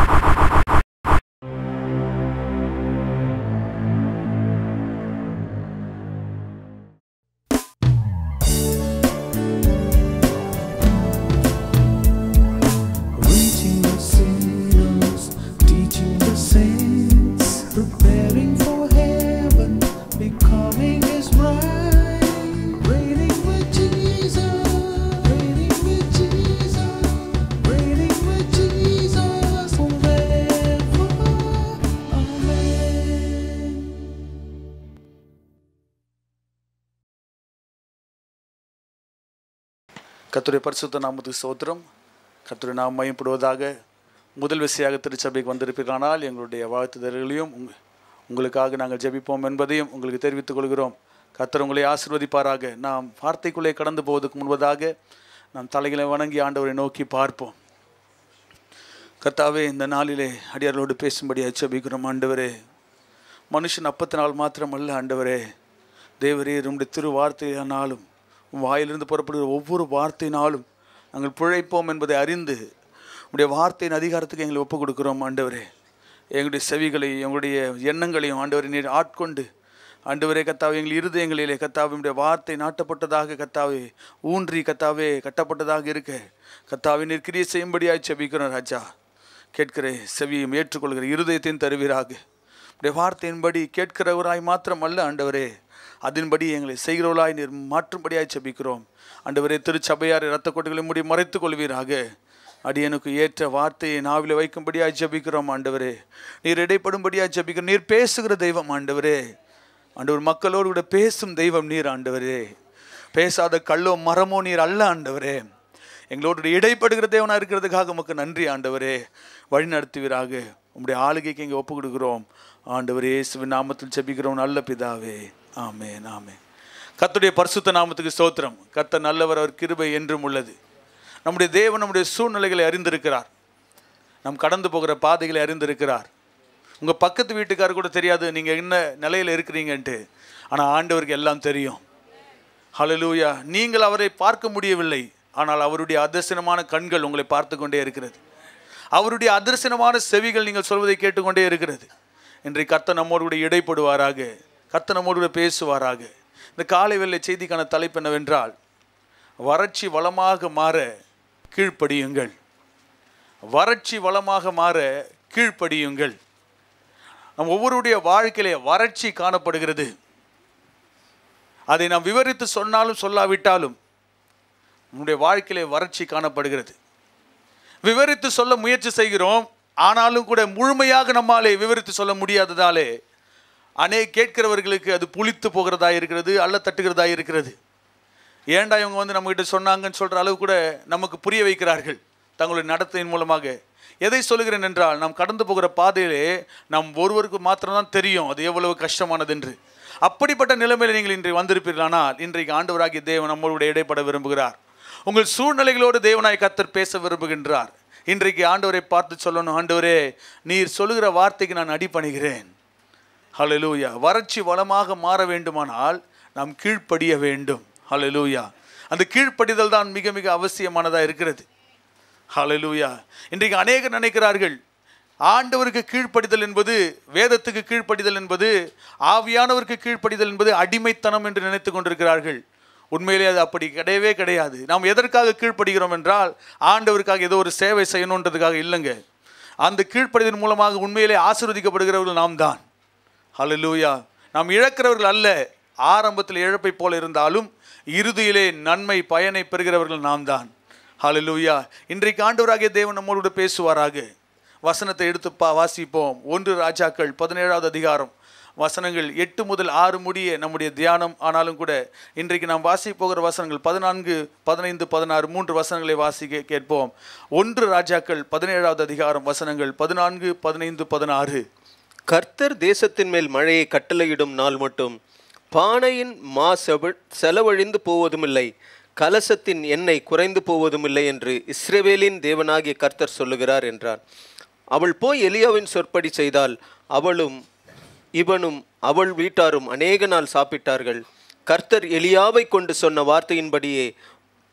Reaching the sinners, teaching the saints, preparing for heaven, becoming His bride, reigning with Jesus, reigning with Jesus, reigning with Jesus forever. Amen. கர்த்தருடைய பரிசுத்த நாமத்துக்கு சோத்திரம் கர்த்தருடைய நாம் மையப்படுவதாக முதல் விசையாக திருச்சபைக்கு வந்திருப்பீர்களானால் எங்களுடைய வாழ்த்துதல்களையும் உங்க உங்களுக்காக நாங்கள் ஜெபிப்போம் என்பதையும் உங்களுக்கு தெரிவித்துக் கொள்கிறோம் கர்த்தர் உங்களை ஆசிர்வதிப்பாராக நாம் வார்த்தைக்குள்ளே கடந்து போவதற்கு முன்பதாக நாம் தலைகளை வணங்கி ஆண்டவரை நோக்கி பார்ப்போம் கர்த்தாவே இந்த நாளிலே அடியார்களோடு பேசும்படி ஜெபிக்கிறோம் ஆண்டவரே மனுஷன் அப்பத்தினால் மாத்திரமல்ல ஆண்டவரே தேவரே உம்முடைய திரு வார்த்தையானாலும் உம் வாயிலிருந்து புறப்படுகிற ஒவ்வொரு வார்த்தையினாலும் நாங்கள் பிழைப்போம் என்பதை அறிந்து உடைய வார்த்தையின் அதிகாரத்துக்கு எங்களை ஒப்புக் கொடுக்கிறோம் ஆண்டவரே எங்களுடைய செவிகளை எங்களுடைய எண்ணங்களையும் ஆண்டவரை நீர் ஆட்கொண்டு ஆண்டவரே கத்தாவே எங்கள் இருதயங்களிலே கத்தாவே உம்முடைய வார்த்தை நாட்டப்பட்டதாக கத்தாவே ஊன்றி கத்தாவே கட்டப்பட்டதாக இருக்க கத்தாவே நீர் கிரியை செய்யும்படியாய் செபிக்கிறோம் ராஜா கேட்கிற செவியும் ஏற்றுக்கொள்கிற இருதயத்தையும் தருவீராக உடைய வார்த்தையின்படி கேட்கிறவராய் மாத்திரம் அல்ல ஆண்டவரே அதன்படி எங்களை செய்கிறவர்களாய் நீர் மாற்றும்படியாய் செபிக்கிறோம் ஆண்டவரே திருச்சபையார் இரத்த கொட்டுகளை மூடி மறைத்துக் கொள்வீராக அடியனுக்கு ஏற்ற வார்த்தையை நாவில வைக்கும்படியாய் ஜெபிக்கிறோம் ஆண்டவரே நீர் இடைப்படும்படியாய் ஜெபிக்கிறோம் நீர் பேசுகிற தெய்வம் ஆண்டவரே ஆண்டவர் மக்களோடு கூட பேசும் தெய்வம் நீர் ஆண்டவரே பேசாத கல்லோ மரமோ நீர் அல்ல ஆண்டவரே எங்களோடு இடைப்படுகிற தேவனாக இருக்கிறதுக்காக உமக்கு நன்றி ஆண்டவரே வழி நடத்துவீராக உம்முடைய ஆளுகைக்கு இங்கே ஒப்பு கொடுக்குறோம் ஆண்டவரே இயேசுவின் நாமத்தில் ஜெபிக்கிறோம் நல்ல பிதாவே ஆமென் ஆமென் கர்த்தருடைய பரிசுத்த நாமத்துக்கு ஸ்தோத்திரம் கர்த்தர் நல்லவர் அவர் கிருபை என்றும் உள்ளது நம்முடைய தேவன் நம்முடைய சூழ்நிலைகளை அறிந்திருக்கிறார் நம் கடந்து போகிற பாதைகளை அறிந்திருக்கிறார் உங்கள் பக்கத்து வீட்டுக்காரர் கூட தெரியாது நீங்கள் என்ன நிலையில் இருக்கிறீங்கன்ட்டு ஆனால் ஆண்டவருக்கு எல்லாம் தெரியும் ஹalleluya நீங்கள் அவரை பார்க்க முடியவில்லை ஆனால் அவருடைய அதர்சனமான கண்கள் உங்களை பார்த்து கொண்டே இருக்கிறது அவருடைய அதர்சனமான செவிகள் நீங்கள் சொல்வதை கேட்டுக்கொண்டே இருக்கிறது இன்றைக்கு கர்த்தர் நம்மோடு கூட இடைப்படுவாராக கர்த்தர் நம்மோடு கூட பேசுவாராக இந்த காலை வெள்ளை செய்திக்கான தலைப்பு என்னவென்றால் வறட்சி வளமாக மாற கீழ்ப்படியுங்கள் வறட்சி வளமாக மாற கீழ்ப்படியுங்கள் நம் ஒவ்வொருடைய வாழ்க்கையிலே வறட்சி காணப்படுகிறது அதை நாம் விவரித்து சொன்னாலும் சொல்லாவிட்டாலும் நம்முடைய வாழ்க்கையிலே வறட்சி காணப்படுகிறது விவரித்து சொல்ல முயற்சி செய்கிறோம் ஆனாலும் கூட முழுமையாக நம்மாலே விவரித்து சொல்ல முடியாததாலே அநே கேட்கிறவர்களுக்கு அது புளித்து போகிறதா இருக்கிறது அல்ல தட்டுகிறதா இருக்கிறது ஏன்டா இவங்க வந்து நம்மகிட்ட சொன்னாங்கன்னு சொல்கிற அளவு கூட நமக்கு புரிய வைக்கிறார்கள் தங்களுடைய நடத்தையின் மூலமாக எதை சொல்லுகிறேன் என்றால் நாம் கடந்து போகிற பாதையிலே நாம் ஒருவருக்கு மாத்திரம்தான் தெரியும் அது எவ்வளவு கஷ்டமானது என்று அப்படிப்பட்ட நிலைமையில் நீங்கள் இன்றைக்கு வந்திருப்பீர்களானால் இன்றைக்கு ஆண்டவராகிய தேவன் நம்மளோட இடைப்பட விரும்புகிறார் உங்கள் சூழ்நிலைகளோடு தேவனாய் கத்தர் பேச விரும்புகின்றார் இன்றைக்கு ஆண்டவரை பார்த்து சொல்லணும் ஆண்டவரே நீர் சொல்லுகிற வார்த்தைக்கு நான் அடிபணிகிறேன் ஹalleluya வறட்சி வளமாக மாற வேண்டுமானால் நாம் கீழ்ப்படிய வேண்டும் ஹalleluya அந்த கீழ்ப்படிதல் தான் மிக மிக அவசியமானதாக இருக்கிறது ஹalleluya இன்றைக்கு அநேகர் நினைக்கிறார்கள் ஆண்டவருக்கு கீழ்ப்படிதல் என்பது வேதத்துக்கு கீழ்ப்படிதல் என்பது ஆவியானவருக்கு கீழ்ப்படிதல் என்பது அடிமைத்தனம் என்று நினைத்து கொண்டிருக்கிறார்கள் உண்மையிலே அது அப்படி கிடையவே கிடையாது நாம் எதற்காக கீழ்ப்படுகிறோம் என்றால் ஆண்டவருக்காக ஏதோ ஒரு சேவை செய்யணுன்றதுக்காக இல்லைங்க அந்த கீழ்ப்படிதல் மூலமாக உண்மையிலே ஆசீர்வதிக்கப்படுகிறவர்கள் நாம் தான் ஹalleluya நாம் இழக்கிறவர்கள் அல்ல ஆரம்பத்தில் இழப்பை போல இருந்தாலும் இறுதியிலே நன்மை பயனை பெறுகிறவர்கள் நாம் தான் ஹalleluya இன்றைக்கு ஆண்டவராகிய தேவன் நம்மோடு கூட பேசுவாராக வசனத்தை எடுத்து பா வாசிப்போம் ஒன்று ராஜாக்கள் பதினேழாவது அதிகாரம் வசனங்கள் எட்டு முதல் ஆறு முடிய நம்முடைய தியானம் ஆனாலும் கூட இன்றைக்கு நாம் வாசிக்க போகிற வசனங்கள் பதினான்கு பதினைந்து பதினாறு மூன்று வசனங்களை வாசிக்க கேட்போம் ஒன்று ராஜாக்கள் பதினேழாவது அதிகாரம் வசனங்கள் பதினான்கு பதினைந்து பதினாறு கர்த்தர் தேசத்தின் மேல் மழையை கட்டளையிடும் நாள் மட்டும் பானையின் மா செவ- செலவழிந்து போவதுமில்லை கலசத்தின் எண்ணெய் குறைந்து போவதுமில்லை என்று இஸ்ரவேலின் தேவனாகிய கர்த்தர் சொல்லுகிறார் என்றான் அவள் போய் எலியாவின் சொற்படி செய்தால் அவளும் இவனும் அவள் வீட்டாரும் அநேக நாள் சாப்பிட்டார்கள் கர்த்தர் எலியாவை கொண்டு சொன்ன வார்த்தையின்படியே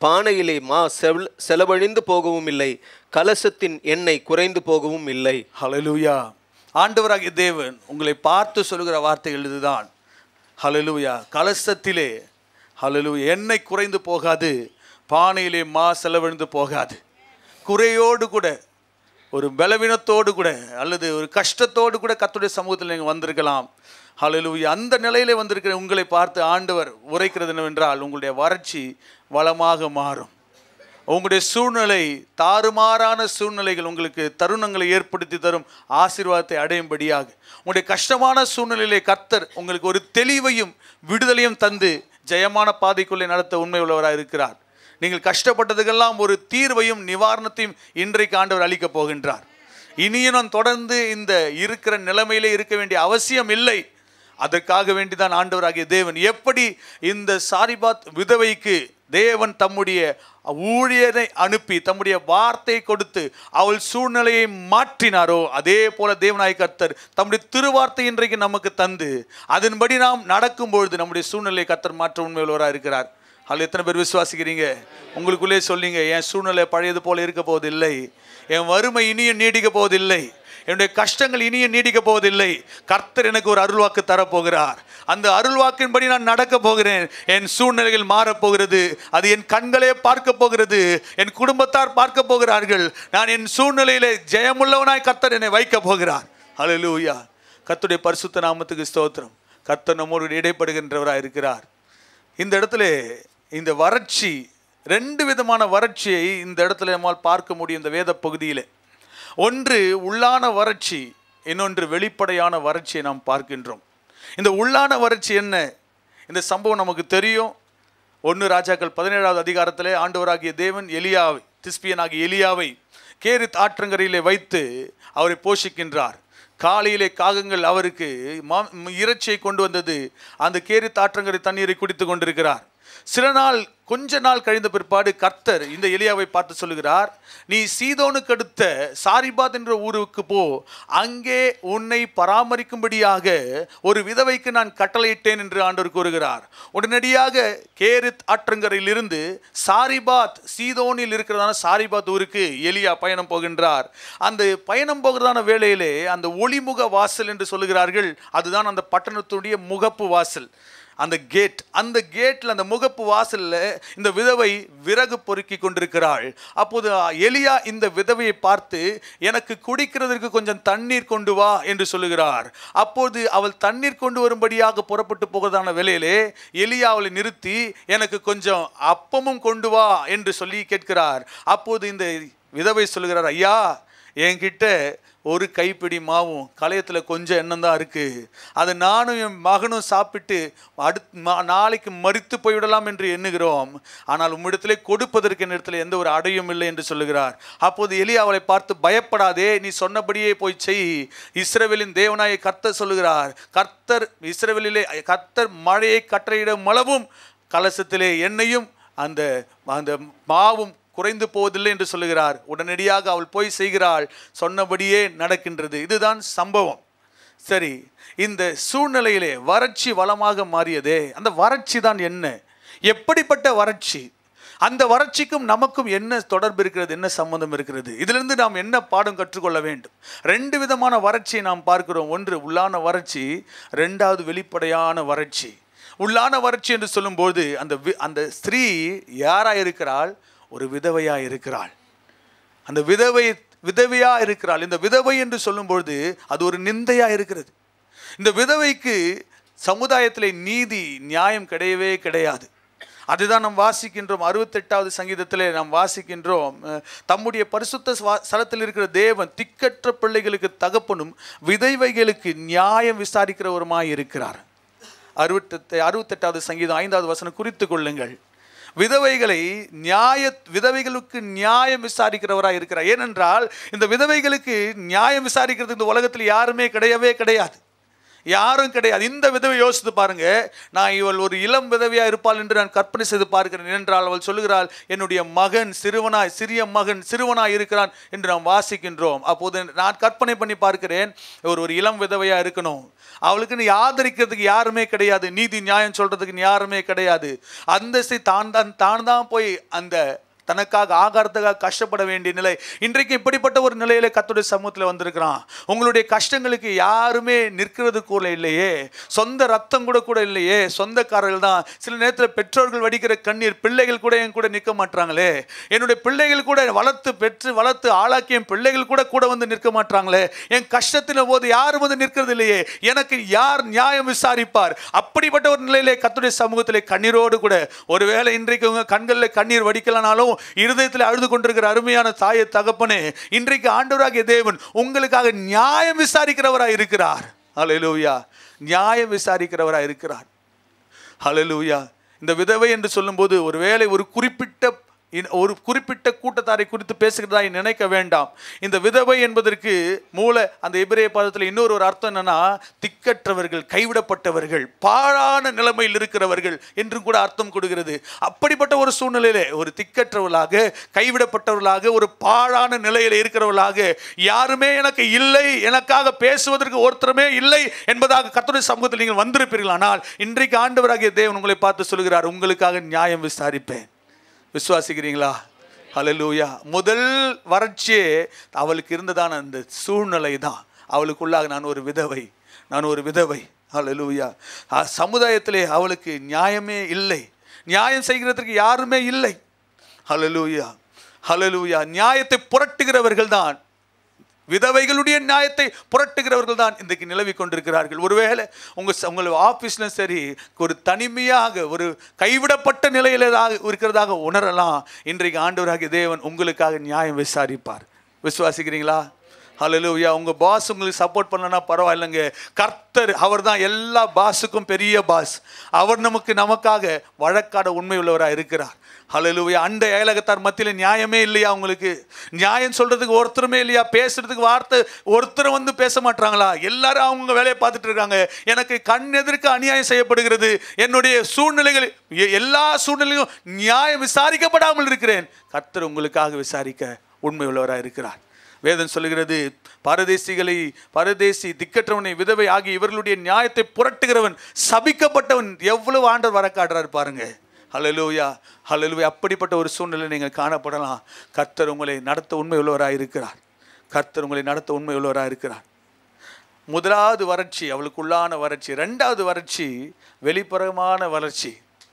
பானையிலே மா செவ- செலவழிந்து போகவும் இல்லை கலசத்தின் எண்ணெய் குறைந்து போகவும் இல்லை ஹalleluya ஆண்டவராகிய தேவன் உங்களை பார்த்து சொல்கிற வார்த்தைகள் இதுதான் ஹalleluya கலசத்திலே ஹalleluya எண்ணெய் குறைந்து போகாது பானையிலே மா செலவழிந்து போகாது குறையோடு கூட ஒரு பலவீனத்தோடு கூட அல்லது ஒரு கஷ்டத்தோடு கூட கர்த்தருடைய சமூகத்தில் நீங்கள் வந்திருக்கலாம் ஹalleluya அந்த நிலையிலே வந்திருக்கிற உங்களை பார்த்து ஆண்டவர் உரைக்கிறது என்னவென்றால் உங்களுடைய வறட்சி வளமாக மாறும் உங்களுடைய சூழ்நிலை தாறுமாறான சூழ்நிலைகள் உங்களுக்கு தருணங்களை ஏற்படுத்தி தரும் ஆசீர்வாதத்தை அடையும்படியாக உங்களுடைய கஷ்டமான சூழ்நிலையிலே கர்த்தர் உங்களுக்கு ஒரு தெளிவையும் விடுதலையும் தந்து ஜெயமான பாதைக்குள்ளே நடத்த உண்மை உள்ளவராக இருக்கிறார் நீங்கள் கஷ்டப்பட்டதுக்கெல்லாம் ஒரு தீர்வையும் நிவாரணத்தையும் இன்றைக்கு ஆண்டவர் அளிக்கப் போகின்றார் இனியும் நான் தொடர்ந்து இந்த இருக்கிற நிலைமையிலே இருக்க வேண்டிய அவசியம் இல்லை அதற்காக வேண்டிதான் ஆண்டவராகிய தேவன் எப்படி இந்த சாரிபாத் விதவைக்கு தேவன் தம்முடைய ஊழியரை அனுப்பி தம்முடைய வார்த்தை கொடுத்து அவள் சூழ்நிலையை மாற்றினாரோ அதே போல தேவனாய் கர்த்தர் தம்முடைய திருவார்த்தை இன்றைக்கு நமக்கு தந்து அதன்படி நாம் நடக்கும் பொழுது நம்முடைய சூழ்நிலையை கர்த்தர் மாற்ற உண்மையுள்ளவராக இருக்கிறார் அதில் எத்தனை பேர் விசுவாசிக்கிறீங்க உங்களுக்குள்ளே சொல்லிங்க என் சூழ்நிலை பழையது போல இருக்க போவதில்லை என் வறுமை இனியும் நீடிக்க போவதில்லை என்னுடைய கஷ்டங்கள் இனியும் நீடிக்க போவதில்லை கர்த்தர் எனக்கு ஒரு அருள்வாக்கு தரப்போகிறார் அந்த அருள்வாக்கின்படி நான் நடக்க போகிறேன் என் சூழ்நிலைகள் மாறப்போகிறது அது என் கண்களே பார்க்க போகிறது என் குடும்பத்தார் பார்க்க போகிறார்கள் நான் என் சூழ்நிலையிலே ஜெயமுள்ளவனாய் கர்த்தர் என்னை வைக்க போகிறார் ஹalleluya கர்த்தருடைய பரிசுத்த நாமத்துக்கு ஸ்தோத்திரம் கர்த்தர் நம்மோடு இடைப்படுகின்றவராக இருக்கிறார் இந்த இடத்துல இந்த வறட்சி ரெண்டு விதமான வறட்சியை இந்த இடத்துல நம்மால் பார்க்க முடியும் இந்த வேத பகுதியில் ஒன்று உள்ளான வறட்சி இன்னொன்று வெளிப்படையான வறட்சியை நாம் பார்க்கின்றோம் இந்த உள்ளான வறட்சி என்ன இந்த சம்பவம் நமக்கு தெரியும் ஒன்று ராஜாக்கள் பதினேழாவது அதிகாரத்திலே ஆண்டவராகிய தேவன் எலியாவை திஸ்பியனாகிய எலியாவை கேரித் ஆற்றங்கரையிலே வைத்து அவரை போஷிக்கின்றார் காலையிலே காகங்கள் அவருக்கு மா இறைச்சியை கொண்டு வந்தது அந்த கேரித் ஆற்றங்கரை தண்ணீரை குடித்து கொண்டிருக்கிறார் சில நாள் கொஞ்ச நாள் கழிந்த பிற்பாடு கர்த்தர் இந்த எலியாவை பார்த்து சொல்லுகிறார் நீ சீதோனுக்கு அடுத்த சாரிபாத் என்ற ஊருக்கு போ அங்கே உன்னை பராமரிக்கும்படியாக ஒரு விதவைக்கு நான் கட்டளையிட்டேன் என்று ஆண்டவர் கூறுகிறார் உடனடியாக கேரித் ஆற்றங்கரையிலிருந்து சாரிபாத் சீதோனில் இருக்கிறதான சாரிபாத் ஊருக்கு எலியா பயணம் போகின்றார் அந்த பயணம் போகிறதான வேளையிலே அந்த ஒளிமுக வாசல் என்று சொல்லுகிறார்கள் அதுதான் அந்த பட்டணத்துடைய முகப்பு வாசல் அந்த கேட் அந்த கேட்டில் அந்த முகப்பு வாசலில் இந்த விதவை விறகு பொறுக்கி கொண்டிருக்கிறாள் அப்போது எலியா இந்த விதவையை பார்த்து எனக்கு குடிக்கிறதற்கு கொஞ்சம் தண்ணீர் கொண்டு வா என்று சொல்லுகிறார் அப்போது அவள் தண்ணீர் கொண்டு வரும்படியாக புறப்பட்டு போகிறதான வேளையிலே எலியா அவளை நிறுத்தி எனக்கு கொஞ்சம் அப்பமும் கொண்டு வா என்று சொல்லி கேட்கிறார் அப்போது இந்த விதவை சொல்லுகிறார் ஐயா என்கிட்ட ஒரு கைப்பிடி மாவும் களையத்தில் கொஞ்சம் எண்ணம் தான் இருக்குது அது நானும் என் மகனும் சாப்பிட்டு அடுத் மா- நாளைக்கு மறித்து போய்விடலாம் என்று எண்ணுகிறோம் ஆனால் உம்மிடத்திலே கொடுப்பதற்கு என்னிடத்தில் எந்த ஒரு அடையும் இல்லை என்று சொல்லுகிறார் அப்போது எலி அவளை பார்த்து பயப்படாதே நீ சொன்னபடியே போய் செய் இஸ்ரவேலின் தேவனாய கர்த்தர் சொல்லுகிறார் கர்த்தர் இஸ்ரவேலிலே கர்த்தர் மழையை கட்டளையிடும் அளவும் கலசத்திலே எண்ணெயும் அந்த அந்த மாவும் குறைந்து போவதில்லை என்று சொல்லுகிறார் உடனடியாக அவள் போய் செய்கிறாள் சொன்னபடியே நடக்கின்றது இதுதான் சம்பவம் சரி இந்த சூழ்நிலையிலே வறட்சி வளமாக மாறியதே அந்த வறட்சி தான் என்ன எப்படிப்பட்ட வறட்சி அந்த வறட்சிக்கும் நமக்கும் என்ன தொடர்பு இருக்கிறது என்ன சம்பந்தம் இருக்கிறது இதிலிருந்து நாம் என்ன பாடம் கற்றுக்கொள்ள வேண்டும் ரெண்டு விதமான வறட்சியை நாம் பார்க்கிறோம் ஒன்று உள்ளான வறட்சி ரெண்டாவது வெளிப்படையான வறட்சி உள்ளான வறட்சி என்று சொல்லும்போது அந்த வி- அந்த ஸ்திரீ யாராக இருக்கிறாள் ஒரு விதவையாக இருக்கிறாள் அந்த விதவை விதவையா இருக்கிறாள் இந்த விதவை என்று சொல்லும்பொழுது அது ஒரு நிந்தையா இருக்கிறது இந்த விதவைக்கு சமுதாயத்திலே நீதி நியாயம் கிடையவே கிடையாது அதுதான் நாம் வாசிக்கின்றோம் அறுபத்தெட்டாவது சங்கீதத்திலே நாம் வாசிக்கின்றோம் அஹ், தம்முடைய பரிசுத்த ஸ்வா- ஸ்தலத்தில் இருக்கிற தேவன் திக்கற்ற பிள்ளைகளுக்கு தகப்பனும் விதவைகளுக்கு நியாயம் விசாரிக்கிறவருமாய் இருக்கிறார் அறுபத்தெட்டு அறுபத்தெட்டாவது சங்கீதம் ஐந்தாவது வசனம் குறித்து கொள்ளுங்கள் விதவைகளை நியாய விதவைகளுக்கு நியாயம் விசாரிக்கிறவராக இருக்கிறார் ஏனென்றால் இந்த விதவைகளுக்கு நியாயம் விசாரிக்கிறது இந்த உலகத்தில் யாருமே கிடையவே கிடையாது யாரும் கிடையாது இந்த விதவை யோசித்து பாருங்க நான் இவள் ஒரு இளம் விதவையா இருப்பாள் என்று நான் கற்பனை செய்து பார்க்கிறேன் என்றால் அவள் சொல்லுகிறாள் என்னுடைய மகன் சிறுவனாய் சிறிய மகன் சிறுவனாய் இருக்கிறான் என்று நாம் வாசிக்கின்றோம் அப்போது நான் கற்பனை பண்ணி பார்க்கிறேன் ஒரு ஒரு இளம் விதவையா இருக்கணும் அவளுக்குன்னு ஆதரிக்கிறதுக்கு யாருமே கிடையாது நீதி நியாயம் சொல்றதுக்கு யாருமே கிடையாது அந்தஸ்தை தான் தான் தான் தான் போய் அந்த தனக்காக ஆகாரத்துக்காக கஷ்டப்பட வேண்டிய நிலை இன்றைக்கு இப்படிப்பட்ட ஒரு நிலையில கர்த்தருடைய சமூகத்தில் வந்திருக்கிறான் உங்களுடைய கஷ்டங்களுக்கு யாருமே நிற்கிறது கூட இல்லையே சொந்த ரத்தம் கூட கூட இல்லையே சொந்தக்காரர்கள் தான் சில நேரத்தில் பெற்றோர்கள் வடிக்கிற கண்ணீர் பிள்ளைகள் கூட என் கூட நிற்க மாட்டாங்களே என்னுடைய பிள்ளைகள் கூட வளர்த்து பெற்று வளர்த்து ஆளாக்கிய என் பிள்ளைகள் கூட கூட வந்து நிற்க மாட்டாங்களே என் கஷ்டத்தின் போது யாரும் வந்து நிற்கிறது இல்லையே எனக்கு யார் நியாயம் விசாரிப்பார் அப்படிப்பட்ட ஒரு நிலையிலே கர்த்தருடைய சமூகத்திலே கண்ணீரோடு கூட ஒருவேளை இன்றைக்கு உங்க கண்களில் கண்ணீர் வடிக்கலனாலும் இருதயத்தில் அழுது கொண்டிருக்கிற அருமையான தாயை தகப்பனே இன்றைக்கு ஆண்டவராகிய தேவன் உங்களுக்காக நியாயம் விசாரிக்கிறவராய் இருக்கிறார் ஹalleluya நியாயம் விசாரிக்கிறவராய் இருக்கிறார் ஹalleluya இந்த விதவை என்று சொல்லும்போது ஒருவேளை ஒரு குறிப்பிட்ட இன்- ஒரு குறிப்பிட்ட கூட்டத்தாரை குறித்து பேசுகிறதாய் நினைக்க வேண்டாம் இந்த விதவை என்பதற்கு மூல அந்த எபிரேய பதத்தில் இன்னொரு ஒரு அர்த்தம் என்னன்னா திக்கற்றவர்கள் கைவிடப்பட்டவர்கள் பாழான நிலைமையில் இருக்கிறவர்கள் என்று கூட அர்த்தம் கொடுக்கிறது அப்படிப்பட்ட ஒரு சூழ்நிலையிலே ஒரு திக்கற்றவர்களாக கைவிடப்பட்டவர்களாக ஒரு பாழான நிலையில் இருக்கிறவர்களாக யாருமே எனக்கு இல்லை எனக்காக பேசுவதற்கு ஒருத்தருமே இல்லை என்பதாக கர்த்தருடைய சமூகத்தில் நீங்கள் வந்திருப்பீர்கள் ஆனால் இன்றைக்கு ஆண்டவராகிய தேவன் உங்களை பார்த்து சொல்கிறார் உங்களுக்காக நியாயம் விசாரிப்பேன் விசுவாசிக்கிறீங்களா ஹalleluya முதல் வறட்சியே அவளுக்கு இருந்ததான அந்த சூழ்நிலை தான் அவளுக்குள்ளாக நான் ஒரு விதவை நான் ஒரு விதவை ஹalleluya அ- சமுதாயத்திலே அவளுக்கு நியாயமே இல்லை நியாயம் செய்கிறதுக்கு யாருமே இல்லை ஹalleluya ஹalleluya நியாயத்தை புரட்டுகிறவர்கள் தான் விதவைகளுடைய நியாயத்தை புரட்டுகிறவர்கள் தான் இன்றைக்கு நிலவி கொண்டிருக்கிறார்கள் ஒருவேளை உங்க ச- உங்கள் ஆஃபீஸ்லும் சரி ஒரு தனிமையாக ஒரு கைவிடப்பட்ட நிலையில இருக்கிறதாக உணரலாம் இன்றைக்கு ஆண்டவராகிய தேவன் உங்களுக்காக நியாயம் விசாரிப்பார் விசுவாசிக்கிறீங்களா ஹalleluya உங்க பாஸ் உங்களுக்கு சப்போர்ட் பண்ணலனா பரவாயில்லைங்க கர்த்தர் அவர் தான் எல்லா பாஸுக்கும் பெரிய பாஸ் அவர் நமக்கு நமக்காக வழக்காட உண்மை உள்ளவராக இருக்கிறார் ஹalleluya அண்ட ஏலகத்தார் மத்தியில் நியாயமே இல்லையா உங்களுக்கு நியாயம் சொல்றதுக்கு ஒருத்தருமே இல்லையா பேசுறதுக்கு வார்த்தை ஒருத்தரும் வந்து பேச மாட்டாங்களா எல்லாரும் அவங்க வேலையை பார்த்துட்டு இருக்காங்க எனக்கு கண் எதிர்க்க அநியாயம் செய்யப்படுகிறது என்னுடைய சூழ்நிலைகள் எ- எல்லா சூழ்நிலையும் நியாயம் விசாரிக்கப்படாமல் இருக்கிறேன் கர்த்தர் உங்களுக்காக விசாரிக்க உண்மை உள்ளவராக இருக்கிறார் வேதம் சொல்லுகிறது பரதேசிகளை பரதேசி திக்கற்றவனை விதவை ஆகிய இவர்களுடைய நியாயத்தை புரட்டுகிறவன் சபிக்கப்பட்டவன் எவ்வளவு ஆண்டவர் வரக்காடுறாரு பாருங்க ஹalleluya ஹalleluya அப்படிப்பட்ட ஒரு சூழ்நிலை நீங்கள் காணப்படலாம் கர்த்தர் உங்களை நடத்த உண்மை உள்ளவராக இருக்கிறார் கர்த்தர் உங்களை நடத்த உண்மை உள்ளவராக இருக்கிறார் முதலாவது வறட்சி அவளுக்குள்ளான வறட்சி ரெண்டாவது வறட்சி வெளிப்புறமான வளர்ச்சி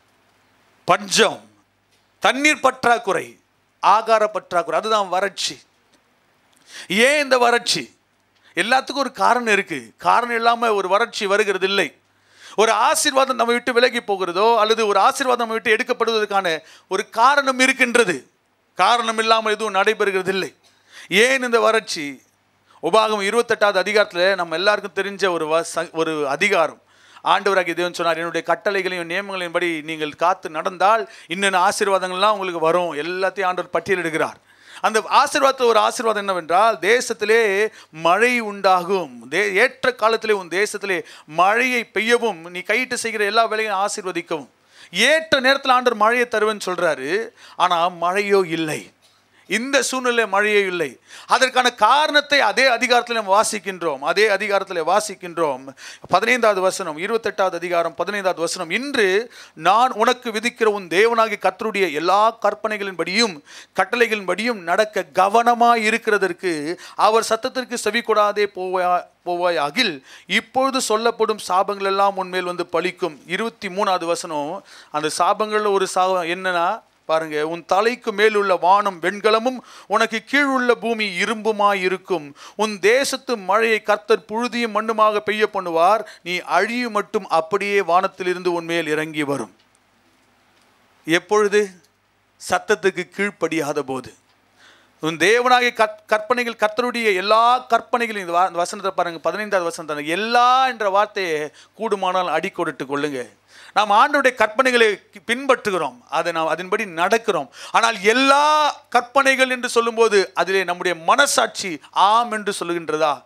பஞ்சம் தண்ணீர் பற்றாக்குறை ஆகார பற்றாக்குறை அதுதான் வறட்சி ஏன் இந்த வறட்சி எல்லாத்துக்கும் ஒரு காரணம் இருக்கு காரணம் இல்லாம ஒரு வறட்சி வருகிறது இல்லை ஒரு ஆசீர்வாதம் நம்ம விட்டு விலகி போகிறதோ அல்லது ஒரு ஆசீர்வாதம் நம்ம விட்டு எடுக்கப்படுவதற்கான ஒரு காரணம் இருக்கின்றது காரணம் இல்லாமல் எதுவும் நடைபெறுகிறது இல்லை ஏன் இந்த வறட்சி உபாகம் இருபத்தெட்டாவது அதிகாரத்தில் நம்ம எல்லாருக்கும் தெரிஞ்ச ஒரு வச ஒரு அதிகாரம் ஆண்டவராகிய தேவன் சொன்னார் என்னுடைய கட்டளைகளையும் நியமங்களின்படி நீங்கள் காத்து நடந்தால் இன்னென்ன ஆசீர்வாதங்கள்லாம் உங்களுக்கு வரும் எல்லாத்தையும் ஆண்டவர் பட்டியலிடுகிறார் அந்த ஆசீர்வாதத்தில் ஒரு ஆசீர்வாதம் என்னவென்றால் தேசத்திலே மழை உண்டாகும் தே ஏற்ற காலத்திலே உன் தேசத்திலே மழையை பெய்யவும் நீ கையிட்டு செய்கிற எல்லா வேலையும் ஆசீர்வதிக்கவும் ஏற்ற நேரத்தில் ஆண்டவர் மழையை தருவேன்னு சொல்றாரு ஆனால் மழையோ இல்லை இந்த சூழ்நிலை மழையே இல்லை அதற்கான காரணத்தை அதே அதிகாரத்தில் நாம் வாசிக்கின்றோம் அதே அதிகாரத்தில் வாசிக்கின்றோம் பதினைந்தாவது வசனம் இருபத்தெட்டாவது அதிகாரம் பதினைந்தாவது வசனம் இன்று நான் உனக்கு விதிக்கிற உன் தேவனாகிய கர்த்தருடைய எல்லா கற்பனைகளின்படியும் கட்டளைகளின்படியும் நடக்க கவனமாய் இருக்கிறதற்கு அவர் சத்தத்திற்கு செவி கொடாதே போவா போவாயாகில் இப்பொழுது சொல்லப்படும் சாபங்கள் எல்லாம் உன்மேல் வந்து பலிக்கும் இருபத்தி மூணாவது வசனம் அந்த சாபங்களில் ஒரு சாபம் என்னன்னா பாருங்க உன் தலைக்கு மேலுள்ள வானம் வெண்கலமும் உனக்கு கீழுள்ள பூமி இரும்புமாய் இருக்கும் உன் தேசத்து மழையை கர்த்தர் புழுதியும் மண்ணுமாக பெய்ய பண்ணுவார் நீ அழியு மட்டும் அப்படியே வானத்திலிருந்து உன் மேல் இறங்கி வரும் எப்பொழுது சத்தத்துக்கு கீழ்ப்படியாத போது உன் தேவனாகிய கற் கற்பனைகள் கர்த்தருடைய எல்லா கற்பனைகளையும் இந்த வா- இந்த வசனத்தை பாருங்க பதினைந்தாவது வசனத்தை எல்லா என்ற வார்த்தையை கூடுமானால் அடிக்கொடுட்டு கொள்ளுங்க நாம் ஆண்டவருடைய கற்பனைகளை பின்பற்றுகிறோம் அதை நாம் அதன்படி நடக்கிறோம் ஆனால் எல்லா கற்பனைகள் என்று சொல்லும்போது அதிலே நம்முடைய மனசாட்சி ஆம் என்று சொல்லுகின்றதா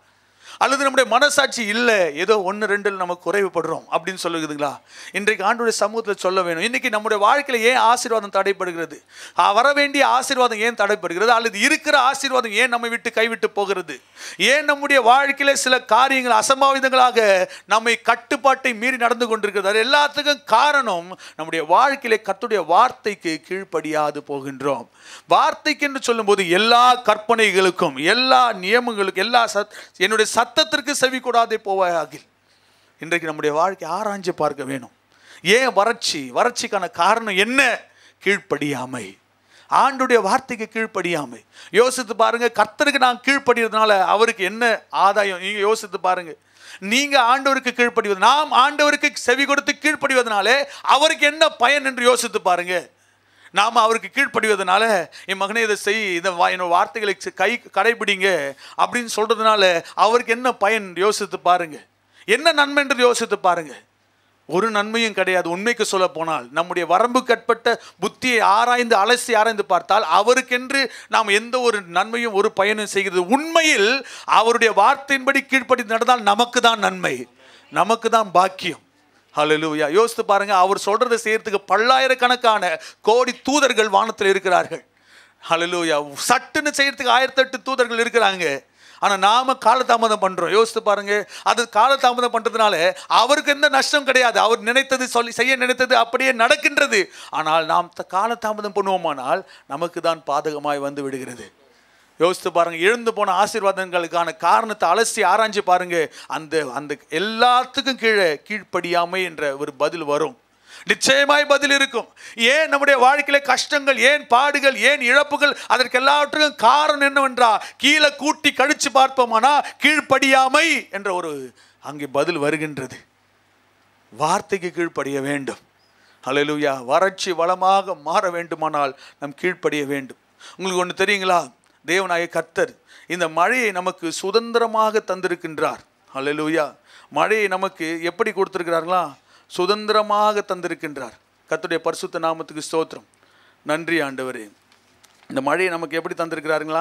அல்லது நம்முடைய மனசாட்சி இல்லை ஏதோ ஒன்று ரெண்டில் நம்ம குறைவுபடுறோம் அப்படின்னு சொல்லுகுதுங்களா இன்றைக்கு ஆண்டுடைய சமூகத்தில் சொல்ல வேணும் இன்னைக்கு நம்முடைய வாழ்க்கையில் ஏன் ஆசீர்வாதம் தடைப்படுகிறது ஆ, வர வேண்டிய ஆசீர்வாதம் ஏன் தடைப்படுகிறது அல்லது இருக்கிற ஆசீர்வாதம் ஏன் நம்மை விட்டு கைவிட்டு போகிறது ஏன் நம்முடைய வாழ்க்கையில சில காரியங்கள் அசம்பாவிதங்களாக நம்மை கட்டுப்பாட்டை மீறி நடந்து கொண்டிருக்கிறது அது எல்லாத்துக்கும் காரணம் நம்முடைய வாழ்க்கையில கர்த்தருடைய வார்த்தைக்கு கீழ்ப்படியாது போகின்றோம் வார்த்தைக்கு என்று சொல்லும்போது எல்லா கற்பனைகளுக்கும் எல்லா நியமங்களுக்கும் எல்லா சத் என்னுடைய சத்தத்திற்கு செவி கூடாதே போவாகில் இன்றைக்கு நம்முடைய வாழ்க்கை ஆராய்ஞ்சு பார்க்க வேணும் ஏன் வறட்சி வறட்சிக்கான காரணம் என்ன கீழ்ப்படியாமை ஆண்டுடைய வார்த்தைக்கு கீழ்ப்படியாமை யோசித்து பாருங்க கர்த்தருக்கு நான் கீழ்ப்படிறதுனால அவருக்கு என்ன ஆதாயம் நீங்க யோசித்து பாருங்க நீங்க ஆண்டவருக்கு கீழ்ப்படிவது நாம் ஆண்டவருக்கு செவி கொடுத்து கீழ்ப்படிவதனாலே அவருக்கு என்ன பயன் என்று யோசித்து பாருங்க நாம் அவருக்கு கீழ்ப்படிவதனால என் மகனே இதை செய் இந்த வா என்னோட வார்த்தைகளை செ- கை கடைபிடிங்க அப்படின்னு சொல்றதுனால அவருக்கு என்ன பயன் யோசித்து பாருங்க என்ன நன்மை என்று யோசித்து பாருங்க ஒரு நன்மையும் கிடையாது உண்மைக்கு சொல்ல போனால் நம்முடைய வரம்புக்கட்பட்ட புத்தியை ஆராய்ந்து அலசி ஆராய்ந்து பார்த்தால் அவருக்கென்று நாம் எந்த ஒரு நன்மையும் ஒரு பயனும் செய்கிறது உண்மையில் அவருடைய வார்த்தையின்படி கீழ்ப்படி நடந்தால் நமக்கு தான் நன்மை நமக்கு தான் பாக்கியம் ஹalleluya யோசித்து பாருங்க அவர் சொல்றதை செய்யறதுக்கு பல்லாயிரக்கணக்கான கோடி தூதர்கள் வானத்தில் இருக்கிறார்கள் ஹalleluya சட்டுன்னு செய்யறதுக்கு ஆயிரத்தெட்டு தூதர்கள் இருக்கிறாங்க ஆனா நாம காலதாமதம் பண்றோம் யோசித்து பாருங்க அது காலதாமதம் பண்றதுனால அவருக்கு எந்த நஷ்டம் கிடையாது அவர் நினைத்தது சொல்லி செய்ய நினைத்தது அப்படியே நடக்கின்றது ஆனால் நாம் த- காலதாமதம் பண்ணுவோமானால் நமக்கு தான் பாதகமாய் வந்து விடுகிறது யோசித்து பாருங்க எழுந்து போன ஆசீர்வாதங்களுக்கான காரணத்தை அலசி ஆராய்ஞ்சு பாருங்க அந்த அந்த எல்லாத்துக்கும் கீழே கீழ்ப்படியாமை என்ற ஒரு பதில் வரும் நிச்சயமாய் பதில் இருக்கும் ஏன் நம்முடைய வாழ்க்கையில கஷ்டங்கள் ஏன் பாடுகள் ஏன் இழப்புகள் அதற்கு எல்லாவற்றுக்கும் காரணம் என்னவென்றா கீழே கூட்டி கழிச்சு பார்ப்போமானா கீழ்ப்படியாமை என்ற ஒரு அங்கே பதில் வருகின்றது வார்த்தைக்கு கீழ்ப்படிய வேண்டும் ஹalleluya வறட்சி வளமாக மாற வேண்டுமானால் நம் கீழ்ப்படிய வேண்டும் உங்களுக்கு ஒன்று தெரியுங்களா தேவனாய கர்த்தர் இந்த மழையை நமக்கு சுதந்திரமாக தந்திருக்கின்றார் ஹalleluya மழையை நமக்கு எப்படி கொடுத்திருக்கிறார்களா சுதந்திரமாக தந்திருக்கின்றார் கர்த்தருடைய பரிசுத்த நாமத்துக்கு ஸ்தோத்திரம் நன்றி ஆண்டவரே இந்த மழையை நமக்கு எப்படி தந்திருக்கிறாருங்களா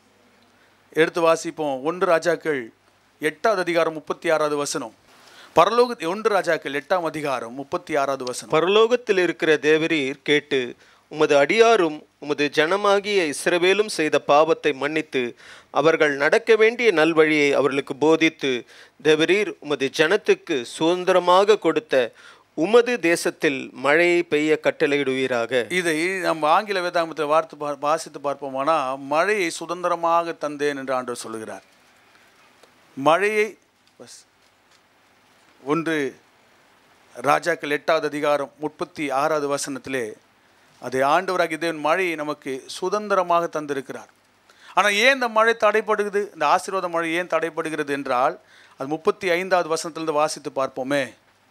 எடுத்து வாசிப்போம் ஒன்று ராஜாக்கள் எட்டாவது அதிகாரம் முப்பத்தி ஆறாவது வசனம் பரலோக ஒன்று ராஜாக்கள் எட்டாம் அதிகாரம் முப்பத்தி ஆறாவது வசனம் பரலோகத்தில் இருக்கிற தேவரீர் கேட்டு உமது அடியாரும் உமது ஜனமாகிய இஸ்ரவேலும் செய்த பாவத்தை மன்னித்து அவர்கள் நடக்க வேண்டிய நல்வழியை அவர்களுக்கு போதித்து தேவரீர் உமது ஜனத்துக்கு சுதந்திரமாக கொடுத்த உமது தேசத்தில் மழையை பெய்ய கட்டளையிடுவீராக இதை நம்ம ஆங்கில வேதாகமத்தில் வார்த்து பா- வாசித்து பார்ப்போமானா மழையை சுதந்திரமாக தந்தேன் என்று ஆண்டவர் சொல்லுகிறார் மழையை பஸ் ஒன்று ராஜாக்கள் எட்டாவது அதிகாரம் முப்பத்தி ஆறாவது வசனத்திலே அதை ஆண்டவராகிய தேவன் மழையை நமக்கு சுதந்திரமாக தந்திருக்கிறார் ஆனால் ஏன் இந்த மழை தடைப்படுகிறது இந்த ஆசீர்வாத மழை ஏன் தடைப்படுகிறது என்றால் அது முப்பத்தி ஐந்தாவது வசனத்திலிருந்து வாசித்து பார்ப்போமே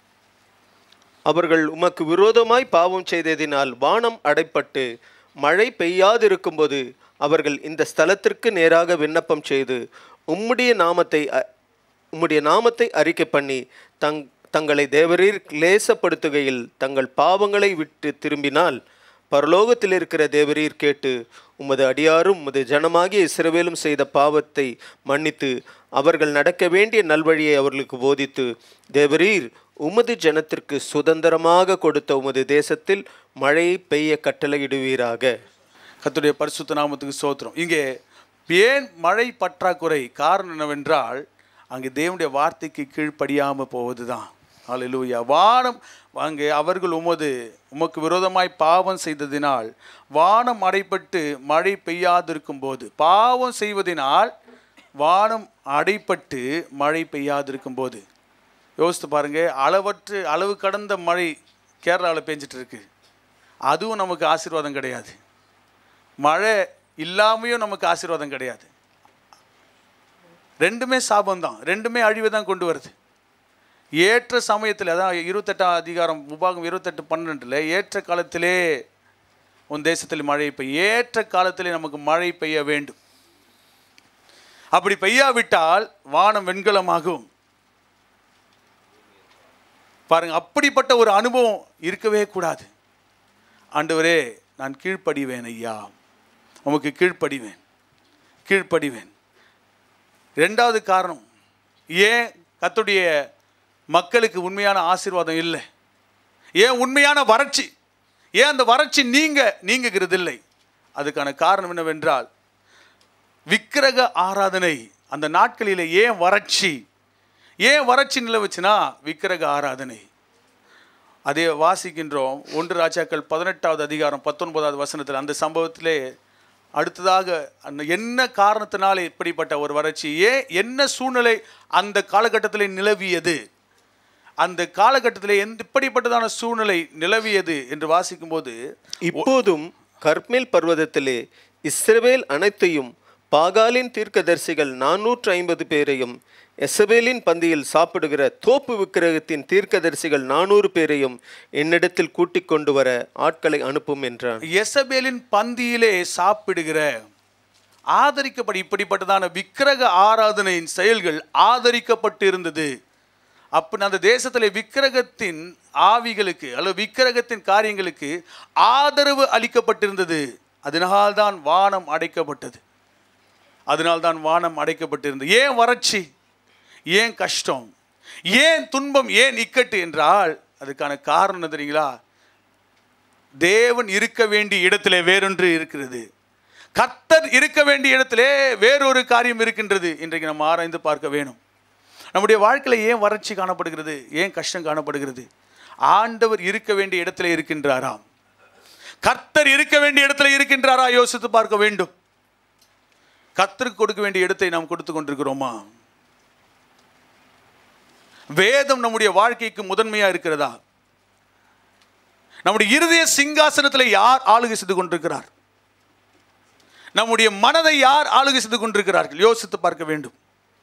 அவர்கள் உமக்கு விரோதமாய் பாவம் செய்ததினால் வானம் அடைப்பட்டு மழை பெய்யாதிருக்கும்போது அவர்கள் இந்த ஸ்தலத்திற்கு நேராக விண்ணப்பம் செய்து உம்முடைய நாமத்தை அ- உம்முடைய நாமத்தை அறிக்கை பண்ணி தங் தங்களை தேவரீர் லேசப்படுத்துகையில் தங்கள் பாவங்களை விட்டு திரும்பினால் பரலோகத்தில் இருக்கிற தேவரீர் கேட்டு உமது அடியாரும் உமது ஜனமாகிய இஸ்ரவேலும் செய்த பாவத்தை மன்னித்து அவர்கள் நடக்க வேண்டிய நல்வழியை அவர்களுக்கு போதித்து தேவரீர் உமது ஜனத்திற்கு சுதந்திரமாக கொடுத்த உமது தேசத்தில் மழை பெய்ய கட்டளையிடுவீராக கர்த்தருடைய பரிசுத்த நாமத்துக்கு ஸ்தோத்திரம் இங்கே ஏன் மழை பற்றாக்குறை காரணம் என்னவென்றால் அங்கே தேவனுடைய வார்த்தைக்கு கீழ்ப்படியாமல் போவது தான் ஹalleluya வானம் அங்கே அவர்கள் உமது உமக்கு விரோதமாய் பாவம் செய்ததினால் வானம் அடைப்பட்டு மழை பெய்யாதிருக்கும் போது பாவம் செய்வதினால் வானம் அடைப்பட்டு மழை பெய்யாதிருக்கும் போது யோசித்து பாருங்க அளவற்று அளவு கடந்த மழை கேரளாவில் பெஞ்சிட்டு இருக்கு அதுவும் நமக்கு ஆசீர்வாதம் கிடையாது மழை இல்லாமையும் நமக்கு ஆசீர்வாதம் கிடையாது ரெண்டுமே சாபம் தான் ரெண்டுமே அழிவை தான் கொண்டு வருது ஏற்ற சமயத்தில் அதான் இருபத்தெட்டாம் அதிகாரம் உபாகம் இருபத்தெட்டு பன்னெண்டில் ஏற்ற காலத்திலே உன் தேசத்தில் மழை பெய்ய ஏற்ற காலத்திலே நமக்கு மழை பெய்ய வேண்டும் அப்படி பெய்யாவிட்டால் வானம் வெண்கலமாகும் பாருங்க அப்படிப்பட்ட ஒரு அனுபவம் இருக்கவே கூடாது ஆண்டவரே நான் கீழ்ப்படிவேன் ஐயா உமக்கு கீழ்ப்படிவேன் கீழ்ப்படிவேன் ரெண்டாவது காரணம் ஏன் கத்துடைய மக்களுக்கு உண்மையான ஆசீர்வாதம் இல்லை ஏன் உண்மையான வறட்சி ஏன் அந்த வறட்சி நீங்க நீங்குகிறது இல்லை அதுக்கான காரணம் என்னவென்றால் விக்கிரக ஆராதனை அந்த நாட்களிலே ஏன் வறட்சி ஏன் வறட்சி நிலவுச்சுன்னா விக்கிரக ஆராதனை அதே வாசிக்கின்றோம் ஒன்று ராஜாக்கள் பதினெட்டாவது அதிகாரம் பத்தொன்பதாவது வசனத்தில் அந்த சம்பவத்திலே அடுத்ததாக அந்த என்ன காரணத்தினால இப்படிப்பட்ட ஒரு வறட்சி ஏன் என்ன சூழ்நிலை அந்த காலகட்டத்தில் நிலவியது அந்த காலகட்டத்தில் எந்த இப்படிப்பட்டதான சூழ்நிலை நிலவியது என்று வாசிக்கும்போது இப்போதும் கர்மேல் பர்வதத்திலே இஸ்ரவேல் அனைத்தையும் பாகாலின் தீர்க்கதரிசிகள் நானூற்று ஐம்பது பேரையும் எசபேலின் பந்தியில் சாப்பிடுகிற தோப்பு விக்கிரகத்தின் தீர்க்கதரிசிகள் நானூறு பேரையும் என்னிடத்தில் கூட்டிக் கொண்டு வர ஆட்களை அனுப்பும் என்றான் எசபேலின் பந்தியிலே சாப்பிடுகிற ஆதரிக்கப்படி இப்படிப்பட்டதான விக்கிரக ஆராதனையின் செயல்கள் ஆதரிக்கப்பட்டு இருந்தது அப்ப அந்த தேசத்தில் விக்கிரகத்தின் ஆவிகளுக்கு அல்லது விக்கிரகத்தின் காரியங்களுக்கு ஆதரவு அளிக்கப்பட்டிருந்தது அதனால்தான் வானம் அடைக்கப்பட்டது அதனால்தான் வானம் அடைக்கப்பட்டிருந்தது ஏன் வறட்சி ஏன் கஷ்டம் ஏன் துன்பம் ஏன் இக்கட்டு என்றால் அதுக்கான காரணம் என்ன தெரியுங்களா தேவன் இருக்க வேண்டிய இடத்திலே வேறொன்று இருக்கிறது கர்த்தர் இருக்க வேண்டிய இடத்திலே வேறொரு காரியம் இருக்கின்றது இன்றைக்கு நம்ம ஆராய்ந்து பார்க்க வேணும் நம்முடைய வாழ்க்கையில் ஏன் வறட்சி காணப்படுகிறது ஏன் கஷ்டம் காணப்படுகிறது ஆண்டவர் இருக்க வேண்டிய இடத்திலே இருக்கின்றாராம் கர்த்தர் இருக்க வேண்டிய இடத்துல இருக்கின்றாரா யோசித்து பார்க்க வேண்டும் கர்த்தருக்கு கொடுக்க வேண்டிய இடத்தை நாம் கொடுத்து கொண்டிருக்கிறோமா வேதம் நம்முடைய வாழ்க்கைக்கு முதன்மையா இருக்கிறதா நம்முடைய இருதய சிங்காசனத்தில் யார் ஆளுகை செய்து கொண்டிருக்கிறார் நம்முடைய மனதை யார் ஆளுகை செய்து கொண்டிருக்கிறார்கள் யோசித்து பார்க்க வேண்டும்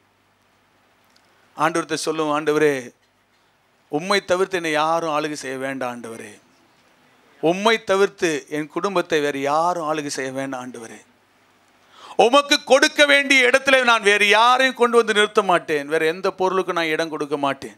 ஆண்டவர்கிட்ட சொல்லும் ஆண்டவரே உம்மை தவிர்த்து என்னை யாரும் ஆளுகை செய்ய வேண்டாம் ஆண்டவரே உம்மை தவிர்த்து என் குடும்பத்தை வேறு யாரும் ஆளுகை செய்ய வேண்டாம் ஆண்டவரே உமக்கு கொடுக்க வேண்டிய இடத்துல நான் வேறு யாரையும் கொண்டு வந்து நிறுத்த மாட்டேன் வேற எந்த பொருளுக்கும் நான் இடம் கொடுக்க மாட்டேன்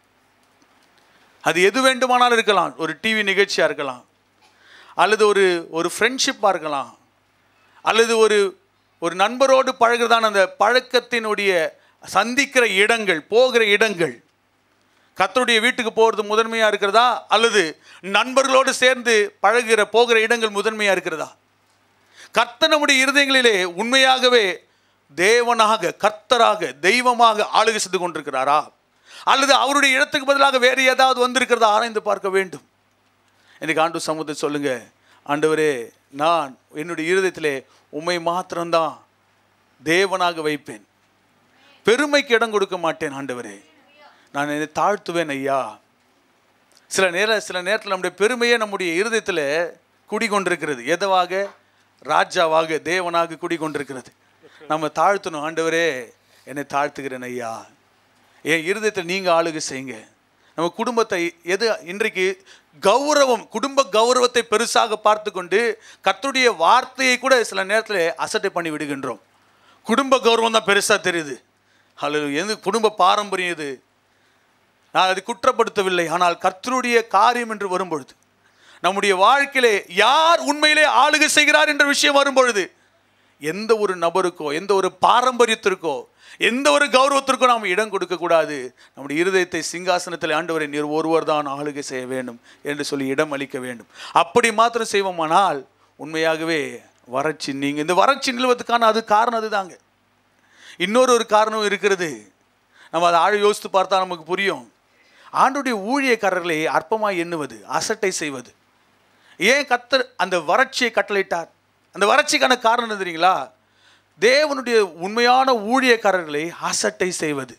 அது எது வேண்டுமானாலும் இருக்கலாம் ஒரு டிவி நிகழ்ச்சியாக இருக்கலாம் அல்லது ஒரு ஒரு ஃப்ரெண்ட்ஷிப்பாக இருக்கலாம் அல்லது ஒரு ஒரு நண்பரோடு பழகுறதான அந்த பழக்கத்தினுடைய சந்திக்கிற இடங்கள் போகிற இடங்கள் கர்த்தருடைய வீட்டுக்கு போகிறது முதன்மையாக இருக்கிறதா அல்லது நண்பர்களோடு சேர்ந்து பழகுகிற போகிற இடங்கள் முதன்மையாக இருக்கிறதா கர்த்தர் நம்முடைய இருதயங்களிலே உண்மையாகவே தேவனாக கர்த்தராக தெய்வமாக ஆளுகை செய்து கொண்டிருக்கிறாரா அல்லது அவருடைய இடத்துக்கு பதிலாக வேறு ஏதாவது வந்திருக்கிறதா ஆராய்ந்து பார்க்க வேண்டும் எனக்கு ஆண்டு சமூகத்தை சொல்லுங்க ஆண்டவரே நான் என்னுடைய இருதயத்திலே உம்மை மாத்திரம்தான் தேவனாக வைப்பேன் பெருமைக்கு இடம் கொடுக்க மாட்டேன் ஆண்டவரே நான் என்னை தாழ்த்துவேன் ஐயா சில நேர சில நேரத்தில் நம்முடைய பெருமையே நம்முடைய இருதயத்தில் குடிகொண்டிருக்கிறது எதவாக ராஜாவாக தேவனாக குடிகொண்டிருக்கிறது நம்ம தாழ்த்தணும் ஆண்டவரே என்னை தாழ்த்துகிறேன் ஐயா என் இருதயத்தை நீங்கள் ஆளுகை செய்யுங்க நம்ம குடும்பத்தை எது இன்றைக்கு கௌரவம் குடும்ப கௌரவத்தை பெருசாக பார்த்து கொண்டு கர்த்தருடைய வார்த்தையை கூட சில நேரத்தில் அசட்டை பண்ணி விடுகின்றோம் குடும்ப கௌரவம் தான் பெருசாக தெரியுது அல்லது எது குடும்ப பாரம்பரியம் இது நான் அதை குற்றப்படுத்தவில்லை ஆனால் கர்த்தருடைய காரியம் என்று வரும்பொழுது நம்முடைய வாழ்க்கையிலே யார் உண்மையிலே ஆளுகை செய்கிறார் என்ற விஷயம் வரும்பொழுது எந்த ஒரு நபருக்கோ எந்த ஒரு பாரம்பரியத்திற்கோ எந்த ஒரு கௌரவத்திற்கோ நாம் இடம் கொடுக்க கூடாது நம்முடைய இருதயத்தை சிங்காசனத்தில் ஆண்டவரை நீர் ஒருவர் தான் ஆளுகை செய்ய வேண்டும் என்று சொல்லி இடம் அளிக்க வேண்டும் அப்படி மாத்திரம் செய்வோமானால் உண்மையாகவே வறட்சி நீங்க இந்த வறட்சி நிலவதுக்கான அது காரணம் அதுதாங்க இன்னொரு ஒரு காரணம் இருக்கிறது நம்ம அதை ஆழ யோசித்து பார்த்தா நமக்கு புரியும் ஆண்டுடைய ஊழியக்காரர்களை அற்பமாய் எண்ணுவது அசட்டை செய்வது ஏன் கத்தர் அந்த வறட்சியை கட்டளையிட்டார் அந்த வறட்சிக்கான காரணம் என்ன தெரியுங்களா தேவனுடைய உண்மையான ஊழியக்காரர்களை அசட்டை செய்வது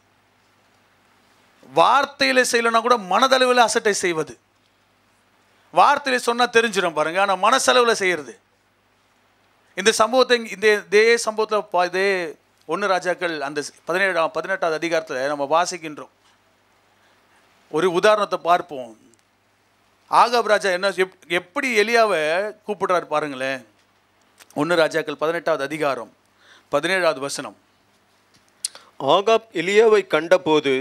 வார்த்தையில செய்யலைன்னா கூட மனதளவில் அசட்டை செய்வது வார்த்தையில சொன்னா தெரிஞ்சிடும் பாருங்க ஆனால் மனசளவில் செய்யறது இந்த சம்பவத்தை இங்க- இந்த இதே சம்பவத்தில் பா- இதே ஒன்று ராஜாக்கள் அந்த பதினேழாம் பதினெட்டாவது அதிகாரத்தில் நம்ம வாசிக்கின்றோம் ஒரு உதாரணத்தை பார்ப்போம் ஆகாப் ராஜா என்ன எப் எப்படி எலியாவை கூப்பிடுறாரு பாருங்களேன் ஒன்று ராஜாக்கள் பதினெட்டாவது அதிகாரம் பதினேழாவது வசனம் ஆகாப் எலியாவை கண்டபோது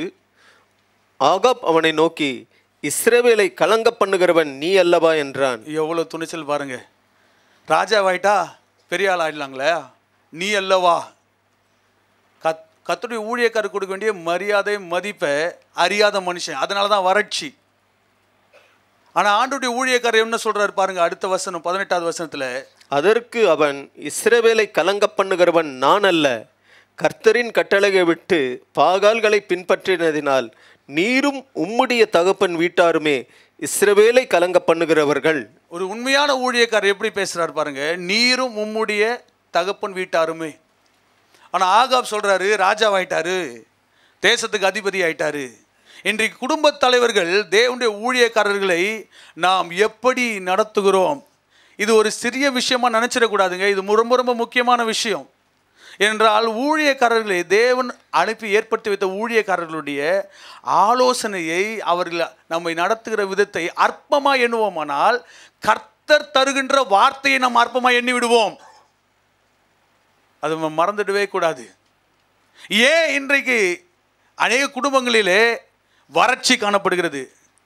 ஆகாப் அவனை நோக்கி இஸ்ரவேலை கலங்க பண்ணுகிறவன் நீ அல்லவா என்றான் எவ்வளோ துணிச்சல் பாருங்க ராஜாவாயிட்டா பெரிய ஆள் ஆயிடலாங்களே நீ அல்லவா கத் கர்த்தருடைய ஊழியக்காரர் கொடுக்க வேண்டிய மரியாதை மதிப்பை அறியாத மனுஷன் அதனால தான் வறட்சி ஆனால் ஆண்டுடைய ஊழியக்காரர் என்ன சொல்றாரு பாருங்க அடுத்த வசனம் பதினெட்டாவது வசனத்தில் அதற்கு அவன் இஸ்ரவேலை கலங்க பண்ணுகிறவன் நான் அல்ல கர்த்தரின் கட்டளையை விட்டு பாகால்களை பின்பற்றினதினால் நீரும் உம்முடைய தகப்பன் வீட்டாருமே இஸ்ரவேலை கலங்க பண்ணுகிறவர்கள் ஒரு உண்மையான ஊழியக்காரர் எப்படி பேசுறாரு பாருங்க நீரும் உம்முடைய தகப்பன் வீட்டாருமே ஆனா ஆகாப் சொல்றாரு ராஜாவாயிட்டாரு தேசத்துக்கு அதிபதி ஆயிட்டாரு இன்றைக்கு குடும்பத் தலைவர்கள் தேவனுடைய ஊழியக்காரர்களை நாம் எப்படி நடத்துகிறோம் இது ஒரு சிறிய விஷயமா நினைச்சிடக்கூடாதுங்க இது ரொம்ப ரொம்ப முக்கியமான விஷயம் என்றால் ஊழியக்காரர்களை தேவன் அனுப்பி ஏற்படுத்தி வைத்த ஊழியக்காரர்களுடைய ஆலோசனையை அவர்கள் நம்மை நடத்துகிற விதத்தை அற்பமாக எண்ணுவோமானால் கர்த்தர் தருகின்ற வார்த்தையை நாம் அற்பமாக எண்ணி விடுவோம் அது நம்ம மறந்துடவே கூடாது ஏன் இன்றைக்கு அநேக குடும்பங்களிலே வறட்சி காணப்படுகிறது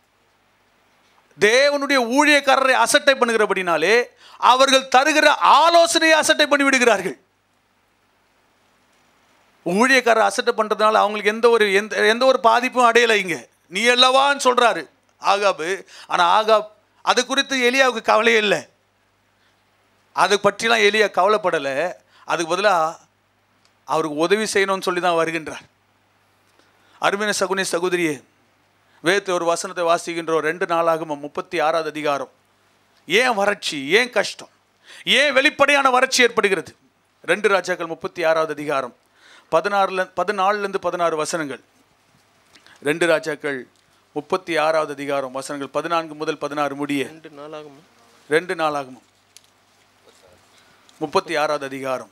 தேவனுடைய ஊழியக்காரரை அசட்டை பண்ணுகிறபடினாலே அவர்கள் தருகிற ஆலோசனையை அசட்டை பண்ணி விடுகிறார்கள் ஊழியக்காரர் அசட்டை பண்ணுறதுனால அவங்களுக்கு எந்த ஒரு எந்த எந்த ஒரு பாதிப்பும் அடையலை இங்கே நீ அல்லவான்னு சொல்கிறாரு ஆகாபு ஆனால் ஆகாப் அது குறித்து எலியாவுக்கு கவலையே இல்லை அதை பற்றிலாம் எலியா கவலைப்படலை அதுக்கு பதிலாக அவருக்கு உதவி செய்யணும்னு சொல்லி தான் வருகின்றார் அருமையான சகுனி சகோதரியே வேதத்தில் ஒரு வசனத்தை வாசிக்கின்றோம் ரெண்டு நாளாகும் முப்பத்தி ஆறாவது அதிகாரம் ஏன் வறட்சி ஏன் கஷ்டம் ஏன் வெளிப்படையான வறட்சி ஏற்படுகிறது ரெண்டு ராஜாக்கள் முப்பத்தி ஆறாவது அதிகாரம் பதினாறுல பதினாலுலேருந்து பதினாறு வசனங்கள் ரெண்டு ராஜாக்கள் முப்பத்தி ஆறாவது அதிகாரம் வசனங்கள் பதினான்கு முதல் பதினாறு முடிய ரெண்டு நாளாகுமா ரெண்டு நாளாகும் முப்பத்தி ஆறாவது அதிகாரம்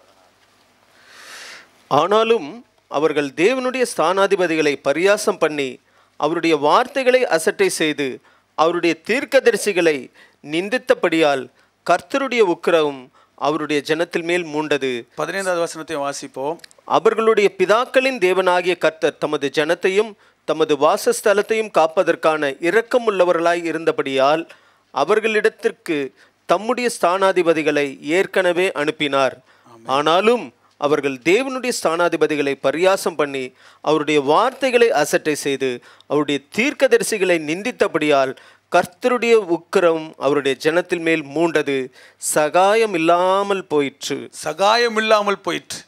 ஆனாலும் அவர்கள் தேவனுடைய ஸ்தானாதிபதிகளை பரியாசம் பண்ணி அவருடைய வார்த்தைகளை அசட்டை செய்து அவருடைய தீர்க்கதரிசிகளை நிந்தித்தபடியால் கர்த்தருடைய உக்கிரவும் அவருடைய ஜனத்தில் மேல் மூண்டது பதினைந்தாவது வசனத்தையும் வாசிப்போம் அவர்களுடைய பிதாக்களின் தேவனாகிய கர்த்தர் தமது ஜனத்தையும் தமது வாசஸ்தலத்தையும் காப்பதற்கான இரக்கமுள்ளவர்களாய் இருந்தபடியால் அவர்களிடத்திற்கு தம்முடைய ஸ்தானாதிபதிகளை ஏற்கனவே அனுப்பினார் ஆனாலும் அவர்கள் தேவனுடைய ஸ்தானாதிபதிகளை பரியாசம் பண்ணி அவருடைய வார்த்தைகளை அசட்டை செய்து அவருடைய தீர்க்கதரிசிகளை நிந்தித்தபடியால் கர்த்தருடைய உக்கிரம் அவருடைய ஜனத்தில் மேல் மூண்டது சகாயம் இல்லாமல் போயிற்று சகாயம் இல்லாமல் போயிற்று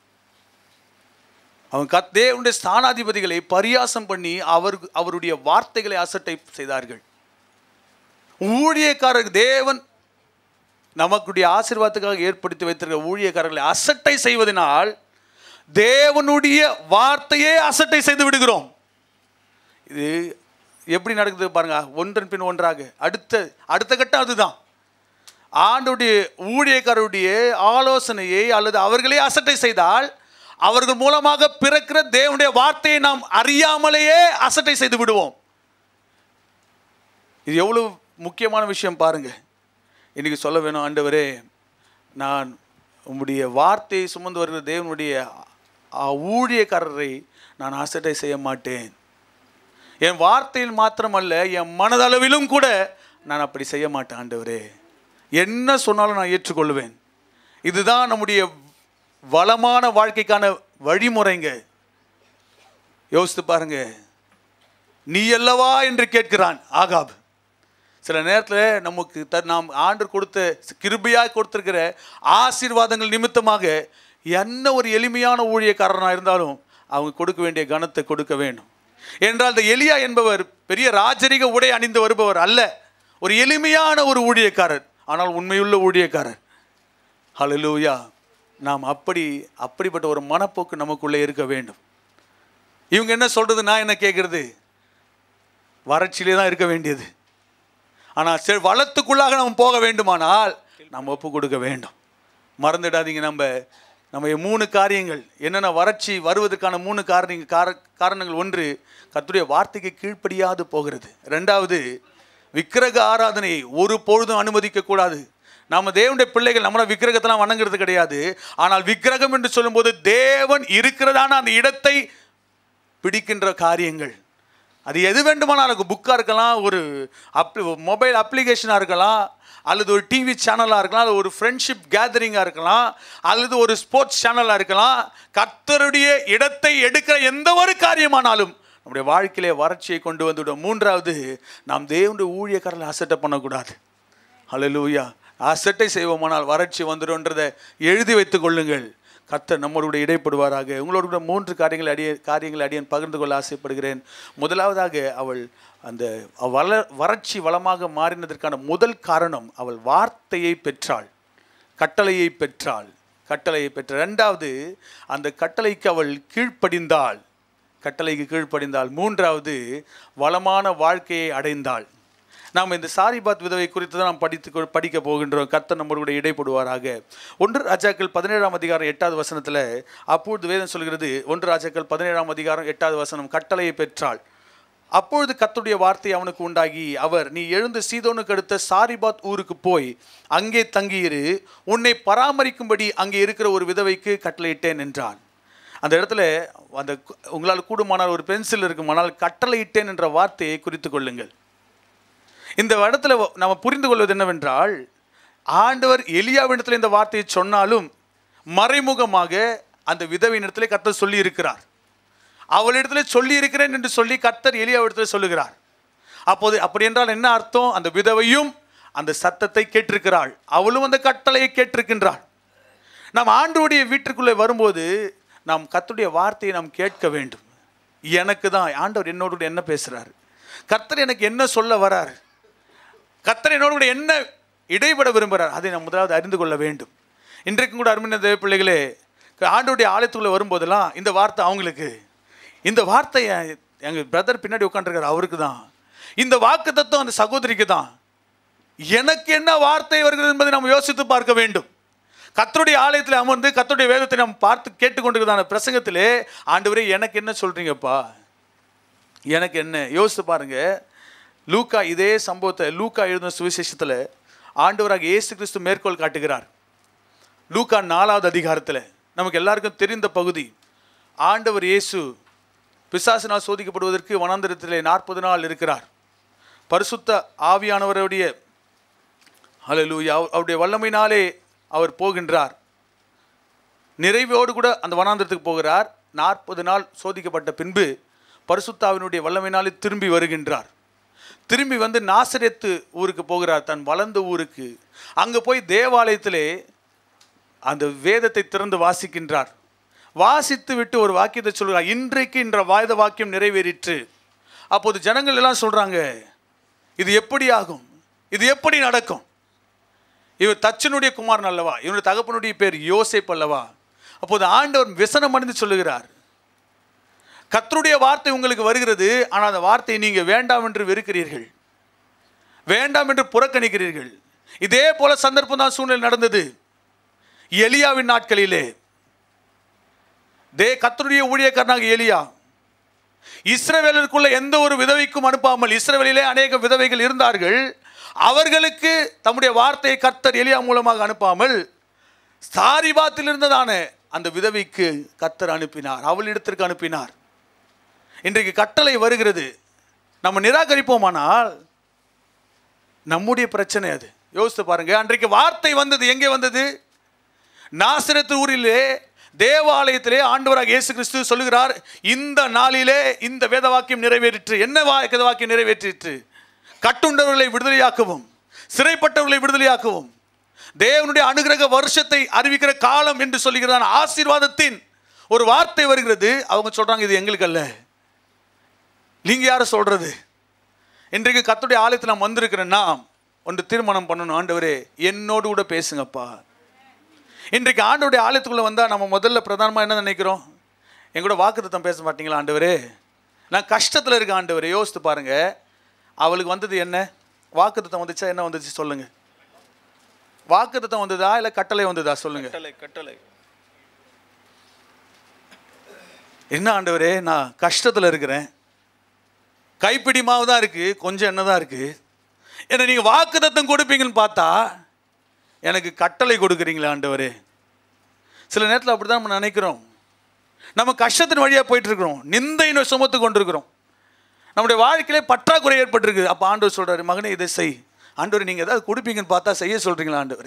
அவன் கத் தேவனுடைய ஸ்தானாதிபதிகளை பரியாசம் பண்ணி அவர் அவருடைய வார்த்தைகளை அசட்டை செய்தார்கள் ஊழியக்காரர் தேவன் நமக்குடைய ஆசீர்வாதத்துக்காக ஏற்படுத்தி வைத்திருக்கிற ஊழியக்காரர்களை அசட்டை செய்வதனால் தேவனுடைய வார்த்தையே அசட்டை செய்து விடுகிறோம் இது எப்படி நடக்குது பாருங்க ஒன்றன் பின் ஒன்றாக அடுத்த அடுத்த கட்டம் அதுதான் ஆண்டுடைய ஊழியக்காரருடைய ஆலோசனையை அல்லது அவர்களே அசட்டை செய்தால் அவர்கள் மூலமாக பிறக்கிற தேவனுடைய வார்த்தையை நாம் அறியாமலேயே அசட்டை செய்து விடுவோம் இது எவ்வளவு முக்கியமான விஷயம் பாருங்க இன்னைக்கு சொல்ல வேணும் ஆண்டவரே நான் உம்முடைய வார்த்தையை சுமந்து வருகிற தேவனுடைய ஆ- ஊழியக்காரரை நான் அசட்டை செய்ய மாட்டேன் என் வார்த்தையில் மாத்திரமல்ல என் மனதளவிலும் கூட நான் அப்படி செய்ய மாட்டேன் ஆண்டவரே என்ன சொன்னாலும் நான் ஏற்றுக்கொள்வேன் இதுதான் நம்முடைய வளமான வாழ்க்கைக்கான வழிமுறைங்க யோசித்து பாருங்க நீ அல்லவா என்று கேட்கிறான் ஆகாப் சில நேரத்தில் நமக்கு த நாம் ஆண்டு கொடுத்த கிருபையாக கொடுத்திருக்கிற ஆசீர்வாதங்கள் நிமித்தமாக என்ன ஒரு எளிமையான ஊழியக்காரனாக இருந்தாலும் அவங்க கொடுக்க வேண்டிய கனத்தை கொடுக்க வேண்டும் என்றால் இந்த எலியா என்பவர் பெரிய ராஜரிக உடை அணிந்து வருபவர் அல்ல ஒரு எளிமையான ஒரு ஊழியக்காரர் ஆனால் உண்மையுள்ள ஊழியக்காரர் ஹalleluya நாம் அப்படி அப்படிப்பட்ட ஒரு மனப்போக்கு நமக்குள்ளே இருக்க வேண்டும் இவங்க என்ன சொல்றது நான் என்ன கேட்கறது வறட்சியிலே தான் இருக்க வேண்டியது ஆனால் சரி வளத்துக்குள்ளாக நம்ம போக வேண்டுமானால் நம்ம ஒப்பு கொடுக்க வேண்டும் மறந்துடாதீங்க நம்ம நம்ம மூணு காரியங்கள் என்னென்ன வறட்சி வருவதற்கான மூணு காரணங்கள் கார காரணங்கள் ஒன்று கர்த்தருடைய வார்த்தைக்கு கீழ்ப்படியாது போகிறது ரெண்டாவது விக்கிரக ஆராதனையை ஒரு பொழுதும் அனுமதிக்க கூடாது நம்ம தேவனுடைய பிள்ளைகள் நம்மள விக்கிரகத்தெல்லாம் வணங்குறது கிடையாது ஆனால் விக்கிரகம் என்று சொல்லும்போது தேவன் இருக்கிறதான அந்த இடத்தை பிடிக்கின்ற காரியங்கள் அது எது வேண்டுமானாலும் இருக்கும் புக்காக இருக்கலாம் ஒரு அப்ளி மொபைல் அப்ளிகேஷனாக இருக்கலாம் அல்லது ஒரு டிவி சேனலாக இருக்கலாம் அல்லது ஒரு ஃப்ரெண்ட்ஷிப் கேதரிங்காக இருக்கலாம் அல்லது ஒரு ஸ்போர்ட்ஸ் சேனலாக இருக்கலாம் கர்த்தருடைய இடத்தை எடுக்கிற எந்த ஒரு காரியமானாலும் நம்முடைய வாழ்க்கையிலே வறட்சியை கொண்டு வந்துவிடும் மூன்றாவது நாம் தேவனுடைய ஊழியக்காரர்களை அசட்டை பண்ணக்கூடாது ஹalleluya அசட்டை செய்வோமானால் வறட்சி வந்துடும்ன்றதை எழுதி வைத்துக் கொள்ளுங்கள் கர்த்தர் நம்மளோட இடைப்படுவாராக உங்களோட கூட மூன்று காரியங்கள் அடிய காரியங்களை அடியேன் பகிர்ந்து கொள்ள ஆசைப்படுகிறேன் முதலாவதாக அவள் அந்த வள வறட்சி வளமாக மாறினதற்கான முதல் காரணம் அவள் வார்த்தையை பெற்றாள் கட்டளையை பெற்றாள் கட்டளையை பெற்ற ரெண்டாவது அந்த கட்டளைக்கு அவள் கீழ்ப்படிந்தாள் கட்டளைக்கு கீழ்ப்படிந்தாள் மூன்றாவது வளமான வாழ்க்கையை அடைந்தாள் நாம் இந்த சாரிபாத் விதவை குறித்து தான் நாம் படித்து கொ- படிக்க போகின்றோம் கர்த்தர் நம்மளோட இடைப்படுவாராக ஒன்று ராஜாக்கள் பதினேழாம் அதிகாரம் எட்டாவது வசனத்தில் அப்பொழுது வேதம் சொல்கிறது ஒன்று ராஜாக்கள் பதினேழாம் அதிகாரம் எட்டாவது வசனம் கட்டளையை பெற்றாள் அப்பொழுது கர்த்தருடைய வார்த்தை அவனுக்கு உண்டாகி அவர் நீ எழுந்து சீதோனுக்கு அடுத்த சாரிபாத் ஊருக்கு போய் அங்கே தங்கியிரு உன்னை பராமரிக்கும்படி அங்கே இருக்கிற ஒரு விதவைக்கு கட்டளையிட்டேன் என்றான் அந்த இடத்துல அந்த கு- உங்களால் கூடுமானால் ஒரு பென்சில் இருக்குமானால் கட்டளையிட்டேன் என்ற வார்த்தையை குறித்து கொள்ளுங்கள் இந்த இடத்துல நம்ம புரிந்து கொள்வது என்னவென்றால் ஆண்டவர் எலியாவிடத்தில் இந்த வார்த்தையை சொன்னாலும் மறைமுகமாக அந்த விதவியினிடத்திலே கர்த்தர் சொல்லி இருக்கிறார் அவளிடத்தில் சொல்லி இருக்கிறேன் என்று சொல்லி கர்த்தர் எலியாவிடத்தில் சொல்லுகிறார் அப்போது அப்படி என்றால் என்ன அர்த்தம் அந்த விதவையும் அந்த சத்தத்தை கேட்டிருக்கிறாள் அவளும் அந்த கட்டளையை கேட்டிருக்கின்றாள் நாம் ஆண்டவருடைய வீட்டிற்குள்ளே வரும்போது நாம் கர்த்தருடைய வார்த்தையை நாம் கேட்க வேண்டும் எனக்கு தான் ஆண்டவர் என்னோடு கூட என்ன பேசுறாரு கர்த்தர் எனக்கு என்ன சொல்ல வராரு கர்த்தர் என்னோடு கூட என்ன இடைபட விரும்புகிறார் அதை நாம் முதலாவது அறிந்து கொள்ள வேண்டும் இன்றைக்கும் கூட அருமையான தேவ பிள்ளைகளே ஆண்டோடைய ஆலயத்துக்குள்ளே வரும்போதெல்லாம் இந்த வார்த்தை அவங்களுக்கு இந்த வார்த்தை என்- எங்க பிரதர் பின்னாடி உட்காந்துருக்காரு அவருக்கு தான் இந்த வாக்கு தத்துவம் அந்த சகோதரிக்கு தான் எனக்கு என்ன வார்த்தை வருகிறது என்பதை நாம் யோசித்து பார்க்க வேண்டும் கர்த்தருடைய ஆலயத்தில் அமர்ந்து கர்த்தருடைய வேதத்தை நாம் பார்த்து கேட்டுக்கொண்டிருக்கிறதான பிரசங்கத்திலே ஆண்டவரே எனக்கு என்ன சொல்றீங்கப்பா எனக்கு என்ன யோசித்து பாருங்க லூக்கா இதே சம்பவத்தை லூக்கா எழுதின சுவிசேஷத்தில் ஆண்டவராக இயேசு கிறிஸ்து மேற்கோள் காட்டுகிறார் லூக்கா நாலாவது அதிகாரத்தில் நமக்கு எல்லாருக்கும் தெரிந்த பகுதி ஆண்டவர் இயேசு பிசாசினால் சோதிக்கப்படுவதற்கு வனாந்தரத்திலே நாற்பது நாள் இருக்கிறார் பரிசுத்த ஆவியானவருடைய ஹalleluya அவர் அவருடைய வல்லமையினாலே அவர் போகின்றார் நிறைவோடு கூட அந்த வனாந்தரத்துக்கு போகிறார் நாற்பது நாள் சோதிக்கப்பட்ட பின்பு பரிசுத்தாவினுடைய வல்லமையினாலே திரும்பி வருகின்றார் திரும்பி வந்து நாசரேத்து ஊருக்கு போகிறார் தன் வளர்ந்த ஊருக்கு அங்கே போய் தேவாலயத்திலே அந்த வேதத்தை திறந்து வாசிக்கின்றார் வாசித்து விட்டு ஒரு வாக்கியத்தை சொல்கிறார் இன்றைக்கு என்ற வாய்த வாக்கியம் நிறைவேறிற்று அப்போது ஜனங்கள் எல்லாம் சொல்றாங்க இது எப்படி ஆகும் இது எப்படி நடக்கும் இவர் தச்சனுடைய குமாரன் அல்லவா இவனுடைய தகப்பனுடைய பேர் யோசேப் அல்லவா அப்போது ஆண்டவர் விசனம் அடைந்து சொல்லுகிறார் கர்த்தருடைய வார்த்தை உங்களுக்கு வருகிறது ஆனால் அந்த வார்த்தையை நீங்க வேண்டாம் என்று வெறுக்கிறீர்கள் வேண்டாம் என்று புறக்கணிக்கிறீர்கள் இதே போல சந்தர்ப்பம் தான் சூழ்நிலை நடந்தது எலியாவின் நாட்களிலே தே கர்த்தருடைய ஊழியக்காரனாக எலியா இஸ்ரவேலருக்குள்ள எந்த ஒரு விதவைக்கும் அனுப்பாமல் இஸ்ரவேலிலே அநேக விதவைகள் இருந்தார்கள் அவர்களுக்கு தம்முடைய வார்த்தையை கர்த்தர் எலியா மூலமாக அனுப்பாமல் சாரிபாத்தில் இருந்ததான அந்த விதவைக்கு கர்த்தர் அனுப்பினார் அவளிடத்திற்கு அனுப்பினார் இன்றைக்கு கட்டளை வருகிறது நம்ம நிராகரிப்போமானால் நம்முடைய பிரச்சனை அது யோசித்து பாருங்க அன்றைக்கு வார்த்தை வந்தது எங்கே வந்தது நாசரத்து ஊரிலே தேவாலயத்திலே ஆண்டவராக இயேசு கிறிஸ்து சொல்லுகிறார் இந்த நாளிலே இந்த வேத வாக்கியம் நிறைவேறிற்று என்ன வா வேத வாக்கியம் நிறைவேற்றிற்று கட்டுண்டவர்களை விடுதலையாக்கவும் சிறைப்பட்டவர்களை விடுதலையாக்கவும் தேவனுடைய அனுகிரக வருஷத்தை அறிவிக்கிற காலம் என்று சொல்லுகிறதான ஆசீர்வாதத்தின் ஒரு வார்த்தை வருகிறது அவங்க சொல்றாங்க இது எங்களுக்கு அல்ல நீங்க யாரை சொல்றது இன்றைக்கு கர்த்தருடைய ஆலயத்தில் நான் வந்திருக்கிறேன்னா ஒன்று தீர்மானம் பண்ணணும் ஆண்டவரே என்னோடு கூட பேசுங்கப்பா இன்றைக்கு ஆண்டவருடைய ஆலயத்துக்குள்ளே வந்தால் நம்ம முதல்ல பிரதானமாக என்ன நினைக்கிறோம் எங்கூட வாக்குத்தத்தம் பேச மாட்டீங்களா ஆண்டவரே நான் கஷ்டத்தில் இருக்க ஆண்டவரே யோசித்து பாருங்க அவளுக்கு வந்தது என்ன வாக்குத்தத்தம் வந்துச்சா என்ன வந்துச்சு சொல்லுங்க வாக்குத்தத்தம் வந்ததா இல்லை கட்டளை வந்ததா சொல்லுங்க கட்டளை கட்டளை என்ன ஆண்டவரே நான் கஷ்டத்தில் இருக்கிறேன் கைப்பிடி மாவு தான் இருக்குது கொஞ்சம் எண்ணெய் தான் இருக்குது என்ன நீங்கள் வாக்குத்தத்தம் கொடுப்பீங்கன்னு பார்த்தா எனக்கு கட்டளை கொடுக்குறீங்களா ஆண்டவரே சில நேரத்தில் அப்படி தான் நம்ம நினைக்கிறோம் நம்ம கஷ்டத்தின் வழியாக போயிட்டு இருக்கிறோம் நிந்தை சுமத்து கொண்டிருக்கிறோம் நம்முடைய வாழ்க்கையிலே பற்றாக்குறை ஏற்பட்டிருக்கு அப்போ ஆண்டவர் சொல்கிறாரு மகனே இதை செய் ஆண்டவர் நீங்கள் ஏதாவது கொடுப்பீங்கன்னு பார்த்தா செய்ய சொல்கிறீங்களா ஆண்டவர்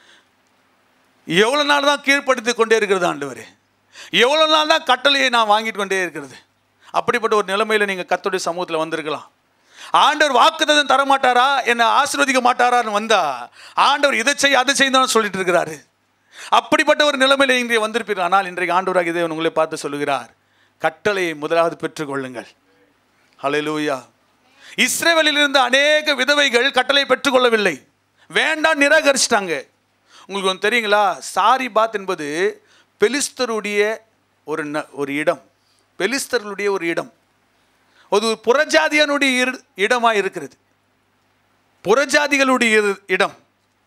எவ்வளோ நாள் தான் கீழ்ப்படுத்தி கொண்டே இருக்கிறது ஆண்டவர் எவ்வளோ நாள் தான் கட்டளையை நான் வாங்கிட்டு கொண்டே இருக்கிறது அப்படிப்பட்ட ஒரு நிலைமையில் நீங்கள் கர்த்தருடைய சமூகத்தில் வந்திருக்கலாம் ஆண்டவர் வாக்குத்தத்தம் தர மாட்டாரா என்னை ஆசீர்வதிக்க மாட்டாரான்னு வந்தா ஆண்டவர் இதை செய் அதை செய்தான் சொல்லிட்டு இருக்கிறாரு அப்படிப்பட்ட ஒரு நிலைமையில் இங்கே வந்திருப்பீர்கள் ஆனால் இன்றைக்கு ஆண்டவராக இதை உங்களை பார்த்து சொல்லுகிறார் கட்டளையை முதலாவது பெற்றுக்கொள்ளுங்கள் ஹalleluya இஸ்ரேவேலில் இருந்த அநேக விதவைகள் கட்டளை பெற்றுக்கொள்ளவில்லை வேண்டாம் நிராகரிச்சிட்டாங்க உங்களுக்கு ஒன்று தெரியுங்களா சாரிபாத் என்பது பெலிஸ்தருடைய ஒரு ந- ஒரு இடம் பெலிஸ்தர்களுடைய ஒரு இடம் அது ஒரு புறஜாதியனுடைய இரு- இடமாய் இருக்கிறது புறஜாதிகளுடைய இரு- இடம்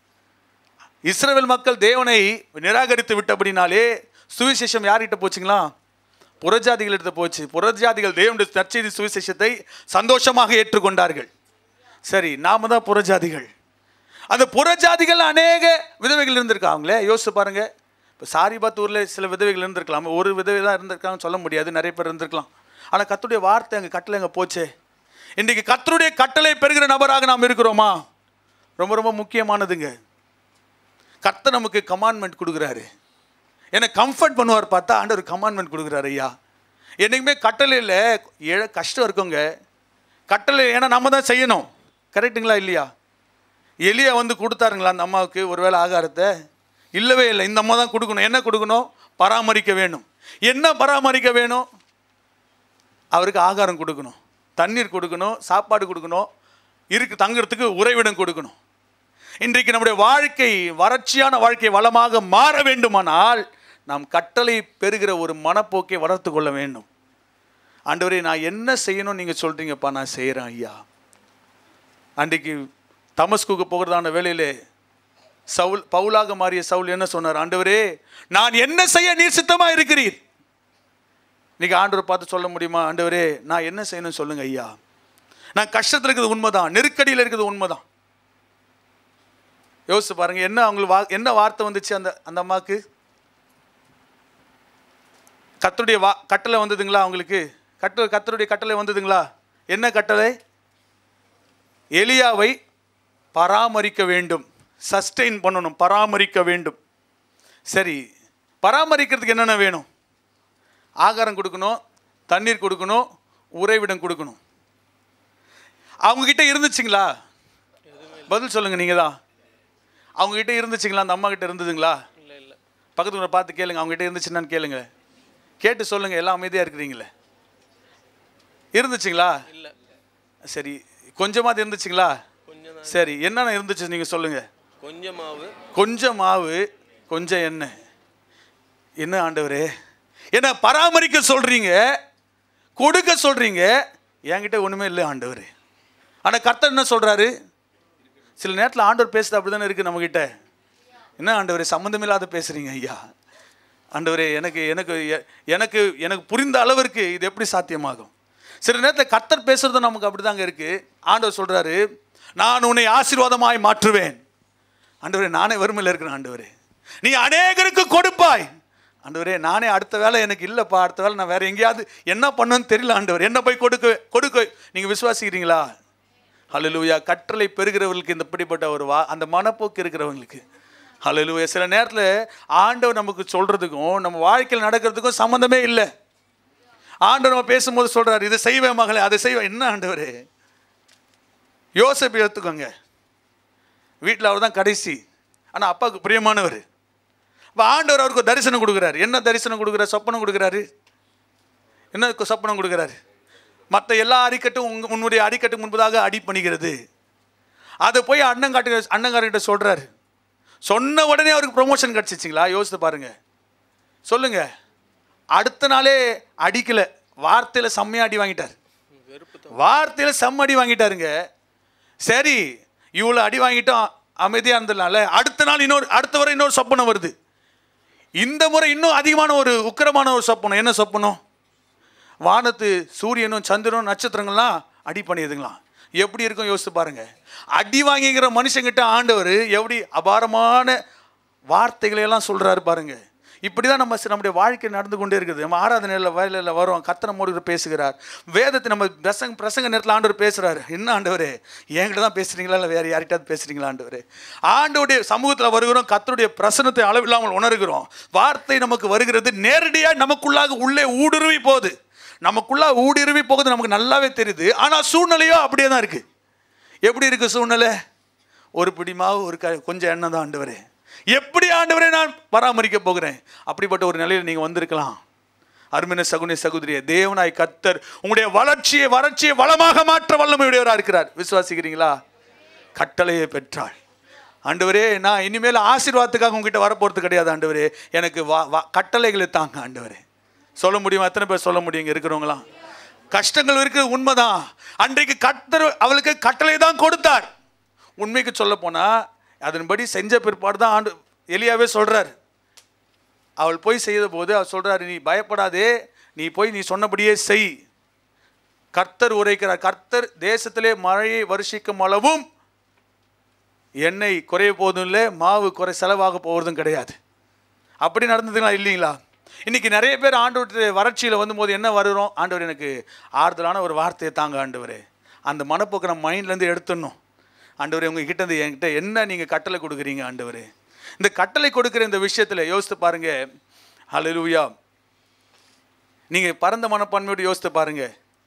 இஸ்ரவேல் மக்கள் தேவனை நிராகரித்து விட்டபடினாலே சுவிசேஷம் யார்கிட்ட போச்சுங்களா புறஜாதிகளிடத்து போச்சு புறஜாதிகள் தேவனுடைய நற்செய்தி சுவிசேஷத்தை சந்தோஷமாக ஏற்றுக்கொண்டார்கள் சரி நாம தான் புறஜாதிகள் அந்த புறஜாதிகள் அநேக விதவைகள் இருந்திருக்காங்களே யோசிச்சு பாருங்க இப்போ சாரிபாத்தூரில் சில விதவைகள் இருந்திருக்கலாம் ஒரு விதவை தான் இருந்திருக்காங்கன்னு சொல்ல முடியாது நிறைய பேர் இருந்திருக்கலாம் ஆனால் கர்த்தருடைய வார்த்தை அங்கே கட்டளை அங்கே போச்சே இன்றைக்கு கர்த்தருடைய கட்டளை பெறுகிற நபராக நாம் இருக்கிறோமா ரொம்ப ரொம்ப முக்கியமானதுங்க கர்த்தர் நமக்கு கமாண்ட்மெண்ட் கொடுக்குறாரு என்னை கம்ஃபர்ட் பண்ணுவார் பார்த்தா ஆண்டவர் கமாண்ட்மெண்ட் கொடுக்குறாரு ஐயா என்றைக்குமே கட்டளையில் ஏழ கஷ்டம் இருக்குங்க கட்டளை ஏன்னா நம்ம தான் செய்யணும் கரெக்டுங்களா இல்லையா எலியா வந்து கொடுத்தாருங்களா அந்த அம்மாவுக்கு ஒருவேளை ஆகாரத்தை இல்லவே இல்லை இந்த அம்மா தான் கொடுக்கணும் என்ன கொடுக்கணும் பராமரிக்க வேணும் என்ன பராமரிக்க வேணும் அவருக்கு ஆகாரம் கொடுக்கணும் தண்ணீர் கொடுக்கணும் சாப்பாடு கொடுக்கணும் இருக்கு தங்குறதுக்கு உறைவிடம் கொடுக்கணும் இன்றைக்கு நம்முடைய வாழ்க்கை வறட்சியான வாழ்க்கை வளமாக மாற வேண்டுமானால் நாம் கட்டளை பெறுகிற ஒரு மனப்போக்கை வளர்த்து கொள்ள வேண்டும் ஆண்டவரே நான் என்ன செய்யணும் நீங்கள் சொல்கிறீங்கப்பா நான் செய்கிறேன் ஐயா அன்றைக்கு தமஸ்குக்கு போகிறதான வேலையிலே சவுல் பவுலாக மாறிய சவுல் என்ன சொன்னார் ஆண்டவரே நான் என்ன செய்ய நீர் சித்தமாக இருக்கிறீர் இன்னைக்கு ஆண்டவர் பார்த்து சொல்ல முடியுமா ஆண்டவரே நான் என்ன செய்யணும் சொல்லுங்க ஐயா நான் கஷ்டத்தில் இருக்கிறது உண்மைதான் நெருக்கடியில் இருக்கிறது உண்மைதான் யோசிச்சு பாருங்க என்ன அவங்களுக்கு வா என்ன வார்த்தை வந்துச்சு அந்த அந்த அம்மாவுக்கு கத்தருடைய வா கட்டளை வந்ததுங்களா அவங்களுக்கு கட்ட கத்தருடைய கட்டளை வந்ததுங்களா என்ன கட்டளை எலியாவை பராமரிக்க வேண்டும் சஸ்டெயின் பண்ணணும் பராமரிக்க வேண்டும் சரி பராமரிக்கிறதுக்கு என்னென்ன வேணும் ஆகாரம் கொடுக்கணும் தண்ணீர் கொடுக்கணும் உறைவிடம் கொடுக்கணும் அவங்கக்கிட்ட இருந்துச்சுங்களா பதில் சொல்லுங்கள் நீங்கள் தான் அவங்கக்கிட்ட இருந்துச்சுங்களா அந்த அம்மா கிட்ட இருந்ததுங்களா இல்லை இல்லை பக்கத்துல பார்த்து கேளுங்க அவங்ககிட்ட இருந்துச்சுன்னான்னு கேளுங்க கேட்டு சொல்லுங்க எல்லாம் அமைதியாக இருக்கிறீங்களே இருந்துச்சுங்களா இல்லை சரி கொஞ்சமாவது இருந்துச்சுங்களா கொஞ்சம் தான் சரி என்னென்ன இருந்துச்சு நீங்கள் சொல்லுங்க கொஞ்சம் மாவு கொஞ்சம் மாவு கொஞ்சம் எண்ணெய் என்ன ஆண்டவரே என்ன பராமரிக்க சொல்றீங்க கொடுக்க சொல்றீங்க என்கிட்ட ஒண்ணுமே இல்லை ஆண்டவரே ஆனால் கர்த்தர் என்ன சொல்றாரு சில நேரத்தில் ஆண்டவர் பேசுறது அப்படிதானே இருக்கு நம்ம கிட்ட என்ன ஆண்டவரே சம்மந்தமில்லாத பேசுறீங்க ஐயா ஆண்டவரே எனக்கு எனக்கு எ- எனக்கு எனக்கு புரிந்த அளவிற்கு இது எப்படி சாத்தியமாகும் சில நேரத்தில் கர்த்தர் பேசுறது நமக்கு அப்படிதாங்க இருக்கு ஆண்டவர் சொல்றாரு நான் உன்னை ஆசீர்வாதமாய் மாற்றுவேன் ஆண்டவரே நானே வறுமையில் இருக்கிறேன் ஆண்டவரே நீ அநேகருக்கு கொடுப்பாய் ஆண்டவரே நானே அடுத்த வேலை எனக்கு இல்லைப்பா அடுத்த வேலை நான் வேற எங்கேயாவது என்ன பண்ணுன்னு தெரியல ஆண்டவர் என்ன போய் கொடுக்க கொடுக்க நீங்கள் விசுவாசிக்கிறீங்களா ஹalleluya கற்றலை பெறுகிறவர்களுக்கு இந்த இப்படிப்பட்ட ஒரு வா அந்த மனப்போக்கு இருக்கிறவங்களுக்கு ஹalleluya சில நேரத்தில் ஆண்டவர் நமக்கு சொல்கிறதுக்கும் நம்ம வாழ்க்கையில் நடக்கிறதுக்கும் சம்மந்தமே இல்லை ஆண்டவர் நம்ம பேசும்போது சொல்றாரு இதை செய்வேன் மகளே அதை செய்வேன் என்ன ஆண்டவரே யோசேப்பு எடுத்துக்கோங்க வீட்டில் அவர் தான் கடைசி ஆனால் அப்பாவுக்கு பிரியமானவர் இப்போ ஆண்டவர் அவருக்கு ஒரு தரிசனம் கொடுக்குறாரு என்ன தரிசனம் கொடுக்குறாரு சொப்பனம் கொடுக்குறாரு என்ன கு- சொப்பனம் கொடுக்குறாரு மற்ற எல்லா அடிக்கட்டும் உங்க உன்னுடைய அடிக்கட்டு முன்பதாக அடி பண்ணிக்கிறது அதை போய் அண்ணங்காட்டு அண்ணங்காரர்கிட்ட சொல்கிறாரு சொன்ன உடனே அவருக்கு ப்ரொமோஷன் கிடச்சிச்சிங்களா யோசித்து பாருங்க சொல்லுங்க அடுத்த நாளே அடிக்கல வார்த்தையில் செம்மையா அடி வாங்கிட்டார் வெறுப்பு வார்த்தையில் செம்ம அடி வாங்கிட்டாருங்க சரி இவ்வளோ அடி வாங்கிட்டோம் அமைதியாக இருந்ததுனால அடுத்த நாள் இன்னொரு அடுத்த வரை இன்னொரு சொப்பனம் வருது இந்த முறை இன்னும் அதிகமான ஒரு உக்கிரமான ஒரு சொப்பனம் என்ன சொப்பனம் வானத்து சூரியனும் சந்திரனும் நட்சத்திரங்கள்லாம் அடி பண்ணியதுங்களாம் எப்படி இருக்கும் யோசித்து பாருங்க அடி வாங்கிக்கிற மனுஷங்கிட்ட ஆண்டவர் எப்படி அபாரமான வார்த்தைகளை எல்லாம் சொல்றாரு பாருங்க இப்படி தான் நம்ம சி- நம்முடைய வாழ்க்கை நடந்து கொண்டே இருக்குது நம்ம ஆராதனையில் வயலில் வரோம் கத்தனை மோடி பேசுகிறார் வேதத்தை நம்ம பிரசங்க பிரசங்க நேரத்தில் ஆண்டவர் பேசுகிறாரு என்ன ஆண்டவரே என்கிட்ட தான் பேசுகிறீங்களா இல்லை வேறு யார்கிட்டயாவது பேசுகிறீங்களா ஆண்டவரே ஆண்டவருடைய சமூகத்தில் வருகிறோம் கத்தருடைய பிரசனத்தை அளவில்லாமல் உணர்கிறோம் வார்த்தை நமக்கு வருகிறது நேரடியாக நமக்குள்ளாக உள்ளே ஊடுருவி போகுது நமக்குள்ளே ஊடுருவி போகுது நமக்கு நல்லாவே தெரியுது ஆனால் சூழ்நிலையோ அப்படியே தான் இருக்குது எப்படி இருக்குது சூழ்நிலை ஒரு பிடி மாவு ஒரு க கொஞ்சம் எண்ணெய் தான் ஆண்டவரே எப்படி ஆண்டவரே நான் பராமரிக்க போகிறேன் அப்படிப்பட்ட ஒரு நிலையில் நீங்கள் வந்திருக்கலாம் அருமையான சகுனி சகோதரியே தேவனாய் கத்தர் உங்களுடைய வளர்ச்சியை வறட்சியை வளமாக மாற்ற வல்லமையுடையவராக இருக்கிறார் விசுவாசிக்கிறீங்களா கட்டளையை பெற்றாள் ஆண்டவரே நான் இனிமேல் ஆசீர்வாதத்துக்காக உங்ககிட்ட வரப்போகிறது கிடையாது ஆண்டவரே எனக்கு வா வா கட்டளைகளை தாங்க ஆண்டவரே சொல்ல முடியுமா எத்தனை பேர் சொல்ல முடியும் இங்கே இருக்கிறவங்களாம் கஷ்டங்கள் இருக்குது உண்மைதான் அன்றைக்கு கத்தர் அவளுக்கு கட்டளை தான் கொடுத்தார் உண்மைக்கு சொல்ல போனால் அதன்படி செஞ்ச பிற்பாடு தான் ஆண்டு எலியாவே சொல்கிறார் அவள் போய் செய்த போது அவர் சொல்கிறாரு நீ பயப்படாதே நீ போய் நீ சொன்னபடியே செய் கர்த்தர் உரைக்கிறார் கர்த்தர் தேசத்திலே மழையை வருஷிக்கும் அளவும் எண்ணெய் குறைய போவதும் இல்லை மாவு குறை செலவாக போவதும் கிடையாது அப்படி நடந்ததுங்களா இல்லைங்களா இன்னைக்கு நிறைய பேர் ஆண்டவர் வறட்சியில் வந்தபோது என்ன வருகிறோம் ஆண்டவர் எனக்கு ஆறுதலான ஒரு வார்த்தையை தாங்க ஆண்டவரே அந்த மனப்போக்கை நம்ம மைண்ட்லேருந்து எடுத்துடணும் ஆண்டவரே உங்கள் கிட்ட இருந்து என்கிட்ட என்ன நீங்கள் கட்டளை கொடுக்குறீங்க ஆண்டவரே இந்த கட்டளை கொடுக்குற இந்த விஷயத்தில் யோசித்து பாருங்க ஹalleluya நீங்கள் பரந்த மனப்பான்மையோடு யோசித்து பாருங்க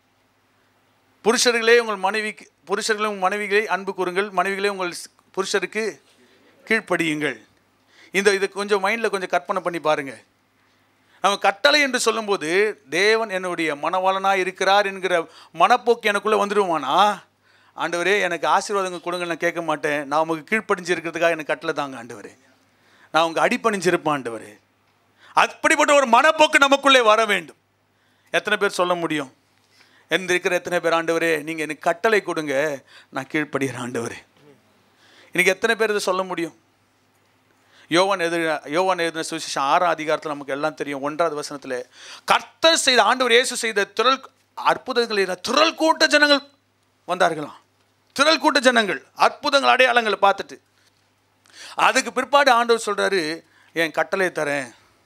புருஷர்களே உங்கள் மனைவிக்கு புருஷர்களே உங்கள் மனைவிகளை அன்பு கூறுங்கள் மனைவிகளே உங்கள் ஸ்- புருஷருக்கு கீழ்ப்படியுங்கள் இந்த இது கொஞ்சம் மைண்டில் கொஞ்சம் கற்பனை பண்ணி பாருங்க நம்ம கட்டளை என்று சொல்லும்போது தேவன் என்னுடைய மனவாளனாக இருக்கிறார் என்கிற மனப்போக்கு எனக்குள்ளே வந்துடுவானா ஆண்டவரே எனக்கு ஆசீர்வாதங்கள் கொடுங்க நான் கேட்க மாட்டேன் நான் உங்களுக்கு கீழ்ப்படிஞ்சு இருக்கிறதுக்காக எனக்கு கட்டளை தாங்க ஆண்டவரே நான் உங்க அடிப்பணிஞ்சிருப்பேன் ஆண்டவரே அப்படிப்பட்ட ஒரு மனப்போக்கு நமக்குள்ளே வர வேண்டும் எத்தனை பேர் சொல்ல முடியும் எந்த இருக்கிற எத்தனை பேர் ஆண்டவரே நீங்கள் எனக்கு கட்டளை கொடுங்க நான் கீழ்ப்படுகிறேன் ஆண்டவரே இன்னைக்கு எத்தனை பேர் இதை சொல்ல முடியும் யோவான் எதிர யோவான் எழுதின சுவிசேஷம் ஆறாம் அதிகாரத்தில் நமக்கு எல்லாம் தெரியும் ஒன்றாவது வசனத்தில் கர்த்தர் செய்த ஆண்டவர் இயேசு செய்த திரள் அற்புதங்களை திரள் கூட்ட ஜனங்கள் வந்தார்களாம் திரள் கூட்ட ஜனங்கள் அற்புதங்கள் அடையாளங்களை பார்த்துட்டு அதுக்கு பிற்பாடு ஆண்டவர் சொல்றாரு என் கட்டளை தரேன்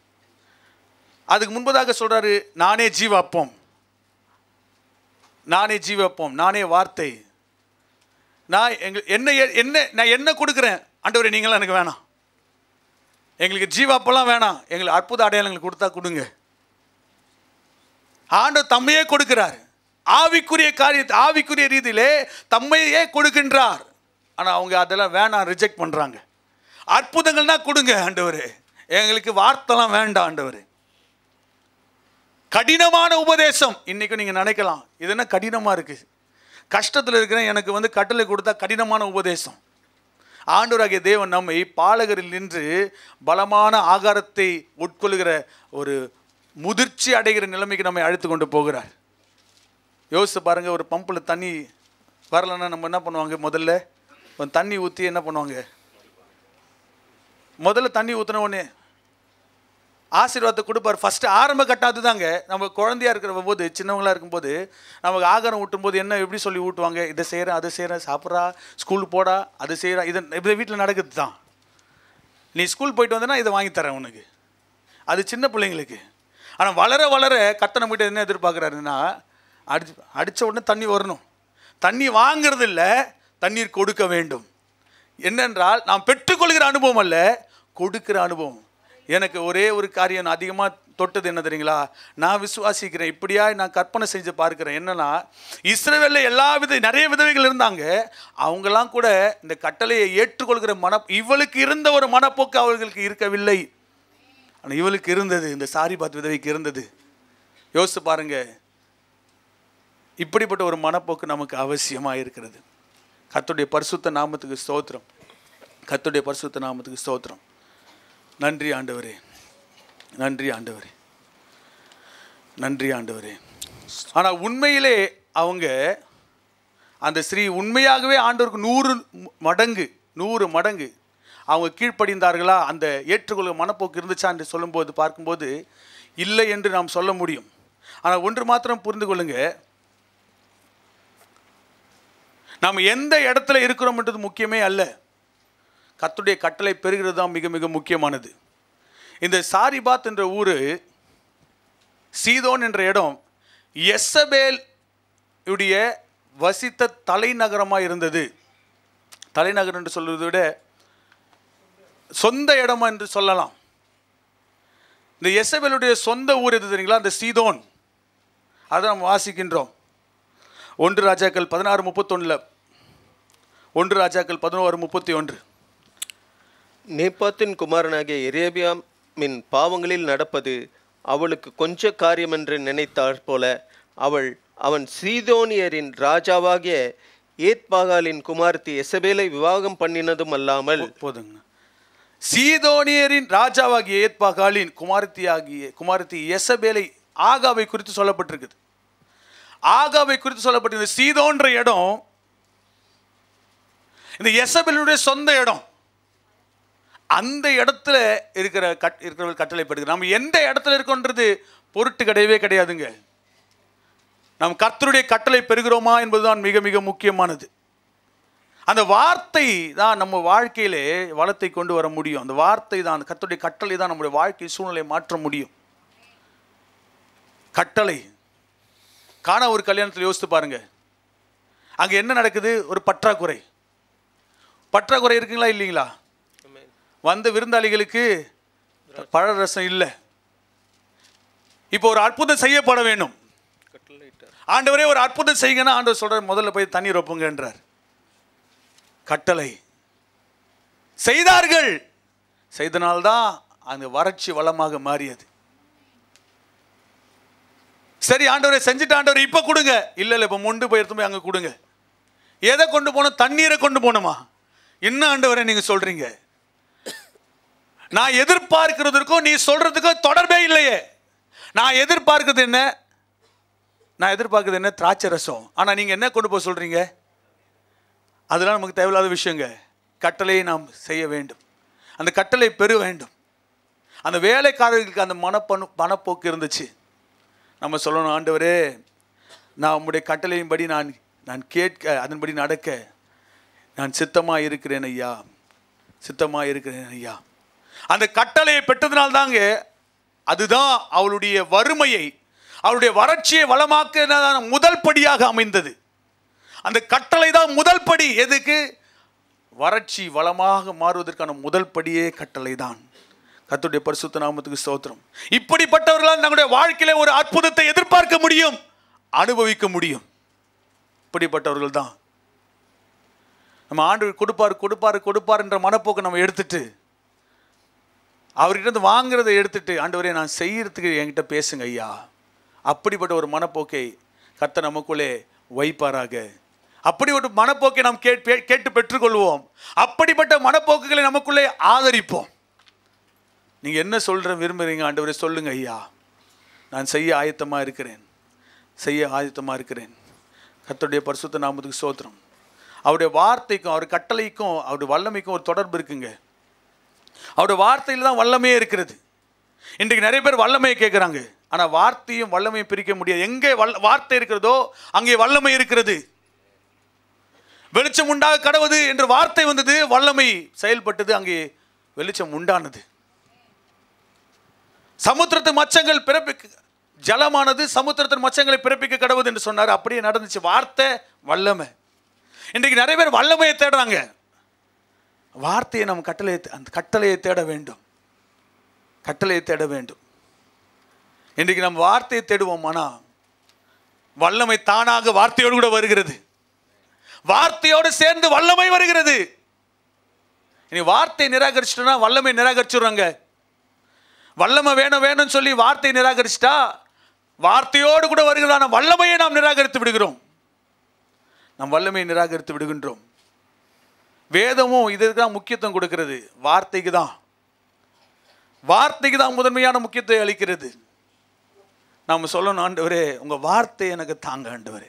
அதுக்கு முன்பதாக சொல்றாரு நானே ஜீவாப்போம் நானே ஜீவப்போம் நானே வார்த்தை நான் எங்க என்ன என்ன நான் என்ன கொடுக்குறேன் ஆண்டவரே நீங்களாம் எனக்கு வேணாம் எங்களுக்கு ஜீவாப்பெல்லாம் வேணாம் எங்களுக்கு அற்புத அடையாளங்கள் கொடுத்தா கொடுங்க ஆண்டவர் தம்மையே கொடுக்கிறார் ஆவிக்குரிய காரியத்தை ஆவிக்குரிய ரீதியிலே தம்மையே கொடுக்கின்றார் ஆனால் அவங்க அதெல்லாம் வேணாம் ரிஜெக்ட் பண்ணுறாங்க அற்புதங்கள்னா கொடுங்க ஆண்டவரே எங்களுக்கு வார்த்தைலாம் வேண்டாம் ஆண்டவரே கடினமான உபதேசம் இன்னைக்கு நீங்கள் நினைக்கலாம் இது என்ன கடினமாக இருக்குது கஷ்டத்தில் இருக்கிறேன் எனக்கு வந்து கட்டளை கொடுத்தா கடினமான உபதேசம் ஆண்டவராகிய தேவன் நம்மை பாலகரில் நின்று பலமான ஆகாரத்தை உட்கொள்கிற ஒரு முதிர்ச்சி அடைகிற நிலைமைக்கு நம்மை அழைத்து கொண்டு போகிறார் யோசிச்சு பாருங்க ஒரு பம்பில் தண்ணி வரலைன்னா நம்ம என்ன பண்ணுவாங்க முதல்ல ஒரு தண்ணி ஊற்றி என்ன பண்ணுவாங்க முதல்ல தண்ணி ஊற்றின உடனே ஆசீர்வாதத்தை கொடுப்பார் ஃபஸ்ட்டு ஆரம்ப கட்டம் அதுதாங்க நம்ம குழந்தையா இருக்கிற போது சின்னவங்களா இருக்கும்போது நமக்கு ஆகாரம் ஊட்டும்போது என்ன எப்படி சொல்லி ஊட்டுவாங்க இதை செய்கிறேன் அதை செய்கிறேன் சாப்பிட்றா ஸ்கூல் போடா அது செய்கிறா இது இது வீட்டில் நடக்குது தான் நீ ஸ்கூல் போயிட்டு வந்தனா இதை வாங்கி தரேன் உனக்கு அது சின்ன பிள்ளைங்களுக்கு ஆனால் வளர வளர கத்த நம்மகிட்ட என்ன எதிர்பார்க்குறாருன்னா அடிச்சு அடித்த உடனே தண்ணி வரணும் தண்ணி வாங்குறது இல்லை தண்ணீர் கொடுக்க வேண்டும் என்னென்றால் நாம் பெற்றுக்கொள்கிற அனுபவம் அல்ல கொடுக்கிற அனுபவம் எனக்கு ஒரே ஒரு காரியம் நான் அதிகமாக தொட்டது என்ன தெரியுங்களா நான் விசுவாசிக்கிறேன் இப்படியா நான் கற்பனை செஞ்சு பார்க்கிறேன் என்னன்னா இஸ்ரவேலில் எல்லா வித நிறைய விதவைகள் இருந்தாங்க அவங்கெல்லாம் கூட இந்த கட்டளையை ஏற்றுக்கொள்கிற மன இவளுக்கு இருந்த ஒரு மனப்போக்கு அவர்களுக்கு இருக்கவில்லை ஆனால் இவளுக்கு இருந்தது இந்த சாரிபாத் விதவைக்கு இருந்தது யோசிச்சு பாருங்க இப்படிப்பட்ட ஒரு மனப்போக்கு நமக்கு அவசியமாக இருக்கிறது கர்த்தருடைய பரிசுத்த நாமத்துக்கு ஸ்தோத்திரம் கர்த்தருடைய பரிசுத்த நாமத்துக்கு ஸ்தோத்திரம் நன்றி ஆண்டவரே நன்றி ஆண்டவரே நன்றி ஆண்டவரே ஆனால் உண்மையிலே அவங்க அந்த ஸ்ரீ உண்மையாகவே ஆண்டவருக்கு நூறு மடங்கு நூறு மடங்கு அவங்க கீழ்ப்படிந்தார்களா அந்த ஏற்றுக்கொள்ள மனப்போக்கு இருந்துச்சா என்று சொல்லும்போது பார்க்கும்போது இல்லை என்று நாம் சொல்ல முடியும் ஆனால் ஒன்று மாத்திரம் புரிந்து கொள்ளுங்க நாம் எந்த இடத்துல இருக்கிறோம்ன்றது முக்கியமே அல்ல கர்த்தருடைய கட்டளை பெறுகிறது தான் மிக மிக முக்கியமானது இந்த சாரிபாத் என்ற ஊர் சீதோன் என்ற இடம் எசபேல் உடைய வசித்த தலைநகரமாக இருந்தது தலைநகர் என்று சொல்வதை விட சொந்த இடம் என்று சொல்லலாம் இந்த எசபேலுடைய சொந்த ஊர் எது தெரியுங்களா அந்த சீதோன் அதை நாம் வாசிக்கின்றோம் ஒன்று ராஜாக்கள் பதினாறு முப்பத்தொன்னில் ஒன்று ராஜாக்கள் பதினோரு முப்பத்தி ஒன்று நேபாத்தின் குமாரனாகிய எரேபியாமின் பாவங்களில் நடப்பது அவளுக்கு கொஞ்ச காரியம் என்று நினைத்தாற் போல அவள் அவன் சீதோனியரின் ராஜாவாகிய ஏத்பாகாலின் குமாரத்தி எசபேலை விவாகம் பண்ணினதும் அல்லாமல் போதுங்க சீதோனியரின் ராஜாவாகிய ஏத்பாகாலின் குமாரத்தியாகிய குமாரத்தி எசபேலை ஆகாவை குறித்து சொல்லப்பட்டிருக்குது ஆகாவை குறித்து சொல்லப்பட்டிருந்த சீதோன்ற இடம் இந்த எசபேலுடைய சொந்த இடம் அந்த இடத்துல இருக்கிற கட் இருக்கிறவர்கள் கட்டளைப்படுகிறது நம்ம எந்த இடத்துல இருக்கோன்றது பொருட்டு கிடையவே கிடையாதுங்க நாம் கர்த்தருடைய கட்டளை பெறுகிறோமா என்பதுதான் மிக மிக முக்கியமானது அந்த வார்த்தை தான் நம்ம வாழ்க்கையிலே வளத்தை கொண்டு வர முடியும் அந்த வார்த்தை தான் அந்த கர்த்தருடைய கட்டளை தான் நம்முடைய வாழ்க்கை சூழ்நிலையை மாற்ற முடியும் கட்டளை காண ஒரு கல்யாணத்தில் யோசித்து பாருங்க அங்கே என்ன நடக்குது ஒரு பற்றாக்குறை பற்றாக்குறை இருக்குங்களா இல்லைங்களா வந்த விருந்தாளிகளுக்கு பழரசம் இல்லை இப்போ ஒரு அற்புதம் செய்யப்பட வேண்டும் ஆண்டவரே ஒரு அற்புதம் செய்யுங்கன்னா ஆண்டவர் சொல்றார் முதல்ல போய் தண்ணீர் ஒப்புங்கன்றார் கட்டளை செய்தார்கள் செய்தனால்தான் அந்த வறட்சி வளமாக மாறியது சரி ஆண்டவரை செஞ்சுட்டு ஆண்டவர் இப்போ கொடுங்க இல்லை இல்லை இப்போ மொண்டு போய் எடுத்து போய் அங்கே கொடுங்க எதை கொண்டு போனோம் தண்ணீரை கொண்டு போகணுமா என்ன ஆண்டவரை நீங்கள் சொல்கிறீங்க நான் எதிர்பார்க்கிறதுக்கும் நீ சொல்கிறதுக்கும் தொடர்பே இல்லையே நான் எதிர்பார்க்கிறது என்ன நான் எதிர்பார்க்கிறது என்ன திராட்சை ரசம் ஆனால் நீங்கள் என்ன கொண்டு போக சொல்கிறீங்க அதெல்லாம் நமக்கு தேவையில்லாத விஷயங்க கட்டளையை நாம் செய்ய வேண்டும் அந்த கட்டளை பெற வேண்டும் அந்த வேலைக்காரர்களுக்கு அந்த மனப்பணு மனப்போக்கு இருந்துச்சு நம்ம சொல்லணும் ஆண்டவரே நான் உம்முடைய கட்டளையின்படி நான் நான் கேட்க அதன்படி நடக்க நான் சித்தமாக இருக்கிறேன் ஐயா சித்தமாக இருக்கிறேன் ஐயா அந்த கட்டளையை பெற்றதுனால்தாங்க அதுதான் அவளுடைய வறுமையை அவளுடைய வறட்சியை வளமாக்க முதல் படியாக அமைந்தது அந்த கட்டளை தான் முதல் படி எதுக்கு வறட்சி வளமாக மாறுவதற்கான முதல் படியே கட்டளை தான் கர்த்தருடைய பரிசுத்த நாமத்துக்கு ஸ்தோத்திரம் இப்படிப்பட்டவர்களால் தங்களுடைய வாழ்க்கையில ஒரு அற்புதத்தை எதிர்பார்க்க முடியும் அனுபவிக்க முடியும் இப்படிப்பட்டவர்கள் தான் நம்ம ஆண்டு கொடுப்பார் கொடுப்பார் கொடுப்பார் என்ற மனப்போக்கை நம்ம எடுத்துட்டு அவர்கிட்ட இருந்து வாங்குறதை எடுத்துட்டு ஆண்டவரே நான் செய்யறதுக்கு என்கிட்ட பேசுங்க ஐயா அப்படிப்பட்ட ஒரு மனப்போக்கை கர்த்தர் நமக்குள்ளே வைப்பாராக அப்படி ஒரு மனப்போக்கை நாம் கேட் பே- கேட்டு பெற்றுக்கொள்வோம் அப்படிப்பட்ட மனப்போக்குகளை நமக்குள்ளே ஆதரிப்போம் நீங்கள் என்ன சொல்ற விரும்புகிறீங்க ஆண்டவரே சொல்லுங்க ஐயா நான் செய்ய ஆயத்தமாக இருக்கிறேன் செய்ய ஆயத்தமாக இருக்கிறேன் கர்த்தருடைய பரிசுத்த நாமத்துக்கு சோத்திரம் அவருடைய வார்த்தைக்கும் அவர் கட்டளைக்கும் அவருடைய வல்லமைக்கும் ஒரு தொடர்பு இருக்குங்க அவருடைய வார்த்தையில் தான் வல்லமையே இருக்கிறது இன்றைக்கு நிறைய பேர் வல்லமையை கேட்குறாங்க ஆனால் வார்த்தையும் வல்லமையும் பிரிக்க முடியாது எங்கே வல்ல வார்த்தை இருக்கிறதோ அங்கே வல்லமை இருக்கிறது வெளிச்சம் உண்டாக கடவுது என்ற வார்த்தை வந்தது வல்லமை செயல்பட்டது அங்கே வெளிச்சம் உண்டானது சமுத்திரத்து மச்சங்கள் பிறப்பிக்க ஜலமானது சமுத்திரத்தின் மச்சங்களை பிறப்பிக்க கடவுது என்று சொன்னார் அப்படியே நடந்துச்சு வார்த்தை வல்லமை இன்றைக்கு நிறைய பேர் வல்லமையை தேடுறாங்க வார்த்தையை நம்ம கட்டளையை தே- அந்த கட்டளையை தேட வேண்டும் கட்டளையை தேட வேண்டும் இன்றைக்கு நம்ம வார்த்தையை தேடுவோமானா வல்லமை தானாக வார்த்தையோடு கூட வருகிறது வார்த்தையோடு சேர்ந்து வல்லமை வருகிறது இனி வார்த்தையை நிராகரிச்சிட்டோன்னா வல்லமை நிராகரிச்சிடுறாங்க வல்லமை வேணும் வேணும்னு சொல்லி வார்த்தையை நிராகரிச்சிட்டா வார்த்தையோடு கூட வருகிறதான வல்லமையை நாம் நிராகரித்து விடுகிறோம் நாம் வல்லமையை நிராகரித்து விடுகின்றோம் வேதமும் இதற்கு தான் முக்கியத்துவம் கொடுக்கிறது வார்த்தைக்கு தான் வார்த்தைக்கு தான் முதன்மையான முக்கியத்துவம் அளிக்கிறது நாம் சொல்லணும் ஆண்டவரே உங்கள் வார்த்தை எனக்கு தாங்க ஆண்டவரே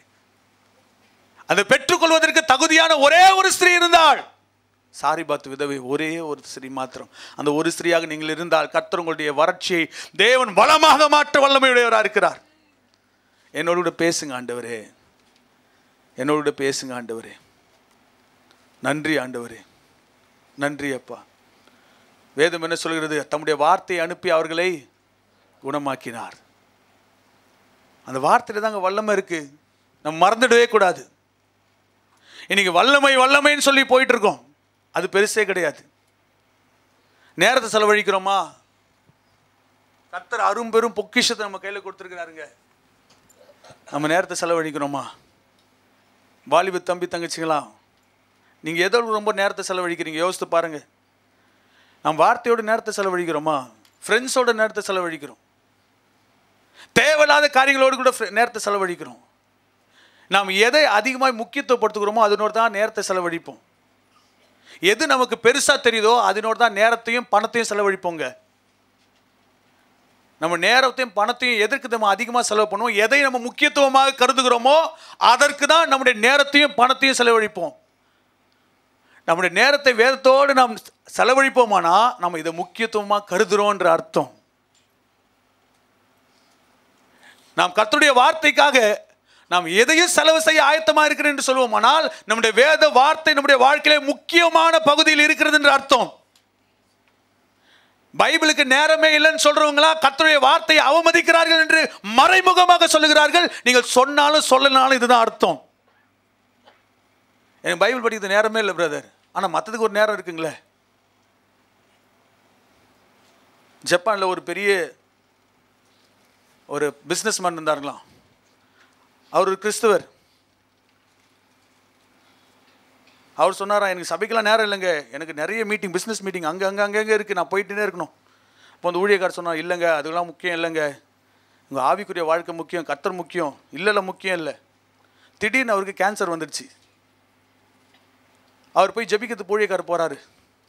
அதை பெற்றுக்கொள்வதற்கு தகுதியான ஒரே ஒரு ஸ்திரீ இருந்தாள் சாரிபாத் விதவை ஒரே ஒரு ஸ்திரீ மாத்திரம் அந்த ஒரு ஸ்திரீயாக நீங்கள் இருந்தால் கர்த்தர் உங்களுடைய வறட்சியை தேவன் வளமாக மாற்ற வல்லமையுடையவராக இருக்கிறார் என்னோடு கூட பேசுங்க ஆண்டவரே என்னோடு கூட பேசுங்க ஆண்டவரே நன்றி ஆண்டவரே நன்றி அப்பா வேதம் என்ன சொல்கிறது தம்முடைய வார்த்தையை அனுப்பி அவர்களை குணமாக்கினார் அந்த வார்த்தையில தாங்க வல்லமை இருக்கு நம்ம மறந்துடவே கூடாது இன்னைக்கு வல்லமை வல்லமைன்னு சொல்லி போயிட்டு இருக்கோம் அது பெருசே கிடையாது நேரத்தை செலவழிக்கிறோமா கத்தர் அரும்பெரும் பொக்கிஷத்தை நம்ம கையில் கொடுத்துருக்கிறாருங்க நம்ம நேரத்தை செலவழிக்கிறோமா வாலிப தம்பி தங்கச்சிங்களா நீங்கள் எதோ ரொம்ப நேரத்தை செலவழிக்கிறீங்க யோசித்து பாருங்க நம்ம வார்த்தையோட நேரத்தை செலவழிக்கிறோமா ஃப்ரெண்ட்ஸோட நேரத்தை செலவழிக்கிறோம் தேவையில்லாத காரியங்களோடு கூட fri- நேரத்தை செலவழிக்கிறோம் நாம் எதை அதிகமாக முக்கியத்துவப்படுத்துகிறோமோ அதனோடு தான் நேரத்தை செலவழிப்போம் எது நமக்கு பெருசாக தெரியுதோ அதனோடு தான் நேரத்தையும் பணத்தையும் செலவழிப்போங்க நம்ம நேரத்தையும் பணத்தையும் எதற்கு நம்ம அதிகமாக செலவு பண்ணுவோம் எதை நம்ம முக்கியத்துவமாக கருதுகிறோமோ அதற்கு தான் நம்முடைய நேரத்தையும் பணத்தையும் செலவழிப்போம் நம்முடைய நேரத்தை வேதத்தோடு நாம் செலவழிப்போமானா நம்ம இதை முக்கியத்துவமாக கருதுகிறோன்ற அர்த்தம் நாம் கர்த்தருடைய வார்த்தைக்காக நாம் எதையும் செலவு செய்ய ஆயத்தமாக இருக்கிறேன் என்று சொல்லுவோமானால் நம்முடைய வேத வார்த்தை நம்முடைய வாழ்க்கையிலே முக்கியமான பகுதியில் இருக்கிறது என்று அர்த்தம் பைபிளுக்கு நேரமே இல்லைன்னு சொல்றவங்களா கர்த்தருடைய வார்த்தையை அவமதிக்கிறார்கள் என்று மறைமுகமாக சொல்லுகிறார்கள் நீங்கள் சொன்னாலும் சொல்லனாலும் இதுதான் அர்த்தம் எனக்கு பைபிள் படிக்கிறது நேரமே இல்லை பிரதர் ஆனால் மற்றதுக்கு ஒரு நேரம் இருக்குங்களே ஜப்பானில் ஒரு பெரிய ஒரு பிஸ்னஸ் மேன் இருந்தாருங்களாம் அவர் ஒரு கிறிஸ்தவர் அவர் சொன்னாரா எனக்கு சபைக்கெல்லாம் நேரம் இல்லைங்க எனக்கு நிறைய மீட்டிங் பிஸ்னஸ் மீட்டிங் அங்கே அங்கே அங்கங்கே இருக்குது நான் போயிட்டுனே இருக்கணும் இப்போ அந்த ஊழியக்காரர் சொன்னார் இல்லைங்க அதுக்கெல்லாம் முக்கியம் இல்லைங்க உங்கள் ஆவிக்குரிய வாழ்க்கை முக்கியம் கத்தர் முக்கியம் இல்லை இல்லை முக்கியம் இல்லை திடீர்னு அவருக்கு கேன்சர் வந்துடுச்சு அவர் போய் ஜெபிக்கிறது ஊழியக்காரர் போகிறாரு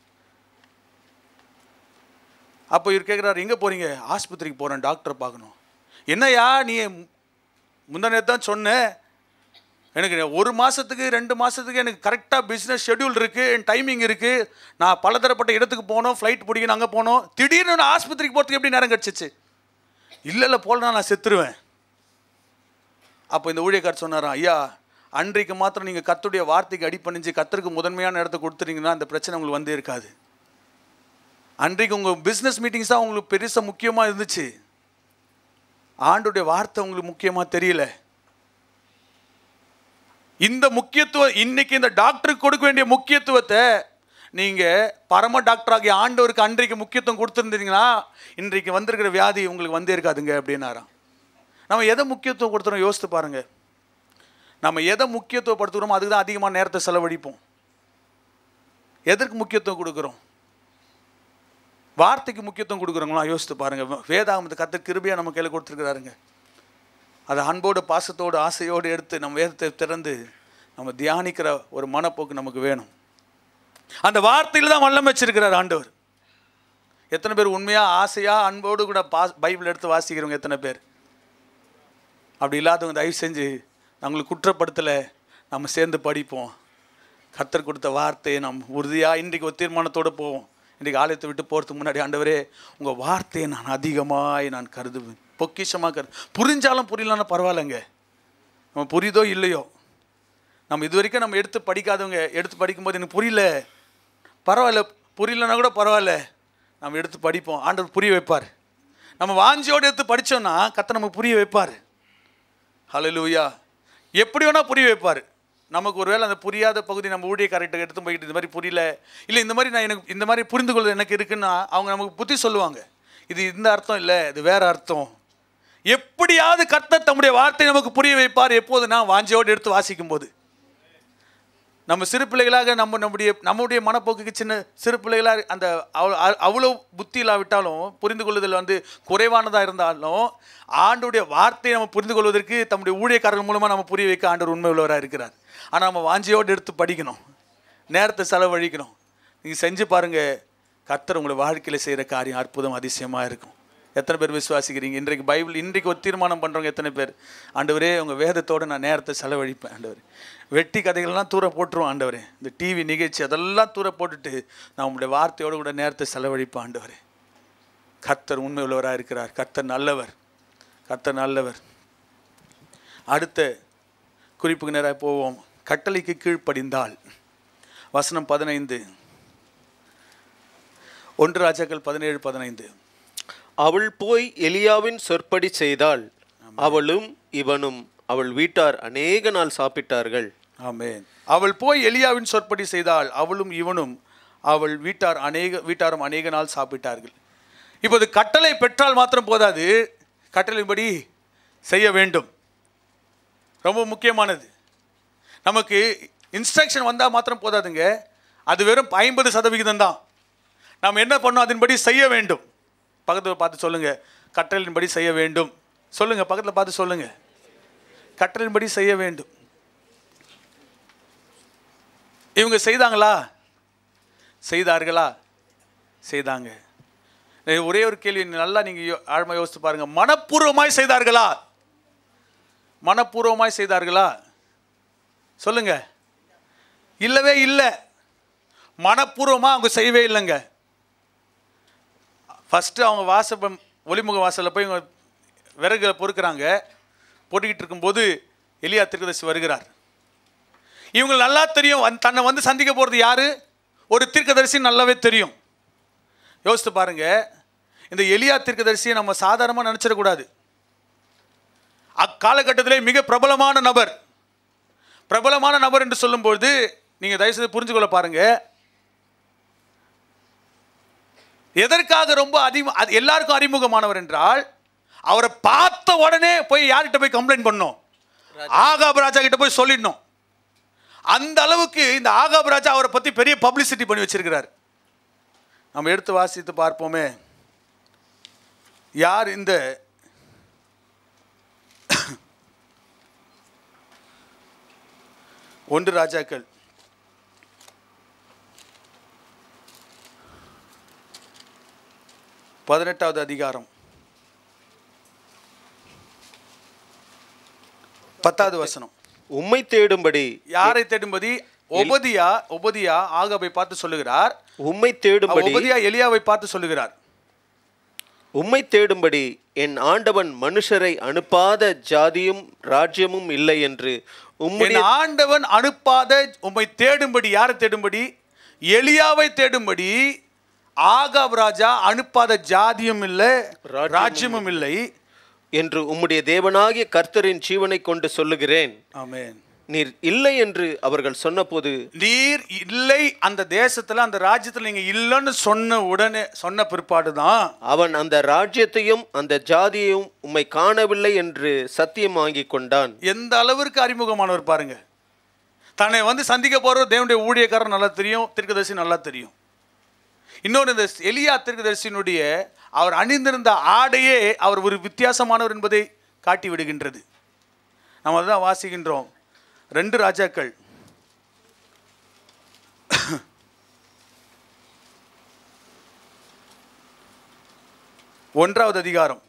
அப்போ இவர் கேட்குறாரு எங்கே போகிறீங்க ஆஸ்பத்திரிக்கு போகிறேன் டாக்டரை பார்க்கணும் என்னய்யா நீ முந்தா நேத்து தான் சொன்ன எனக்கு ஒரு மாதத்துக்கு ரெண்டு மாதத்துக்கு எனக்கு கரெக்டாக பிஸ்னஸ் ஷெட்யூல் இருக்குது என் டைமிங் இருக்குது நான் பலதரப்பட்ட இடத்துக்கு போனோம் ஃப்ளைட் பிடிக்கணும் அங்கே போனோம் திடீர்னு நான் ஆஸ்பத்திரிக்கு போகிறதுக்கு எப்படி நேரம் கிடச்சிச்சு இல்லை இல்லை போலனா நான் செத்துருவேன் அப்போ இந்த ஊழியக்காரர் சொன்னாராம் ஐயா அன்றைக்கு மாத்திரம் நீங்கள் கத்துடைய வார்த்தைக்கு அடிப்பணிஞ்சு கத்தருக்கு முதன்மையான இடத்த கொடுத்துட்டீங்கன்னா அந்த பிரச்சனை உங்களுக்கு வந்தே இருக்காது அன்றைக்கு உங்கள் பிஸ்னஸ் மீட்டிங்ஸ் தான் உங்களுக்கு பெருசாக முக்கியமாக இருந்துச்சு ஆண்டுடைய வார்த்தை உங்களுக்கு முக்கியமாக தெரியல இந்த முக்கியத்துவம் இன்னைக்கு இந்த டாக்டருக்கு கொடுக்க வேண்டிய முக்கியத்துவத்தை நீங்கள் பரம டாக்டராகிய ஆண்டவருக்கு அன்றைக்கு முக்கியத்துவம் கொடுத்துருந்தீங்கன்னா இன்றைக்கு வந்திருக்கிற வியாதி உங்களுக்கு வந்தே இருக்காதுங்க அப்படின்னாராம் நம்ம எதை முக்கியத்துவம் கொடுத்துறோம் யோசித்து பாருங்க நம்ம எதை முக்கியத்துவப்படுத்துகிறோமோ அதுக்கு தான் அதிகமாக நேரத்தை செலவழிப்போம் எதற்கு முக்கியத்துவம் கொடுக்குறோம் வார்த்தைக்கு முக்கியத்துவம் கொடுக்குறோங்களா யோசித்து பாருங்க வேதாகமத்து கத்த கிருபையாக நம்ம கையில் கொடுத்துருக்குறாருங்க அதை அன்போடு பாசத்தோடு ஆசையோடு எடுத்து நம்ம வேதத்தை திறந்து நம்ம தியானிக்கிற ஒரு மனப்போக்கு நமக்கு வேணும் அந்த வார்த்தையில் தான் வல்லம் வச்சிருக்கிறார் ஆண்டவர் எத்தனை பேர் உண்மையாக ஆசையாக அன்போடு கூட பா பைபிள் எடுத்து வாசிக்கிறவங்க எத்தனை பேர் அப்படி இல்லாதவங்க தயவு செஞ்சு நம்மளுக்கு குற்றப்படுத்தலை நம்ம சேர்ந்து படிப்போம் கத்தர் கொடுத்த வார்த்தையை நாம் உறுதியாக இன்றைக்கு ஒரு தீர்மானத்தோடு போவோம் இன்றைக்கு ஆலயத்தை விட்டு போகிறதுக்கு முன்னாடி ஆண்டவரே உங்கள் வார்த்தையை நான் அதிகமாய் நான் கருதுவேன் பொக்கிஷமாக கரு புரிஞ்சாலும் புரியலன்னா பரவாயில்லைங்க நம்ம புரியுதோ இல்லையோ நம்ம இது வரைக்கும் நம்ம எடுத்து படிக்காதவங்க எடுத்து படிக்கும்போது எனக்கு புரியல பரவாயில்ல புரியலன்னா கூட பரவாயில்ல நம்ம எடுத்து படிப்போம் ஆண்டவர் புரிய வைப்பார் நம்ம வாஞ்சியோடு எடுத்து படித்தோம்னா கத்த நமக்கு புரிய வைப்பார் ஹalleluya எப்படி வேணால் புரிய வைப்பார் நமக்கு ஒருவேளை அந்த புரியாத பகுதி நம்ம ஊழியக்காரர்கிட்ட எடுத்து போய்கிட்டு இந்த மாதிரி புரியல இல்லை இந்த மாதிரி நான் எனக்கு இந்த மாதிரி புரிந்து கொள்வது எனக்கு இருக்குன்னா அவங்க நமக்கு புத்தி சொல்லுவாங்க இது இந்த அர்த்தம் இல்லை இது வேற அர்த்தம் எப்படியாவது கர்த்தர் தம்முடைய வார்த்தை நமக்கு புரிய வைப்பார் எப்போதுனா வாஞ்சியோடு எடுத்து வாசிக்கும் போது நம்ம சிறு பிள்ளைகளாக நம்ம நம்முடைய நம்முடைய மனப்போக்குக்கு சின்ன சிறு பிள்ளைகளாக அந்த அவ்வளோ அவ்வளோ புத்தி இல்லாவிட்டாலும் புரிந்து கொள்ளுதல் வந்து குறைவானதாக இருந்தாலும் ஆண்டுடைய வார்த்தையை நம்ம புரிந்து கொள்வதற்கு தம்முடைய ஊழியக்காரர்கள் மூலமாக நம்ம புரிய வைக்க ஆண்டவர் உண்மை உள்ளவராக இருக்கிறார் ஆனால் நம்ம வாஞ்சியோடு எடுத்து படிக்கணும் நேரத்தை செலவழிக்கணும் நீங்கள் செஞ்சு பாருங்கள் கர்த்தர் உங்களை வாழ்க்கையில் செய்கிற காரியம் அற்புதம் அதிசயமாக இருக்கும் எத்தனை பேர் விசுவாசிக்கிறீங்க இன்றைக்கு பைபிள் இன்றைக்கு ஒரு தீர்மானம் பண்ணுறவங்க எத்தனை பேர் ஆண்டவரே உங்கள் வேதத்தோடு நான் நேரத்தை செலவழிப்பேன் ஆண்டவர் வெட்டி கதைகள்லாம் தூர போட்டுருவோம் ஆண்டவரே இந்த டிவி நிகழ்ச்சி அதெல்லாம் தூர போட்டுட்டு நான் உங்களுடைய வார்த்தையோடு கூட நேரத்தை செலவழிப்பேன் ஆண்டவரே கர்த்தர் உண்மை உள்ளவராக இருக்கிறார் கர்த்தர் நல்லவர் கர்த்தர் நல்லவர் அடுத்த குறிப்புக்கு நேராக போவோம் கட்டளைக்கு கீழ்ப்படிந்தால் வசனம் பதினைந்து ஒன்று ராஜாக்கள் பதினேழு பதினைந்து அவள் போய் எலியாவின் சொற்படி செய்தாள் அவளும் இவனும் அவள் வீட்டார் அநேக நாள் சாப்பிட்டார்கள் ஆமென் அவள் போய் எலியாவின் சொற்படி செய்தாள் அவளும் இவனும் அவள் வீட்டார் அநேக வீட்டாரும் அநேக நாள் சாப்பிட்டார்கள் இப்போது கட்டளை பெற்றால் மாத்திரம் போதாது கட்டளைப்படி செய்ய வேண்டும் ரொம்ப முக்கியமானது நமக்கு இன்ஸ்ட்ரக்ஷன் வந்தால் மாத்திரம் போதாதுங்க அது வெறும் ஐம்பது சதவிகிதம் தான் நாம் என்ன பண்ணோம் அதன்படி செய்ய வேண்டும் பக்கத்தில் பார்த்து சொல்லுங்க கட்டளையின்படி செய்ய வேண்டும் சொல்லுங்க பக்கத்தில் பார்த்து சொல்லுங்க கட்டளையின்படி செய்ய வேண்டும் இவங்க செய்தாங்களா செய்தார்களா செய்தாங்க ஏய், ஒரே ஒரு கேள்வி நல்லா நீங்கள் ஆழமாக யோசித்து பாருங்க மனப்பூர்வமாய் செய்தார்களா மனப்பூர்வமாய் செய்தார்களா சொல்லுங்க இல்லவே இல்லை மனப்பூர்வமாக அவங்க செய்யவே இல்லைங்க ஃபஸ்ட்டு அவங்க வாச ஒளிமுக வாசலில் போய் இவங்க விறகுகளை பொறுக்கிறாங்க போட்டுக்கிட்டு இருக்கும்போது எலியா திருக்கதர்சி வருகிறார் இவங்க நல்லா தெரியும் வந்து- தன்னை வந்து சந்திக்க போகிறது யாரு ஒரு தீர்க்கதரிசி நல்லாவே தெரியும் யோசித்து பாருங்க இந்த எலியா தீர்க்கதரிசியை நம்ம சாதாரணமாக நினச்சிடக்கூடாது அக்காலகட்டத்திலே மிக பிரபலமான நபர் பிரபலமான நபர் என்று சொல்லும்பொழுது நீங்கள் தயவுசெய்து புரிஞ்சுக்கொள்ள பாருங்க எதற்காக ரொம்ப அறிமு அது எல்லாருக்கும் அறிமுகமானவர் என்றால் அவரை பார்த்த உடனே போய் யார்கிட்ட போய் கம்ப்ளைண்ட் பண்ணோம் ஆகாப் ராஜா கிட்ட போய் சொல்லிடணும் அந்த அளவுக்கு இந்த ஆகாப் ராஜா அவரை பற்றி பெரிய பப்ளிசிட்டி பண்ணி வச்சிருக்கிறார் நம்ம எடுத்து வாசித்து பார்ப்போமே யார் இந்த ஒன்று ராஜாக்கள் பதினெட்டாவது அதிகாரம் பத்தாவது வசனம் உம்மை தேடும்படி யாரை தேடும்படி ஒபதியா ஒபதியா ஆகாபை பார்த்து சொல்லுகிறார் உம்மை தேடும்படி ஒபதியா எலியாவை பார்த்து சொல்லுகிறார் உம்மை தேடும்படி என் ஆண்டவன் மனுஷரை அனுப்பாத ஜாதியும் ராஜ்யமும் இல்லை என்று உம்முடைய என் ஆண்டவன் அனுப்பாத உம்மை தேடும்படி யாரை தேடும்படி எலியாவை தேடும்படி ஆகாப் ராஜா அனுப்பாத ஜாதியும் இல்லை ராஜ்யமும் ராஜ்யமும் இல்லை என்று உம்முடைய தேவனாகிய கர்த்தரின் ஜீவனை கொண்டு சொல்லுகிறேன் ஆமென் நீர் இல்லை என்று அவர்கள் சொன்னபோது நீர் இல்லை அந்த தேசத்துல அந்த ராஜ்யத்துல நீங்க இல்லைன்னு சொன்ன உடனே சொன்ன பிற்பாடு தான் அவன் அந்த ராஜ்யத்தையும் அந்த ஜாதியையும் உம்மை காணவில்லை என்று சத்தியம் வாங்கிக் கொண்டான் எந்த அளவிற்கு அறிமுகமானவர் பாருங்க தன்னை வந்து சந்திக்க போறவர் தேவனுடைய ஊழியக்காரர் நல்லா தெரியும் தீர்க்கதரிசி நல்லா தெரியும் இன்னொரு இந்த எலியா தீர்க்கதரிசியினுடைய அவர் அணிந்திருந்த ஆடையே அவர் ஒரு வித்தியாசமானவர் என்பதை காட்டி விடுகின்றது நம்ம அதுதான் வாசிக்கின்றோம் ரெண்டு ராஜாக்கள் ஒன்றாவது அதிகாரம்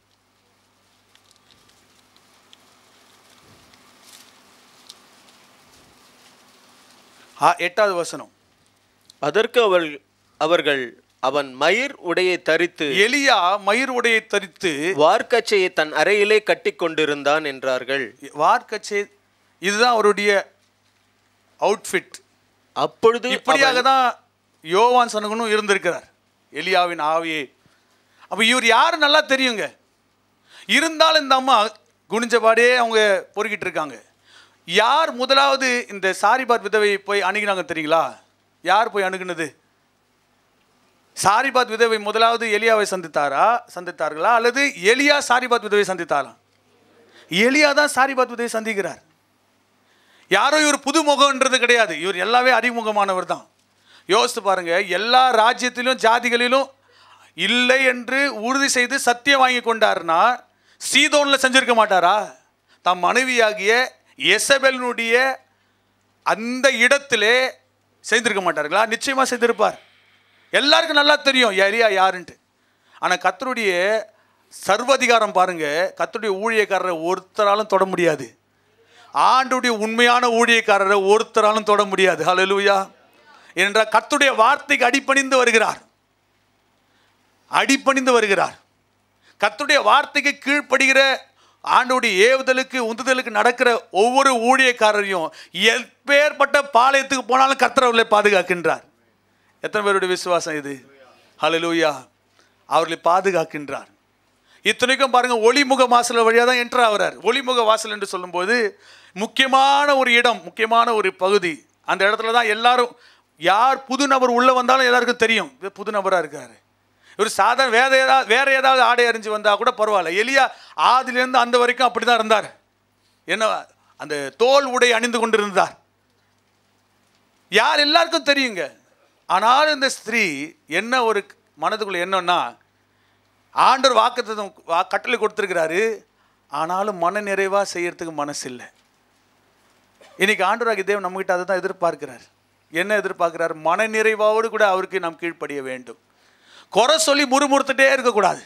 ஆ, எட்டாவது வசனம் அதற்கு அவர் அவர்கள் அவன் மயிர் உடையை தரித்து எலியா மயிர் உடையை தரித்து வார்க்கச்சையை தன் அறையிலே கட்டி கொண்டிருந்தான் என்றார்கள் வார்க்கச்சே இதுதான் அவருடைய அவுட்ஃபிட் அப்பொழுது இப்படியாக தான் யோவான் சனகனும் இருந்திருக்கிறார் எலியாவின் ஆவியே அப்போ இவர் யார் நல்லா தெரியுங்க இருந்தாலும் இந்த அம்மா குனிஞ்சபாடே அவங்க பொறுக்கிட்டு இருக்காங்க யார் முதலாவது இந்த சாரிபாத் விதவை போய் அணுகினாங்க தெரியுங்களா யார் போய் அணுகுனது சாரிபாத் விதவை முதலாவது எலியாவை சந்தித்தாரா சந்தித்தார்களா அல்லது எலியா சாரிபாத் விதவை சந்தித்தாரா எலியா தான் சாரிபாத் விதவை சந்திக்கிறார் யாரோ இவர் புது முகம்ன்றது கிடையாது இவர் எல்லாமே அறிமுகமானவர் தான் யோசித்து பாருங்க எல்லா ராஜ்யத்திலும் ஜாதிகளிலும் இல்லை என்று உறுதி செய்து சத்தியம் வாங்கி கொண்டார்னா சீதோனில் செஞ்சிருக்க மாட்டாரா தம் மனைவியாகிய எசபெலினுடைய அந்த இடத்திலே செய்திருக்க மாட்டார்களா நிச்சயமாக செய்திருப்பார் எல்லாருக்கும் நல்லா தெரியும் எலியா யாருன்ட்டு ஆனால் கத்தருடைய சர்வதிகாரம் பாருங்க கத்தருடைய ஊழியக்காரரை ஒருத்தராலும் தொட முடியாது ஆண்டுடைய உண்மையான ஊழியக்காரரை ஒருத்தராலும் தொட முடியாது ஹalleluya என்றால் கர்த்தருடைய வார்த்தைக்கு அடிபணிந்து வருகிறார் அடிபணிந்து வருகிறார் கர்த்தருடைய வார்த்தைக்கு கீழ்ப்படுகிற ஆண்டுடைய ஏவுதலுக்கு உந்துதலுக்கு நடக்கிற ஒவ்வொரு ஊழியக்காரரையும் எப்பேற்பட்ட பாளையத்துக்கு போனாலும் கர்த்தர் அவர்களை பாதுகாக்கின்றார் எத்தனை பேருடைய விசுவாசம் இது ஹalleluya அவர்களை பாதுகாக்கின்றார் இத்தனைக்கும் பாருங்க ஒளிமுக வாசல் வழியாக தான் என்டர் ஆகுறார் ஒளிமுக வாசல் என்று சொல்லும்போது முக்கியமான ஒரு இடம் முக்கியமான ஒரு பகுதி அந்த இடத்துல தான் எல்லாரும் யார் புது நபர் உள்ள வந்தாலும் எல்லாருக்கும் தெரியும் இது புது நபராக இருக்காரு இவர் சாதாரண வேற ஏதாவது வேற ஏதாவது ஆடை அறிஞ்சு வந்தா கூட பரவாயில்ல எலியா ஆதிலிருந்து அந்த வரைக்கும் அப்படி தான் இருந்தார் என்ன அந்த தோல் உடை அணிந்து கொண்டிருந்தார் யார் எல்லாருக்கும் தெரியுங்க ஆனால் இந்த ஸ்திரீ என்ன ஒரு மனதுக்குள்ள என்னன்னா ஆண்டவர் வாக்குத்தத்தம் வா கட்டளை கொடுத்துருக்கிறாரு ஆனாலும் மன நிறைவாக செய்யறதுக்கு மனசு இல்லை இன்னைக்கு ஆண்டவராகிய தேவன் நம்மகிட்ட அதை தான் எதிர்பார்க்கிறார் என்ன எதிர்பார்க்கிறார் மன நிறைவோடு கூட அவருக்கு நாம் கீழ்ப்படிய வேண்டும் குறை சொல்லி முறுமுறுத்துட்டே இருக்கக்கூடாது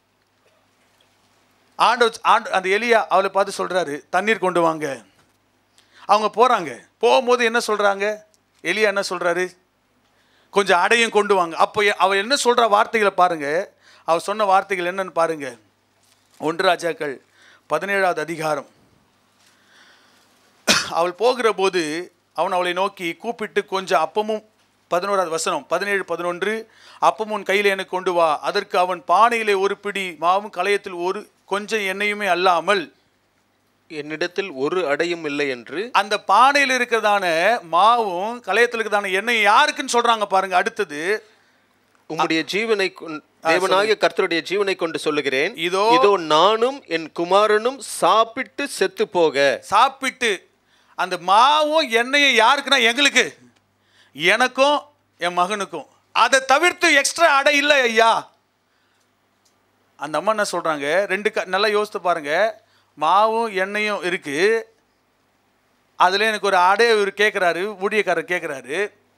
ஆண்டவர் ஆண்டு அந்த எலியா அவளை பார்த்து சொல்றாரு தண்ணீர் கொண்டு வாங்க அவங்க போறாங்க போகும்போது என்ன சொல்றாங்க எலியா என்ன சொல்றாரு கொஞ்சம் அடையும் கொண்டு வாங்க அப்போ எ- அவ என்ன சொல்ற வார்த்தைகளை பாருங்க அவ சொன்ன வார்த்தைகள் என்னன்னு பாருங்க ஒன்று ராஜாக்கள் பதினேழாவது அதிகாரம் அவள் போகிற போது அவன் அவளை நோக்கி கூப்பிட்டு கொஞ்சம் அப்பமும் பதினோராவது வசனம் பதினேழு பதினொன்று அப்பமும் உன் கையில் எனக்கு கொண்டு வா அதற்கு அவன் பானையிலே ஒரு பிடி மாவும் களையத்தில் ஒரு கொஞ்சம் எண்ணெயுமே அல்லாமல் என்னிடத்தில் ஒரு அடையும் இல்லை என்று அந்த பானையில் இருக்கிறதான மாவும் களையத்தில் இருக்கிறதான எண்ணெய் யாருக்குன்னு சொல்றாங்க பாருங்க அடுத்தது உம்முடைய ஜீவனை கொண்- தேவனாகிய கர்த்தருடைய ஜீவனை கொண்டு சொல்லுகிறேன் இதோ இதோ நானும் என் குமாரனும் சாப்பிட்டு செத்து போக சாப்பிட்டு அந்த மாவும் எண்ணெயும் யாருக்குன்னா எங்களுக்கு எனக்கும் என் மகனுக்கும் அதை தவிர்த்து எக்ஸ்ட்ரா அடை இல்லை ஐயா அந்த அம்மா என்ன சொல்றாங்க ரெண்டு க நல்லா யோசித்து பாருங்க மாவும் எண்ணெயும் இருக்கு அதுல எனக்கு ஒரு அடை இவர் கேட்குறாரு ஊழியக்காரர் கேட்குறாரு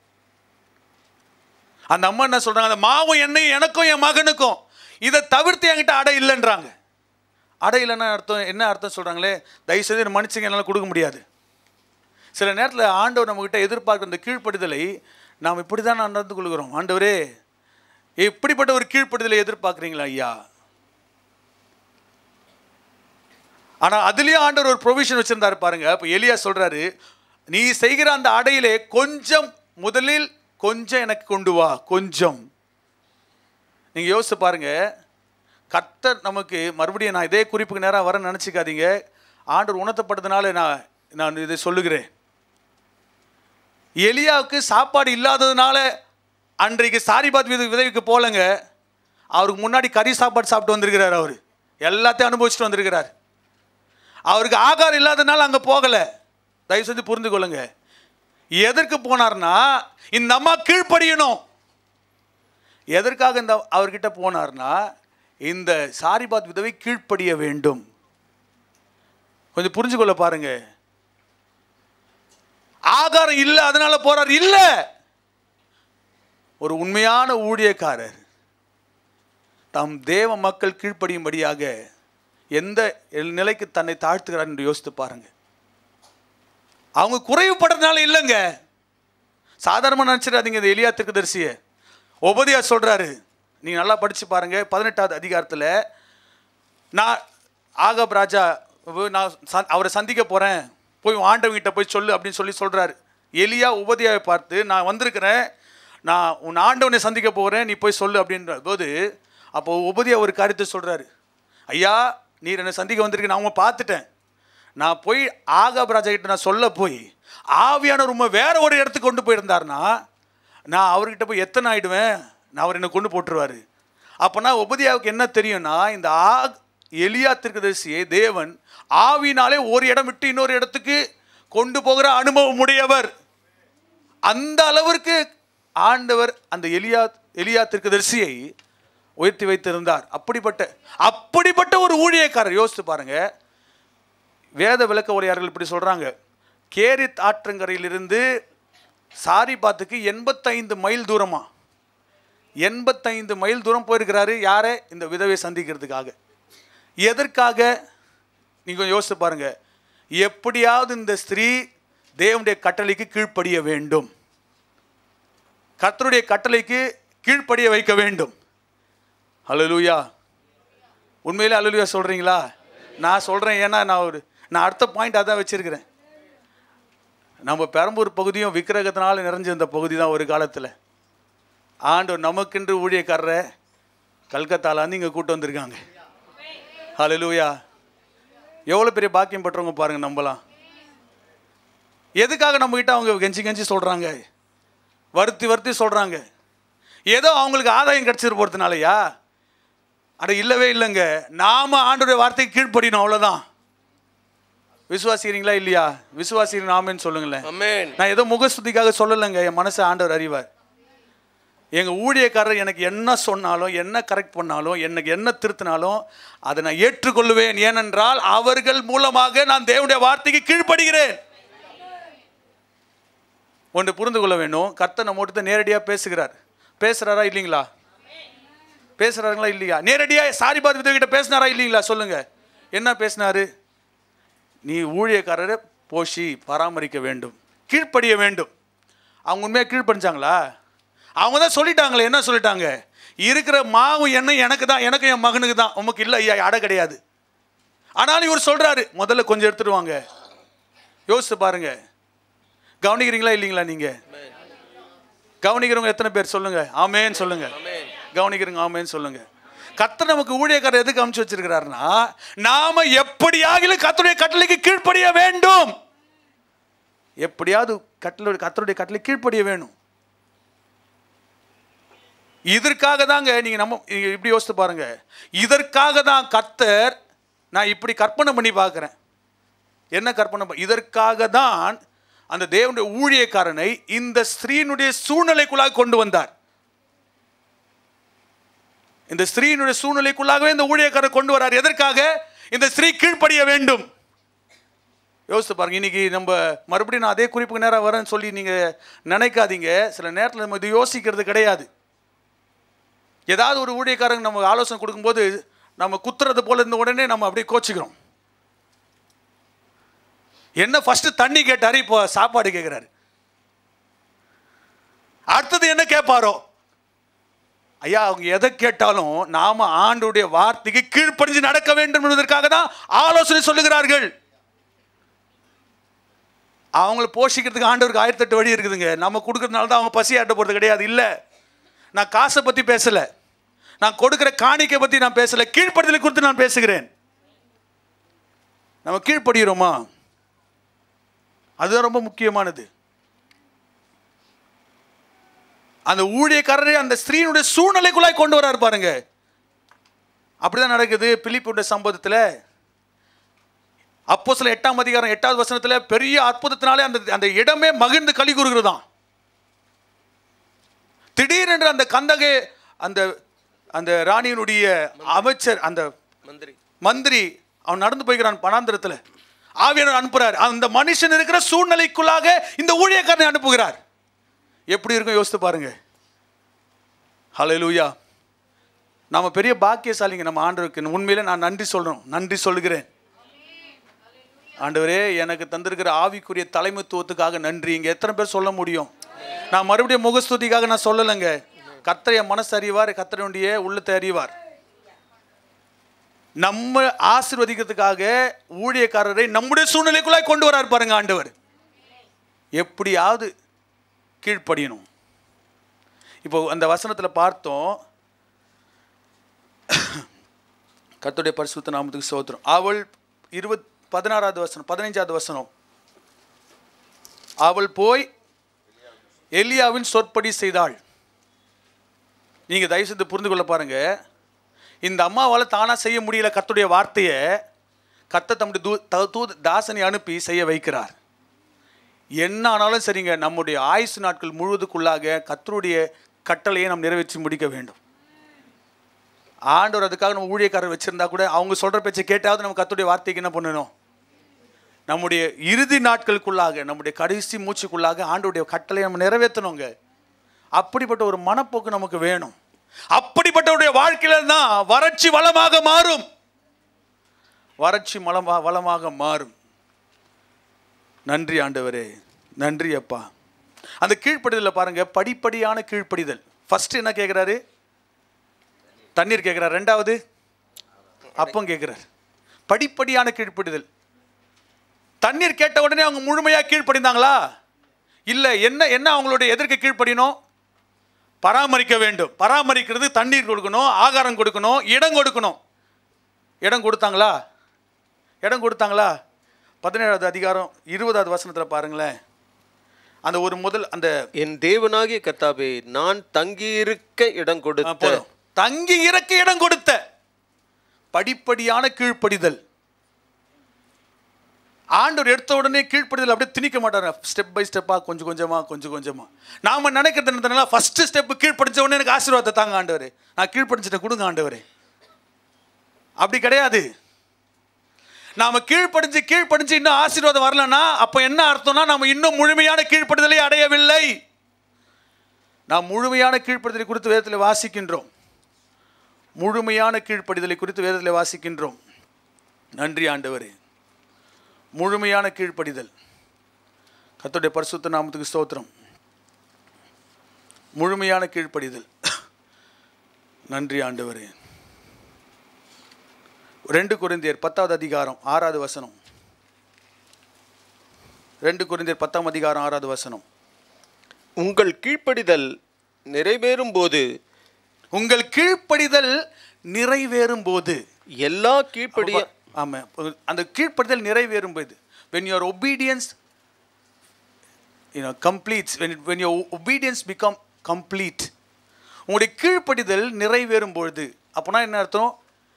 அந்த அம்மா என்ன சொல்றாங்க அந்த மாவும் எண்ணெயும் எனக்கும் என் மகனுக்கும் இதை தவிர்த்து என்கிட்ட அடை இல்லைன்றாங்க அடை இல்லைன்னா அர்த்தம் என்ன அர்த்தம் சொல்கிறாங்களே தயவுசெய்து என்னை மன்னிச்சுங்க என்னால் கொடுக்க முடியாது சில நேரத்தில் ஆண்டவர் நம்மகிட்ட எதிர்பார்க்குற இந்த கீழ்ப்படுதலை நாம் இப்படி தான் நடந்து கொள்கிறோம் ஆண்டவரே எப்படிப்பட்ட ஒரு கீழ்ப்படுதலை எதிர்பார்க்குறீங்களா ஐயா ஆனால் அதுலேயும் ஆண்டவர் ஒரு ப்ரொவிஷன் வச்சுருந்தாரு பாருங்க இப்போ எலியா சொல்கிறாரு நீ செய்கிற அந்த அடையிலே கொஞ்சம் முதலில் கொஞ்சம் எனக்கு கொண்டு வா கொஞ்சம் நீங்கள் யோசிச்சு பாருங்க கர்த்தர் நமக்கு மறுபடியும் நான் இதே குறிப்புக்கு நேராக வர நினச்சிக்காதீங்க ஆண்டவர் உணர்த்தப்பட்டதுனால நான் நான் இதை சொல்லுகிறேன் எலியாவுக்கு சாப்பாடு இல்லாததுனால அன்றைக்கு சாரிபாத் வித விதவிக்கு போலங்க அவருக்கு முன்னாடி கறி சாப்பாடு சாப்பிட்டு வந்திருக்கிறார் அவர் எல்லாத்தையும் அனுபவிச்சுட்டு வந்திருக்கிறார் அவருக்கு ஆகாரம் இல்லாததுனால அங்கே போகலை தயவு செஞ்சு புரிந்து கொள்ளுங்க எதற்கு போனார்னா இந்த அம்மா கீழ்ப்படியணும் எதற்காக இந்த அவர்கிட்ட போனார்னா இந்த சாரிபாத் விதவை கீழ்ப்படிய வேண்டும் கொஞ்சம் புரிஞ்சுக்கொள்ள பாருங்க ஆகாரம் இல்லை அதனால போறார் இல்ல ஒரு உண்மையான ஊழியக்காரர் தம் தேவ மக்கள் கீழ்ப்படியும்படியாக எந்த நிலைக்கு தன்னை தாழ்த்துகிறார் என்று யோசித்து பாருங்க அவங்க குறைவுபடுறதுனால இல்லைங்க சாதாரணமாக நினச்சிடாதீங்க இந்த எலியா தீர்க்கதரிசியை ஒபதியா சொல்கிறாரு நீங்கள் நல்லா படித்து பாருங்க பதினெட்டாவது அதிகாரத்தில் நான் ஆகப் ராஜா வு- நான் சந்- அவரை சந்திக்க போகிறேன் போய் உன் ஆண்டவங்கிட்ட போய் சொல்லு அப்படின்னு சொல்லி சொல்கிறாரு எலியா உபதியாவை பார்த்து நான் வந்திருக்கிறேன் நான் உன் ஆண்டவனை சந்திக்க போகிறேன் நீ போய் சொல்லு அப்படின்ற போது அப்போ உபதியா ஒரு காரியத்தை சொல்கிறாரு ஐயா நீர் என்னை சந்திக்க வந்திருக்க நான் உங்களை பார்த்துட்டேன் நான் போய் ஆகாப் ராஜா கிட்ட நான் சொல்ல போய் ஆவியான உண்மை வேற ஒரு இடத்துக்கு கொண்டு போயிருந்தாருன்னா நான் அவர்கிட்ட போய் எத்தனை ஆயிடுவேன் நான் அவர் என்னை கொண்டு போட்டுருவாரு அப்போனா உபதியாவுக்கு என்ன தெரியும்னா இந்த ஆ எலியா தீர்க்கதரிசியை தேவன் ஆவினாலே ஒரு இடம் விட்டு இன்னொரு இடத்துக்கு கொண்டு போகிற அனுபவம் உடையவர் அந்த அளவிற்கு ஆண்டவர் அந்த எலியா எலியா தீர்க்கதரிசியை உயர்த்தி வைத்திருந்தார் அப்படிப்பட்ட அப்படிப்பட்ட ஒரு ஊழியக்காரர் யோசித்து பாருங்க வேத விளக்க உரையாளர்கள் இப்படி சொல்றாங்க கேரித் ஆற்றங்கரையிலிருந்து சாரிபாத்துக்கு எண்பத்தைந்து மைல் தூரமா எண்பத்தைந்து மைல் தூரம் போயிருக்கிறாரு யாரை இந்த விதவை சந்திக்கிறதுக்காக எதற்காக நீங்க கொஞ்சம் யோசித்து பாருங்க எப்படியாவது இந்த ஸ்திரீ தேவனுடைய கட்டளைக்கு கீழ்ப்படிய வேண்டும் கர்த்தருடைய கட்டளைக்கு கீழ்ப்படிய வைக்க வேண்டும் ஹalleluya உண்மையிலே ஹalleluya சொல்றீங்களா நான் சொல்றேன் ஏன்னா நான் ஒரு நான் அடுத்த பாயிண்ட் அதான் வச்சிருக்கிறேன் நம்ம பெரம்பூர் பகுதியும் விக்கிரகத்தினால நிறைஞ்சிருந்த பகுதி தான் ஒரு காலத்தில் ஆண்டவர் நமக்கென்று ஊழியக்காரரை கல்கத்தாலேருந்து இங்கே கூட்டு வந்திருக்காங்க ஹalleluya எவ்வளோ பெரிய பாக்கியம் பெற்றவங்க பாருங்க நம்பலாம் எதுக்காக நம்மக்கிட்ட அவங்க கெஞ்சி கெஞ்சி சொல்கிறாங்க வருத்தி வருத்தி சொல்கிறாங்க ஏதோ அவங்களுக்கு ஆதாயம் கிடச்சிட்டு போகிறதுனாலயா அட இல்லவே இல்லைங்க நாம ஆண்டோடைய வார்த்தைக்கு கீழ்ப்படினோம் அவ்வளோதான் விசுவாசிக்கிறீங்களா இல்லையா விசுவாசிக்கிறீங்க ஆமேன்னு சொல்லுங்களேன் அமேன் நான் ஏதோ முகஸ்துதிக்காக சொல்லலைங்க என் மனசை ஆண்டவர் அறிவார் எங்கள் ஊழியக்காரர் எனக்கு என்ன சொன்னாலும் என்ன கரெக்ட் பண்ணாலும் எனக்கு என்ன திருத்தினாலும் அதை நான் ஏற்றுக்கொள்வேன் ஏனென்றால் அவர்கள் மூலமாக நான் தேவனுடைய வார்த்தைக்கு கீழ்ப்படுகிறேன் ஒன்று புரிந்து கொள்ள வேண்டும் கர்த்தர் நம்ம ஒருத்தர் நேரடியாக பேசுகிறார் பேசுகிறாரா இல்லைங்களா பேசுகிறாருங்களா இல்லையா நேரடியாக சாரி பாத் கிட்ட பேசினாரா இல்லைங்களா சொல்லுங்க என்ன பேசினாரு நீ ஊழியக்காரரை போஷி பராமரிக்க வேண்டும் கீழ்ப்படிய வேண்டும் அவங்க உண்மையாக கீழ்ப்படிஞ்சாங்களா அவங்க தான் சொல்லிட்டாங்களே என்ன சொல்லிட்டாங்க இருக்கிற மாவு எண்ணெய் எனக்கு தான் எனக்கு என் மகனுக்கு தான் உமக்கு இல்லை ஐயா அடை கிடையாது ஆனாலும் இவர் சொல்றாரு முதல்ல கொஞ்சம் எடுத்துட்டு வாங்க யோசிச்சு பாருங்க கவனிக்கிறீங்களா இல்லைங்களா நீங்க கவனிக்கிறவங்க எத்தனை பேர் சொல்லுங்க ஆமேன்னு சொல்லுங்க கவனிக்கிறவங்க ஆமேன்னு சொல்லுங்க கர்த்தர் நமக்கு ஊழியக்காரர் எதுக்கு அமைச்சு வச்சிருக்கிறாருன்னா நாம எப்படியாகிலும் கர்த்தருடைய கட்டளைக்கு கீழ்ப்படிய வேண்டும் எப்படியாவது கட்டளை கர்த்தருடைய கட்டளை கீழ்ப்படிய வேணும் இதற்காக தாங்க நீங்க நம்ம நீங்க இப்படி யோசித்து பாருங்க இதற்காக தான் கர்த்தர் நான் இப்படி கற்பனை பண்ணி பார்க்குறேன் என்ன கற்பனை ப- இதற்காக தான் அந்த தேவனுடைய ஊழியக்காரனை இந்த ஸ்திரீனுடைய சூழ்நிலைக்குள்ளாக கொண்டு வந்தார் இந்த ஸ்திரீனுடைய சூழ்நிலைக்குள்ளாகவே இந்த ஊழியக்காரர் கொண்டு வரார் எதற்காக இந்த ஸ்திரீ கீழ்ப்படிய வேண்டும் யோசித்து பாருங்க இன்னைக்கு நம்ம மறுபடியும் நான் அதே குறிப்புக்கு நேரம் வரேன்னு சொல்லி நீங்கள் நினைக்காதீங்க சில நேரத்தில் நம்ம இது யோசிக்கிறது கிடையாது ஏதாவது ஒரு ஊழியக்காரங்க நம்ம ஆலோசனை கொடுக்கும்போது நம்ம குத்துறது போல இருந்த உடனே நம்ம அப்படியே கோச்சிக்கிறோம் என்ன ஃபர்ஸ்ட் தண்ணி கேட்டாரு இப்போ சாப்பாடு கேட்குறாரு அடுத்தது என்ன கேட்பாரோ ஐயா அவங்க எதை கேட்டாலும் நாம ஆண்டுடைய வார்த்தைக்கு கீழ்ப்படிஞ்சு நடக்க வேண்டும் என்பதற்காக தான் ஆலோசனை சொல்லுகிறார்கள் அவங்கள போஷிக்கிறதுக்கு ஆண்டவருக்கு ஆயிரத்தெட்டு வழி இருக்குதுங்க நம்ம கொடுக்கறதுனால தான் அவங்க பசி ஆட்ட போகிறது கிடையாது இல்லை நான் காசை பற்றி பேசலை நான் கொடுக்குற காணிக்கை பற்றி நான் பேசலை கீழ்ப்படுதலை குறித்து நான் பேசுகிறேன் நம்ம கீழ்ப்படுகிறோமா அதுதான் ரொம்ப முக்கியமானது அந்த ஊழியக்காரரை அந்த ஸ்திரீனுடைய சூழ்நிலைக்குள்ளாய் கொண்டு வராரு பாருங்க அப்படிதான் நடக்குது பிலிப்புடைய சம்பவத்தில் அப்போ சில எட்டாம் அதிகாரம் எட்டாவது வசனத்தில் பெரிய அற்புதத்தினாலே அந்த அந்த இடமே மகிழ்ந்து களி கூறுகிறதாம் திடீரென்று அந்த கந்தகை அந்த அந்த ராணியினுடைய அமைச்சர் அந்த மந்திரி மந்திரி அவன் நடந்து போய்கிறான் பணாந்திரத்தில் ஆவியானவர் அனுப்புறார் அந்த மனுஷன் இருக்கிற சூழ்நிலைக்குள்ளாக இந்த ஊழியக்காரனை அனுப்புகிறார் எப்படி இருக்கும் யோசித்து பாருங்க ஹalleluya நாம பெரிய பாக்கியசாலிங்க நம்ம ஆண்டவருக்கு உண்மையிலே நான் நன்றி சொல்றோம் நன்றி சொல்கிறேன் ஆண்டவரே எனக்கு தந்திருக்கிற ஆவிக்குரிய தலைமைத்துவத்துக்காக நன்றி இங்க எத்தனை பேர் சொல்ல முடியும் நான் மறுபடியும் முகஸ்துதிக்காக நான் சொல்லலைங்க கர்த்தர் என் மனசு அறிவார் கர்த்தருடைய உள்ளத்தை அறிவார் நம்ம ஆசீர்வதிக்கிறதுக்காக ஊழியக்காரரை நம்முடைய சூழ்நிலைக்குள்ளாய் கொண்டு வரார் பாருங்க ஆண்டவர் எப்படியாவது கீழ்ப்படியணும் இப்போ அந்த வசனத்தில் பார்த்தோம் கர்த்தருடைய பரிசுத்த நாமத்துக்கு சோத்திரம் அவள் இருபத் பதினாறாவது வசனம் பதினைஞ்சாவது வசனம் அவள் போய் எலியாவின் சொற்படி செய்தாள் நீங்கள் தயவு செய்து புரிந்து கொள்ள பாருங்க இந்த அம்மாவால் தானாக செய்ய முடியல கர்த்தருடைய வார்த்தையை கர்த்தர் தம்முடைய தூ த- தூது தாசனை அனுப்பி செய்ய வைக்கிறார் என்ன ஆனாலும் சரிங்க நம்முடைய ஆயுசு நாட்கள் முழுவதுக்குள்ளாக கர்த்தருடைய கட்டளையை நாம் நிறைவேற்றி முடிக்க வேண்டும் ஆண்டவர் அதுக்காக நம்ம ஊழியக்காரர் வச்சிருந்தா கூட அவங்க சொல்கிற பேச்சை கேட்டாவது நம்ம கர்த்தருடைய வார்த்தைக்கு என்ன பண்ணணும் நம்முடைய இறுதி நாட்களுக்குள்ளாக நம்முடைய கடைசி மூச்சுக்குள்ளாக ஆண்டவருடைய கட்டளையை நம்ம நிறைவேற்றணுங்க அப்படிப்பட்ட ஒரு மனப்போக்கு நமக்கு வேணும் அப்படிப்பட்டவருடைய வாழ்க்கையில தான் வறட்சி வளமாக மாறும் வறட்சி மலமா வளமாக மாறும் நன்றி ஆண்டவரே நன்றி அப்பா அந்த கீழ்ப்படிதலில் பாருங்க படிப்படியான கீழ்ப்படிதல் ஃபர்ஸ்ட் என்ன கேட்குறாரு தண்ணீர் கேட்குறாரு ரெண்டாவது அப்பம் கேட்குறாரு படிப்படியான கீழ்ப்படிதல் தண்ணீர் கேட்ட உடனே அவங்க முழுமையாக கீழ்ப்படிந்தாங்களா இல்லை என்ன என்ன அவங்களுடைய எதற்கு கீழ்ப்படினோம் பராமரிக்க வேண்டும் பராமரிக்கிறது தண்ணீர் கொடுக்கணும் ஆகாரம் கொடுக்கணும் இடம் கொடுக்கணும் இடம் கொடுத்தாங்களா இடம் கொடுத்தாங்களா பதினேழாவது அதிகாரம் இருபதாவது வசனத்தில் பாருங்களேன் அந்த ஒரு முதல் அந்த என் தேவனாகிய கர்த்தாவே நான் தங்கியிருக்க இடம் ஆ, கொடுத்த போதும் தங்கி இறக்க இடம் கொடுத்த படிப்படியான கீழ்ப்படிதல் ஆண்டவர் எடுத்த உடனே கீழ்ப்படிதல் அப்படியே திணிக்க மாட்டாரு ஸ்டெப் பை ஸ்டெப்பாக கொஞ்சம் கொஞ்சமா கொஞ்சம் கொஞ்சமா நாம நினைக்கிறது என்னதுன்னா ஃபர்ஸ்ட் ஸ்டெப் கீழ்ப்படிச்ச உடனே எனக்கு ஆசீர்வாதத்தை தாங்க ஆண்டவர் நான் கீழ்ப்படிச்சிட்டேன் கொடுங்க ஆண்டவரே அப்படி கிடையாது நாம கீழ்ப்படிஞ்சு கீழ்ப்படிஞ்சு இன்னும் ஆசீர்வாதம் வரலன்னா அப்போ என்ன அர்த்தம்னா நாம இன்னும் முழுமையான கீழ்ப்படுதலை அடையவில்லை நாம் முழுமையான கீழ்ப்படுதலை குறித்து வேதத்தில் வாசிக்கின்றோம் முழுமையான கீழ்ப்படிதலை குறித்து வேதத்தில் வாசிக்கின்றோம் நன்றி ஆண்டவரே முழுமையான கீழ்ப்படிதல் கர்த்தருடைய பரிசுத்த நாமத்துக்கு ஸ்தோத்திரம் முழுமையான கீழ்ப்படிதல் நன்றி ஆண்டவரே ரெண்டு குருந்தியர் பத்தாவது அதிகாரம் ஆறாவது வசனம் ரெண்டு குருந்தியர் பத்தாம் அதிகாரம் ஆறாவது வசனம் உங்கள் கீழ்ப்படிதல் நிறைவேறும் போது உங்கள் கீழ்ப்படிதல் நிறைவேறும் போது எல்லா கீழ்ப்படிய ஆமாம் அந்த கீழ்ப்படுதல் நிறைவேறும் போது when your obedience you know completes when it- when your obedience become complete உங்களுடைய கீழ்ப்படிதல் நிறைவேறும் பொழுது அப்போனா என்ன அர்த்தம்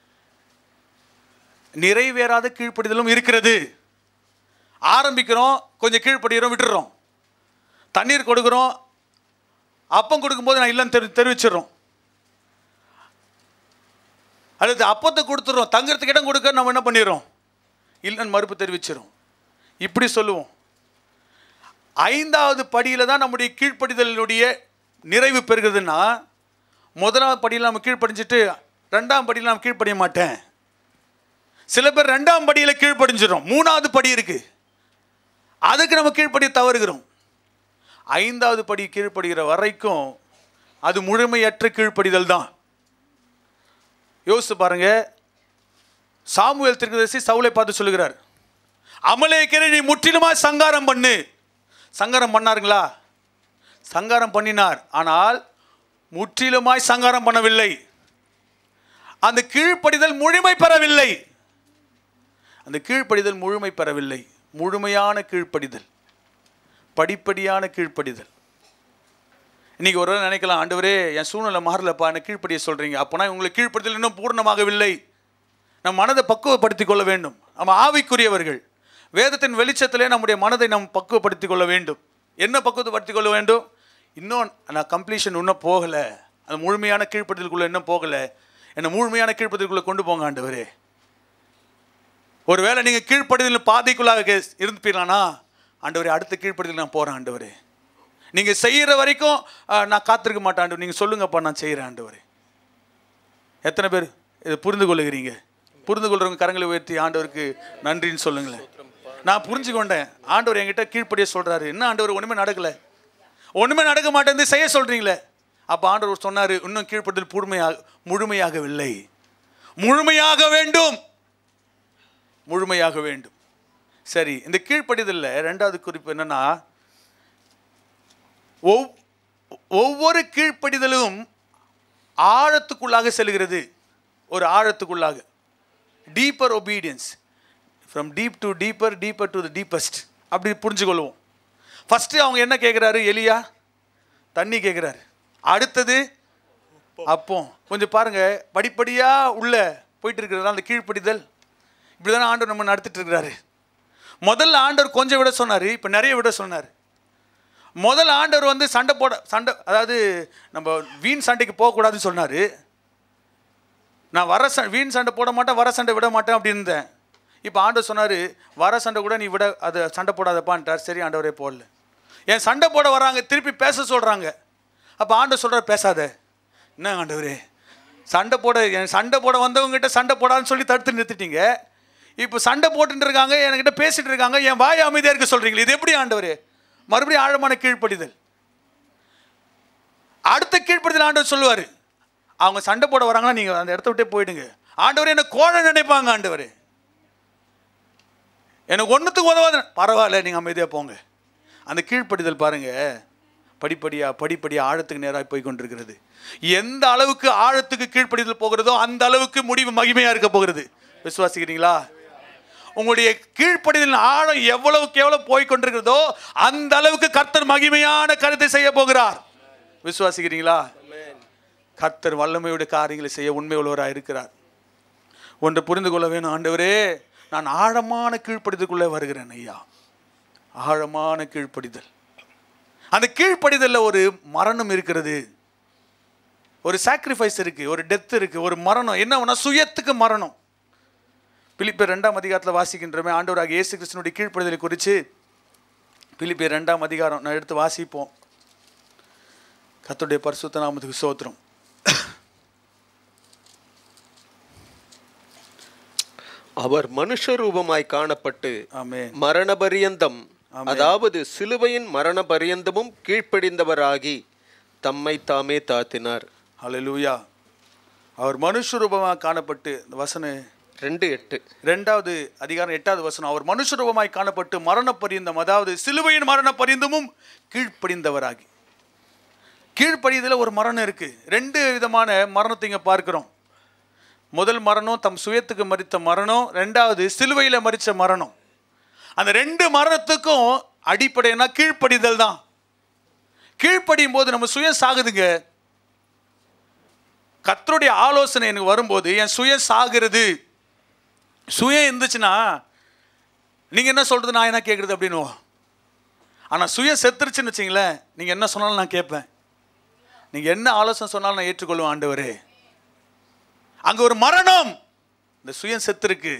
நிறைவேறாத கீழ்ப்படிதலும் இருக்கிறது ஆரம்பிக்கிறோம் கொஞ்சம் கீழ்ப்படுகிறோம் விட்டுறோம் தண்ணீர் கொடுக்குறோம் அப்பம் கொடுக்கும்போது நான் இல்லைன்னு தெரி தெரிவிச்சிடுறோம் அல்லது அப்பத்தை கொடுத்துறோம் தங்குறதுக்கு இடம் கொடுக்க நம்ம என்ன பண்ணிடுறோம் இல்லைன்னு மறுப்பு தெரிவிச்சிடும் இப்படி சொல்லுவோம் ஐந்தாவது படியில் தான் நம்முடைய கீழ்ப்படிதலினுடைய நிறைவு பெறுகிறதுன்னா முதலாவது படியில் நம்ம கீழ்ப்படிஞ்சிட்டு ரெண்டாம் படியில் நாம் கீழ்ப்படிய மாட்டேன் சில பேர் ரெண்டாம் படியில் கீழ்ப்படிஞ்சிடும் மூணாவது படி இருக்கு அதுக்கு நம்ம கீழ்ப்படிய தவறுகிறோம் ஐந்தாவது படி கீழ்ப்படுகிற வரைக்கும் அது முழுமையற்ற கீழ்ப்படிதல் தான் யோசித்து பாருங்க சாமுவேல் திருக்கதரிசி சவுலை பார்த்து சொல்லுகிறார் அமலேக்கரை நீ முற்றிலுமா சங்காரம் பண்ணு சங்காரம் பண்ணாருங்களா சங்காரம் பண்ணினார் ஆனால் முற்றிலுமாய் சங்காரம் பண்ணவில்லை அந்த கீழ்ப்படிதல் முழுமை பெறவில்லை அந்த கீழ்ப்படிதல் முழுமை பெறவில்லை முழுமையான கீழ்ப்படிதல் படிப்படியான கீழ்ப்படிதல் இன்னைக்கு ஒரு வேளை நினைக்கலாம் ஆண்டவரே என் சூழ்நிலை மாறலப்பா என்ன கீழ்ப்படிய சொல்றீங்க அப்போனா உங்களை கீழ்ப்படுத்தல் இன்னும் பூர்ணமாகவில்லை நம் மனதை பக்குவப்படுத்திக் கொள்ள வேண்டும் நம்ம ஆவிக்குரியவர்கள் வேதத்தின் வெளிச்சத்திலே நம்முடைய மனதை நாம் பக்குவப்படுத்திக் கொள்ள வேண்டும் என்ன பக்குவப்படுத்திக் கொள்ள வேண்டும் இன்னும் நான் கம்ப்ளீஷன் இன்னும் போகலை அந்த முழுமையான கீழ்ப்படுதலுக்குள்ள இன்னும் போகலை என்னை முழுமையான கீழ்ப்படுதலுக்குள்ள கொண்டு போங்க ஆண்டவரே ஒருவேளை நீங்கள் கீழ்ப்படுதல் பாதைக்குள்ளாக கே- இருந்துப்பீங்களானா ஆண்டவரே அடுத்த கீழ்ப்படுதல் நான் போகிறேன் ஆண்டவரே நீங்கள் செய்கிற வரைக்கும் ஆ, நான் காத்திருக்க மாட்டேன் ஆண்டவர் நீங்கள் சொல்லுங்கப்பா நான் செய்கிறேன் ஆண்டவரே எத்தனை பேர் இதை புரிந்து கொள்ளுகிறீங்க புரிந்து கொள்றவங்க கரங்களை உயர்த்தி ஆண்டவருக்கு நன்றின்னு சொல்லுங்களேன் நான் புரிஞ்சு கொண்டேன் ஆண்டவர் என்கிட்ட கீழ்ப்படிய சொல்கிறாரு என்ன ஆண்டவர் ஒன்றுமே நடக்கலை ஒன்றுமே நடக்க மாட்டேன் செய்ய சொல்கிறீங்களே அப்போ ஆண்டவர் சொன்னார் இன்னும் கீழ்ப்படுதல் முழுமையாக முழுமையாகவில்லை முழுமையாக வேண்டும் முழுமையாக வேண்டும் சரி இந்த கீழ்ப்படிதலில் ரெண்டாவது குறிப்பு என்னன்னா ஒவ்- ஒவ்வொரு கீழ்ப்படிதலும் ஆழத்துக்குள்ளாக செல்கிறது ஒரு ஆழத்துக்குள்ளாக deeper obedience from deep to deeper deeper to the deepest அப்படி புரிஞ்சுக்கொள்வோம் ஃபஸ்ட்டு அவங்க என்ன கேட்குறாரு எலியா தண்ணி கேட்குறாரு அடுத்தது அப்போ கொஞ்சம் பாருங்க படிப்படியாக உள்ள போயிட்டு இருக்கிறதுனால அந்த கீழ்ப்படிதல் இப்படி தானே ஆண்டவர் நம்ம நடத்திட்டு இருக்கிறாரு முதல்ல ஆண்டவர் கொஞ்சம் விட சொன்னார் இப்போ நிறைய விட சொன்னார் முதல் ஆண்டவர் வந்து சண்டை போட சண்டை அதாவது நம்ம வீண் சண்டைக்கு போகக்கூடாதுன்னு சொன்னார் நான் வர ச வீண் சண்டை போட மாட்டேன் வர சண்டை விட மாட்டேன் அப்படி இருந்தேன் இப்போ ஆண்டவர் சொன்னார் வர சண்டை கூட நீ விட அதை சண்டை போடாதப்பான்ட்டார் சரி ஆண்டவரே போடல என் சண்டை போட வராங்க திருப்பி பேச சொல்கிறாங்க அப்போ ஆண்டவர் சொல்கிறார் பேசாத என்ன ஆண்டவரே சண்டை போட என் சண்டை போட வந்தவங்ககிட்ட சண்டை போடாதுன்னு சொல்லி தடுத்து நிறுத்திட்டீங்க இப்போ சண்டை போட்டுட்டு இருக்காங்க என்கிட்ட பேசிட்டு இருக்காங்க என் வாய் அமைதியாக இருக்க சொல்கிறீங்களே இது எப்படி ஆண்டவரே மறுபடியும் ஆழமான கீழ்ப்படிதல் அடுத்த கீழ்ப்படிதல் ஆண்டவர் சொல்லுவார் அவங்க சண்டை போட வராங்கன்னா நீங்கள் அந்த இடத்த விட்டே போயிடுங்க ஆண்டவரே என்ன கோழை நினைப்பாங்க ஆண்டவரே எனக்கு ஒன்றுத்துக்கு உதவாத பரவாயில்ல நீங்கள் அமைதியாக போங்க அந்த கீழ்ப்படிதல் பாருங்க படிப்படியா படிப்படியா ஆழத்துக்கு நேராக போய் கொண்டிருக்கிறது எந்த அளவுக்கு ஆழத்துக்கு கீழ்ப்படிதல் போகிறதோ அந்த அளவுக்கு முடிவு மகிமையா இருக்க போகிறது விசுவாசிக்கிறீங்களா உங்களுடைய கீழ்ப்படிதல் ஆழம் எவ்வளவுக்கு எவ்வளவு போய் கொண்டிருக்கிறதோ அந்த அளவுக்கு கர்த்தர் மகிமையான கருத்தை செய்ய போகிறார் விசுவாசிக்கிறீங்களா கர்த்தர் வல்லமையோட காரியங்களை செய்ய உண்மை உள்ளவராக இருக்கிறார் ஒன்று புரிந்து கொள்ள வேணும் ஆண்டவரே நான் ஆழமான கீழ்ப்படிதலுக்குள்ளே வருகிறேன் ஐயா ஆழமான கீழ்ப்படிதல் அந்த கீழ்ப்படிதல்ல ஒரு மரணம் இருக்கிறது ஒரு சாக்ரிஃபைஸ் இருக்கு ஒரு டெத் இருக்கு ஒரு மரணம் என்ன சுயத்துக்கு மரணம் பிலிப்பியர் ரெண்டாம் அதிகாரத்தில் வாசிக்கின்றமே ஆண்டவராக இயேசு கிறிஸ்தனுடைய கீழ்ப்படிதலை குறித்து பிலிப்பியர் ரெண்டாம் அதிகாரம் நான் எடுத்து வாசிப்போம் கர்த்தருடைய பரிசுத்த நாமத்துக்கு சோத்திரம் அவர் மனுஷ ரூபமாய் காணப்பட்டு ஆமென் மரண பரியந்தம் அதாவது சிலுவையின் மரண பரியந்தமும் கீழ்ப்படிந்தவராகி தம்மை தாமே தாத்தினார் ஹalleluya அவர் மனுஷ ரூபமாக காணப்பட்டு இந்த வசனம் ரெண்டு எட்டு ரெண்டாவது அதிகாரம் எட்டாவது வசனம் அவர் மனுஷ ரூபமாய் காணப்பட்டு மரண பரியந்தம் அதாவது சிலுவையின் மரண பரியந்தமும் கீழ்ப்படிந்தவராகி கீழ்ப்படியதில் ஒரு மரணம் இருக்கு ரெண்டு விதமான மரணத்தை இங்கே பார்க்கிறோம் முதல் மரணம் தம் சுயத்துக்கு மறித்த மரணம் ரெண்டாவது சிலுவையில் மறித்த மரணம் அந்த ரெண்டு மரணத்துக்கும் அடிப்படைனா கீழ்ப்படிதல் தான் கீழ்ப்படியும் போது நம்ம சுயம் சாகுதுங்க கர்த்தருடைய ஆலோசனை எனக்கு வரும்போது என் சுயம் சாகிறது சுயம் இருந்துச்சுன்னா நீங்கள் என்ன சொல்கிறது நான் என்ன கேட்குறது அப்படின்னு ஆனால் சுயம் செத்துருச்சுன்னு வச்சிங்களேன் நீங்கள் என்ன சொன்னாலும் நான் கேட்பேன் நீங்கள் என்ன ஆலோசனை சொன்னாலும் நான் ஏற்றுக்கொள்வேன் ஆண்டவரே அங்கே ஒரு மரணம் இந்த சுயம் செத்துருக்கு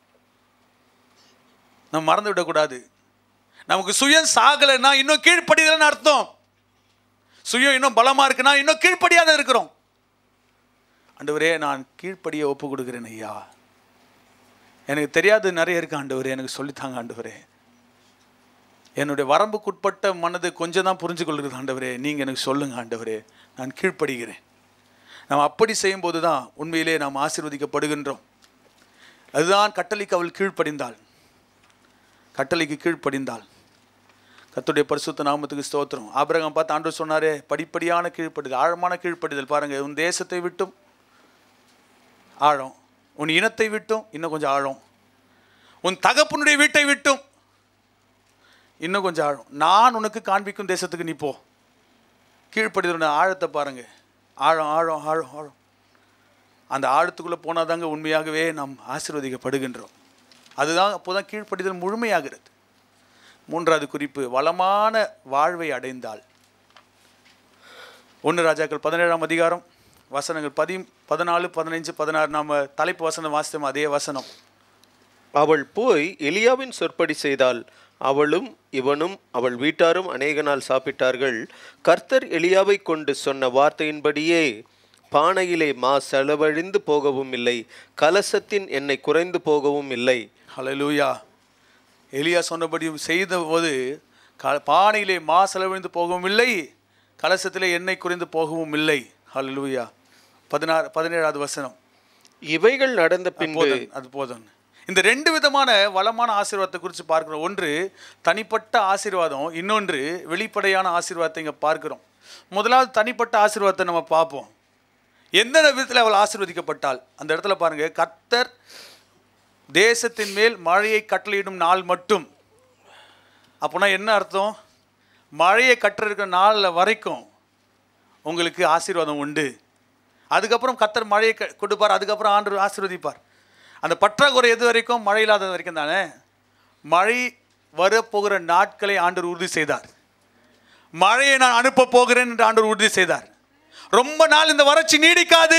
நம்ம மறந்து விடக்கூடாது நமக்கு சுயம் சாகலைன்னா இன்னும் கீழ்ப்படிதல்னு அர்த்தம் சுயம் இன்னும் பலமா இருக்குன்னா இன்னும் கீழ்ப்படியாத இருக்கிறோம் ஆண்டவரே நான் கீழ்ப்படிய ஒப்பு கொடுக்குறேன் ஐயா எனக்கு தெரியாது நிறைய இருக்கு ஆண்டவரே எனக்கு சொல்லித்தாங்க ஆண்டவரே என்னுடைய வரம்புக்குட்பட்ட மனது கொஞ்சம் தான் புரிஞ்சு கொள்கிறது ஆண்டவரே நீங்கள் எனக்கு சொல்லுங்க ஆண்டவரே நான் கீழ்ப்படுகிறேன் நாம் அப்படி செய்யும்போது தான் உண்மையிலே நாம் ஆசீர்வதிக்கப்படுகின்றோம் அதுதான் கட்டளைக்கு அவள் கீழ்ப்படிந்தாள் கட்டளைக்கு கீழ்ப்படிந்தாள் கர்த்தருடைய பரிசுத்த நாமத்துக்கு ஸ்தோத்திரம் ஆபிரகாம் பார்த்து ஆண்டவர் சொன்னாரே படிப்படியான கீழ்ப்படிதல் ஆழமான கீழ்ப்படிதல் பாருங்க உன் தேசத்தை விட்டும் ஆழம் உன் இனத்தை விட்டும் இன்னும் கொஞ்சம் ஆழம் உன் தகப்பனுடைய வீட்டை விட்டும் இன்னும் கொஞ்சம் ஆழம் நான் உனக்கு காண்பிக்கும் தேசத்துக்கு நீ போ கீழ்ப்படிதலோட ஆழத்தை பாருங்க ஆழம் ஆழம் ஆழம் ஆழம் அந்த ஆழத்துக்குள்ளே போனாதாங்க உண்மையாகவே நாம் ஆசீர்வதிக்கப்படுகின்றோம் அதுதான் அப்போதான் கீழ்ப்படிதல் முழுமையாகிறது மூன்றாவது குறிப்பு வளமான வாழ்வை அடைந்தாள் ஒன்று ராஜாக்கள் பதினேழாம் அதிகாரம் வசனங்கள் பதி பதினாலு பதினைஞ்சு பதினாறு நாம தலைப்பு வசனம் வாசித்தோம் அதே வசனம் அவள் போய் எலியாவின் சொற்படி செய்தால் அவளும் இவனும் அவள் வீட்டாரும் அநேக நாள் சாப்பிட்டார்கள் கர்த்தர் எலியாவை கொண்டு சொன்ன வார்த்தையின்படியே பானையிலே மா செலவழிந்து போகவும் இல்லை கலசத்தின் எண்ணெய் குறைந்து போகவும் இல்லை ஹalleluya எலியா சொன்னபடி செய்த போது க பானையிலே மா செலவிழ்ந்து போகவும் இல்லை கலசத்திலே எண்ணெய் குறைந்து போகவும் இல்லை ஹalleluya பதினாறு பதினேழாவது வசனம் இவைகள் நடந்த அது பின்பு போதும் அது போதும் இந்த ரெண்டு விதமான வளமான ஆசீர்வாதத்தை குறித்து பார்க்கிறோம் ஒன்று தனிப்பட்ட ஆசீர்வாதம் இன்னொன்று வெளிப்படையான ஆசீர்வாதத்தை இங்கே பார்க்கிறோம் முதலாவது தனிப்பட்ட ஆசீர்வாதத்தை நம்ம பார்ப்போம் எந்தெந்த விதத்தில் அவள் ஆசீர்வதிக்கப்பட்டாள் அந்த இடத்துல பாருங்க கர்த்தர் தேசத்தின் மேல் மழையை கட்டளையிடும் நாள் மட்டும் அப்போனா என்ன அர்த்தம் மழையை கட்டுற நாளில் வரைக்கும் உங்களுக்கு ஆசீர்வாதம் உண்டு அதுக்கப்புறம் கத்தர் மழையை க- கொடுப்பார் அதுக்கப்புறம் ஆண்டு ஆசீர்வதிப்பார் அந்த பற்றாக்குறை எது வரைக்கும் மழை இல்லாதது வரைக்கும் தானே மழை வரப்போகிற நாட்களை ஆண்டவர் உறுதி செய்தார் மழையை நான் அனுப்ப போகிறேன் என்று ஆண்டவர் உறுதி செய்தார் ரொம்ப நாள் இந்த வறட்சி நீடிக்காது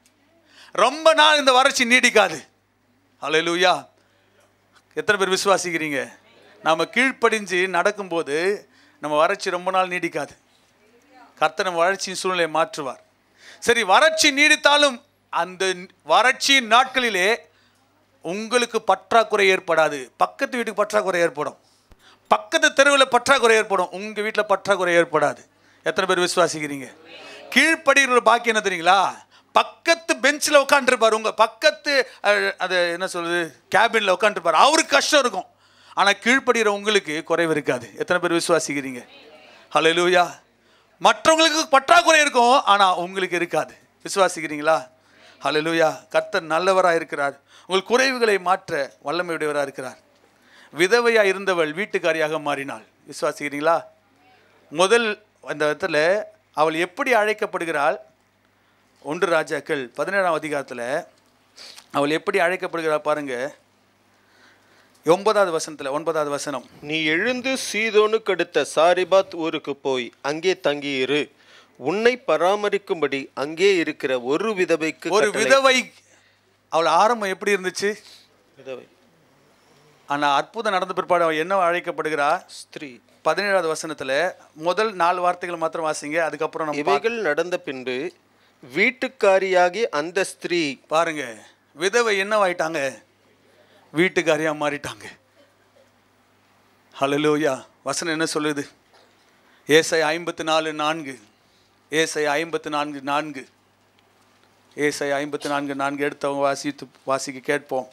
ரொம்ப நாள் இந்த வறட்சி நீடிக்காது ஹalleluya எத்தனை பேர் விசுவாசிக்கிறீங்க நாம கீழ்ப்படிஞ்சு நடக்கும்போது நம்ம வறட்சி ரொம்ப நாள் நீடிக்காது கர்த்தர் நம்ம வறட்சியின் சூழ்நிலையை மாற்றுவார் சரி வறட்சி நீடித்தாலும் அந்த வறட்சியின் நாட்களிலே உங்களுக்கு பற்றாக்குறை ஏற்படாது பக்கத்து வீட்டுக்கு பற்றாக்குறை ஏற்படும் பக்கத்து தெருவில் பற்றாக்குறை ஏற்படும் உங்கள் வீட்டில் பற்றாக்குறை ஏற்படாது எத்தனை பேர் விசுவாசிக்கிறீங்க கீழ்ப்படிகிற பாக்கியம் என்ன தெரியுங்களா பக்கத்து பெஞ்சில் உட்காந்துருப்பார் உங்கள் பக்கத்து அஹ், அது என்ன சொல்லுது கேபினில் உட்காந்துருப்பார் அவருக்கு கஷ்டம் இருக்கும் ஆனால் கீழ்ப்படுகிற உங்களுக்கு குறைவு இருக்காது எத்தனை பேர் விசுவாசிக்கிறீங்க ஹalleluya மற்றவங்களுக்கு பற்றாக்குறை இருக்கும் ஆனால் உங்களுக்கு இருக்காது விசுவாசிக்கிறீங்களா ஹalleluya கர்த்தர் நல்லவராக இருக்கிறார் உங்கள் குறைவுகளை மாற்ற வல்லமையுடையவராக இருக்கிறார் விதவையா இருந்தவள் வீட்டுக்காரியாக மாறினாள் விசுவாசிக்கிறீங்களா முதல் அந்த இடத்துல அவள் எப்படி அழைக்கப்படுகிறாள் ஒன்று ராஜாக்கள் பதினேழாம் அதிகாரத்தில் அவள் எப்படி அழைக்கப்படுகிறாள் பாருங்க ஒன்பதாவது வசனத்தில் ஒன்பதாவது வசனம் நீ எழுந்து சீதோனுக்கு அடுத்த சாரிபாத் ஊருக்கு போய் அங்கே தங்கியிரு உன்னை பராமரிக்கும்படி அங்கே இருக்கிற ஒரு விதவைக்கு ஒரு கட்டளை- விதவை அவள் ஆரம்பம் எப்படி இருந்துச்சு விதவை ஆனால் அற்புதம் நடந்த பிற்பாடு அவள் என்ன அழைக்கப்படுகிறா ஸ்திரீ பதினேழாவது வசனத்தில் முதல் நாலு வார்த்தைகள் மாத்திரம் வாசிங்க அதுக்கப்புறம் நம்ம பார்க்க- இவைகள் நடந்த பின்பு வீட்டுக்காரியாகி அந்த ஸ்திரீ பாருங்க விதவை என்னவாயிட்டாங்க வீட்டுக்காரியா மாறிட்டாங்க ஹalleluya வசனம் என்ன சொல்லுது ஏசை ஐம்பத்தி நாலு நான்கு ஏசை ஐம்பத்தி நான்கு நான்கு ஏசை ஐம்பத்தி நான்கு நான்கு எடுத்தவங்க வாசித்து வாசிக்க கேட்போம்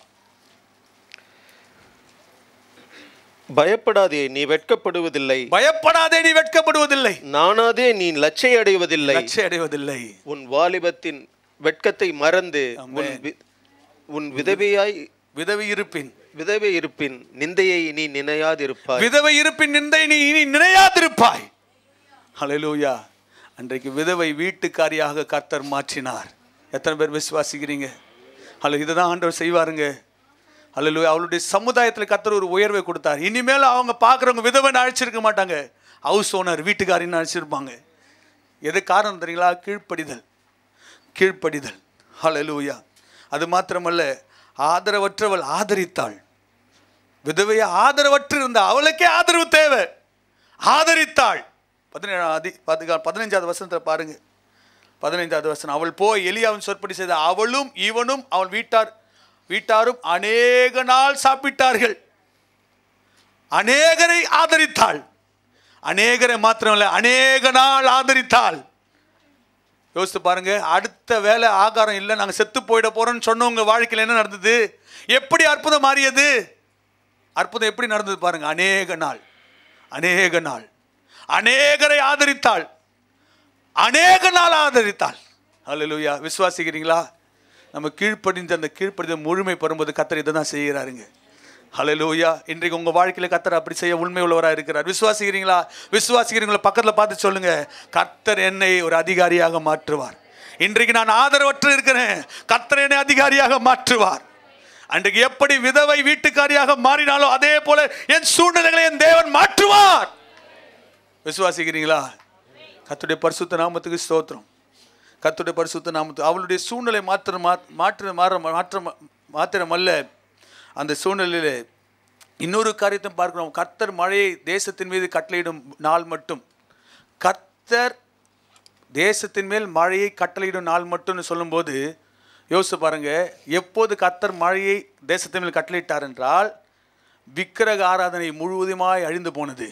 பயப்படாதே நீ வெட்கப்படுவதில்லை பயப்படாதே நீ வெட்கப்படுவதில்லை நானாதே நீ லட்சை அடைவதில்லை லட்சை அடைவதில்லை உன் வாலிபத்தின் வெட்கத்தை மறந்து உன் வி- உன் விதவையாய் விதவை இருப்பின் விதவை இருப்பின் நிந்தையை நீ நினையாதிருப்பாய் விதவை இருப்பின் நிந்தை நீ இனி நினையாதிருப்பாய் ஹalleluya அன்றைக்கு விதவை வீட்டுக்காரியாக கர்த்தர் மாற்றினார் எத்தனை பேர் விசுவாசிக்கிறீங்க ஹலோ இதை தான் ஆண்டவர் செய்வாருங்க ஹalleluya அவளுடைய சமுதாயத்தில் கர்த்தர் ஒரு உயர்வை கொடுத்தார் இனிமேல் அவங்க பார்க்குறவங்க விதவைன்னு அழைச்சிருக்க மாட்டாங்க ஹவுஸ் ஓனர் வீட்டுக்காரின்னு அழைச்சிருப்பாங்க எது காரணம் தெரியுங்களா கீழ்ப்படிதல் கீழ்ப்படிதல் ஹalleluya அது மாத்திரமல்ல ஆதரவற்றவள் ஆதரித்தாள் விதவையை ஆதரவற்று இருந்த அவளுக்கே ஆதரவு தேவை ஆதரித்தாள் பதினேழாம் அதி பதிகா- பதினைஞ்சாவது வசனத்தில் பாருங்க பதினைந்தாவது வசனம் அவள் போய் எலியாவின் சொற்படி செய்த அவளும் இவனும் அவள் வீட்டார் வீட்டாரும் அநேக நாள் சாப்பிட்டார்கள் அநேகரை ஆதரித்தாள் அநேகரை மாத்திரமல்ல அநேக நாள் ஆதரித்தாள் யோசித்து பாருங்க அடுத்த வேலை ஆகாரம் இல்லை நாங்கள் செத்து போயிட போறோம்னு சொன்னவங்க வாழ்க்கையில் என்ன நடந்தது எப்படி அற்புதம் மாறியது அற்புதம் எப்படி நடந்தது பாருங்க அநேக நாள் அநேக நாள் அநேகரை ஆதரித்தாள் அநேக நாள் ஆதரித்தாள் அல்லேலூயா விசுவாசிக்கிறீங்களா நம்ம கீழ்ப்படிந்த அந்த கீழ்ப்படிந்த முழுமை பெறும்போது கத்தர் இதை தான் செய்கிறாருங்க ஹalleluya இன்றைக்கு உங்க வாழ்க்கையில கத்தர் அப்படி செய்ய உண்மை உள்ளவராக இருக்கிறார் விசுவாசிக்கிறீங்களா விசுவாசிக்கிறீங்களா பக்கத்துல பார்த்து சொல்லுங்க கத்தர் என்னை ஒரு அதிகாரியாக மாற்றுவார் இன்றைக்கு நான் ஆதரவற்று இருக்கிறேன் கத்தர் என்னை அதிகாரியாக மாற்றுவார் அன்றைக்கு எப்படி விதவை வீட்டுக்காரியாக மாறினாலோ அதே போல என் சூழ்நிலைகளை என் தேவன் மாற்றுவார் விசுவாசிக்கிறீங்களா கர்த்தருடைய பரிசுத்த நாமத்துக்கு ஸ்தோத்திரம் கர்த்தருடைய பரிசுத்த நாமத்து அவளுடைய சூழ்நிலை மாத்திர மா- மாற்ற மாற மாற்ற மாத்திரமல்ல அந்த சூழ்நிலையில் இன்னொரு காரியத்தை பார்க்கிறோம் கர்த்தர் மழையை தேசத்தின் மீது கட்டளையிடும் நாள் மட்டும் கர்த்தர் தேசத்தின் மேல் மழையை கட்டளையிடும் நாள் மட்டும்னு சொல்லும்போது யோசிச்சு பாருங்க எப்போது கர்த்தர் மழையை தேசத்தின் மேல் கட்டளையிட்டார் என்றால் விக்கிரக ஆராதனை முழுவதுமாய் அழிந்து போனது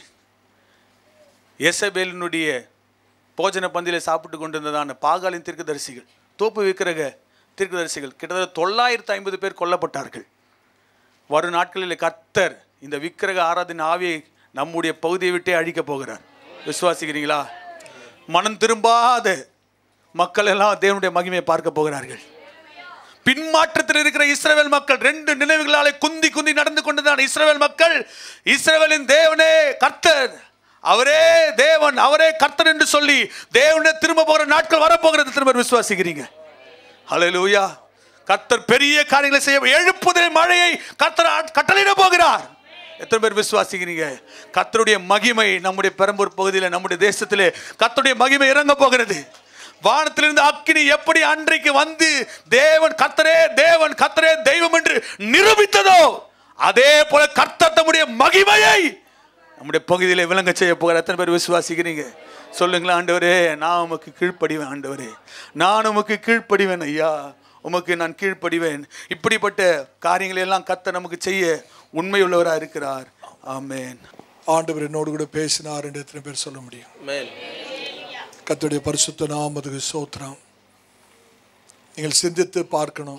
எசபேலினுடைய போஜன பந்தியில சாப்பிட்டு கொண்டிருந்ததான பாகாலின் தீர்க்கதரிசிகள் தோப்பு விக்கிரக தீர்க்கதரிசிகள் கிட்டத்தட்ட தொள்ளாயிரத்து ஐம்பது பேர் கொல்லப்பட்டார்கள் வரும் நாட்களில் கர்த்தர் இந்த விக்கிரக ஆராதனை ஆவியை நம்முடைய பகுதியை விட்டே அழிக்கப் போகிறார் விசுவாசிக்கிறீங்களா மனம் திரும்பாத மக்கள் எல்லாம் தேவனுடைய மகிமையை பார்க்க போகிறார்கள் பின்மாற்றத்தில் இருக்கிற இஸ்ரவேல் மக்கள் ரெண்டு நினைவுகளாலே குந்தி குந்தி நடந்து கொண்டுதான் இஸ்ரவேல் மக்கள் இஸ்ரவேலின் தேவனே கர்த்தர் அவரே தேவன் அவரே கர்த்தர் என்று சொல்லி தேவனே திரும்ப போகிற நாட்கள் வரப்போகிறது திரும்ப விசுவாசிக்கிறீங்க ஹalleluya கர்த்தர் பெரிய காரியங்களை செய்ய எழுப்புதல் மழையை கர்த்தர் ஆட்- கட்டளையிட போகிறார் எத்தனை பேர் விசுவாசிக்கிறீங்க கர்த்தருடைய மகிமை நம்முடைய பெரம்பூர் பகுதியில் நம்முடைய தேசத்திலே கர்த்தருடைய மகிமை இறங்க போகிறது வானத்திலிருந்து அக்கினி எப்படி அன்றைக்கு வந்து தேவன் கர்த்தரே தேவன் கர்த்தரே தெய்வம் என்று நிரூபித்ததோ அதே போல கர்த்தர் தம்முடைய மகிமையை நம்முடைய பகுதியில் விளங்க செய்ய போகிற எத்தனை பேர் விசுவாசிக்கிறீங்க சொல்லுங்களேன் ஆண்டவரே நான் உமக்கு கீழ்ப்படிவேன் ஆண்டவரே நான் உமக்கு கீழ்ப்படிவேன் ஐயா உமக்கு நான் கீழ்ப்படிவேன் இப்படிப்பட்ட காரியங்களை எல்லாம் கத்த நமக்கு செய்ய உண்மையுள்ளவராக இருக்கிறார் ஆமென் ஆண்டவர் என்னோடு கூட பேசினார் என்று எத்தனை பேர் சொல்ல முடியும் Amen. கர்த்தருடைய பரிசுத்த நாமத்துக்கு சோத்திரம் நீங்கள் சிந்தித்து பார்க்கணும்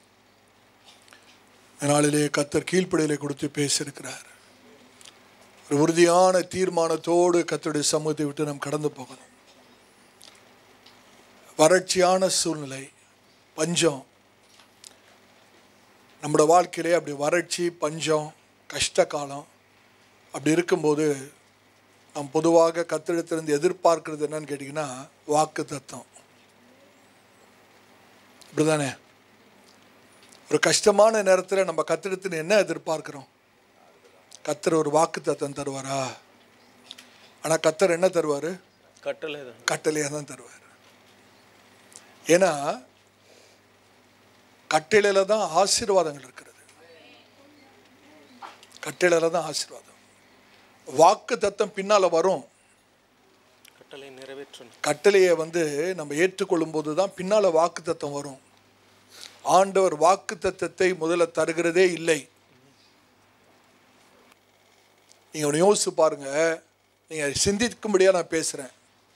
இந்த நாளிலே கத்தர் கீழ்ப்படியலை கொடுத்து பேசியிருக்கிறார் ஒரு உறுதியான தீர்மானத்தோடு கர்த்தருடைய சமூகத்தை விட்டு நாம் கடந்து போகணும் வறட்சியான சூழ்நிலை பஞ்சம் நம்மளோட வாழ்க்கையிலே அப்படி வறட்சி பஞ்சம் கஷ்ட காலம் அப்படி இருக்கும்போது நாம் பொதுவாக கத்திடத்திலிருந்து எதிர்பார்க்கிறது என்னன்னு கேட்டிங்கன்னா வாக்கு தத்தம் இப்படிதானே ஒரு கஷ்டமான நேரத்தில் நம்ம கத்திடத்தில் என்ன எதிர்பார்க்கிறோம் கத்தர் ஒரு வாக்கு தத்தம் தருவாரா ஆனால் கத்தர் என்ன தருவார் கட்டளை தான் கட்டளையாக தான் தருவார் ஏன்னா கட்டளையில் தான் ஆசீர்வாதங்கள் இருக்கிறது கட்டளையில் தான் ஆசீர்வாதம் வாக்கு தத்தம் பின்னால் வரும் கட்டளை நிறைவேற்றணும் கட்டளையை வந்து நம்ம ஏற்றுக்கொள்ளும் போது தான் பின்னால் வாக்கு தத்தம் வரும் ஆண்டவர் வாக்கு தத்தத்தை முதல்ல தருகிறதே இல்லை நீங்கள் ஒன்று யோசிச்சு பாருங்க நீங்கள் சிந்திக்கும்படியாக நான் பேசுகிறேன்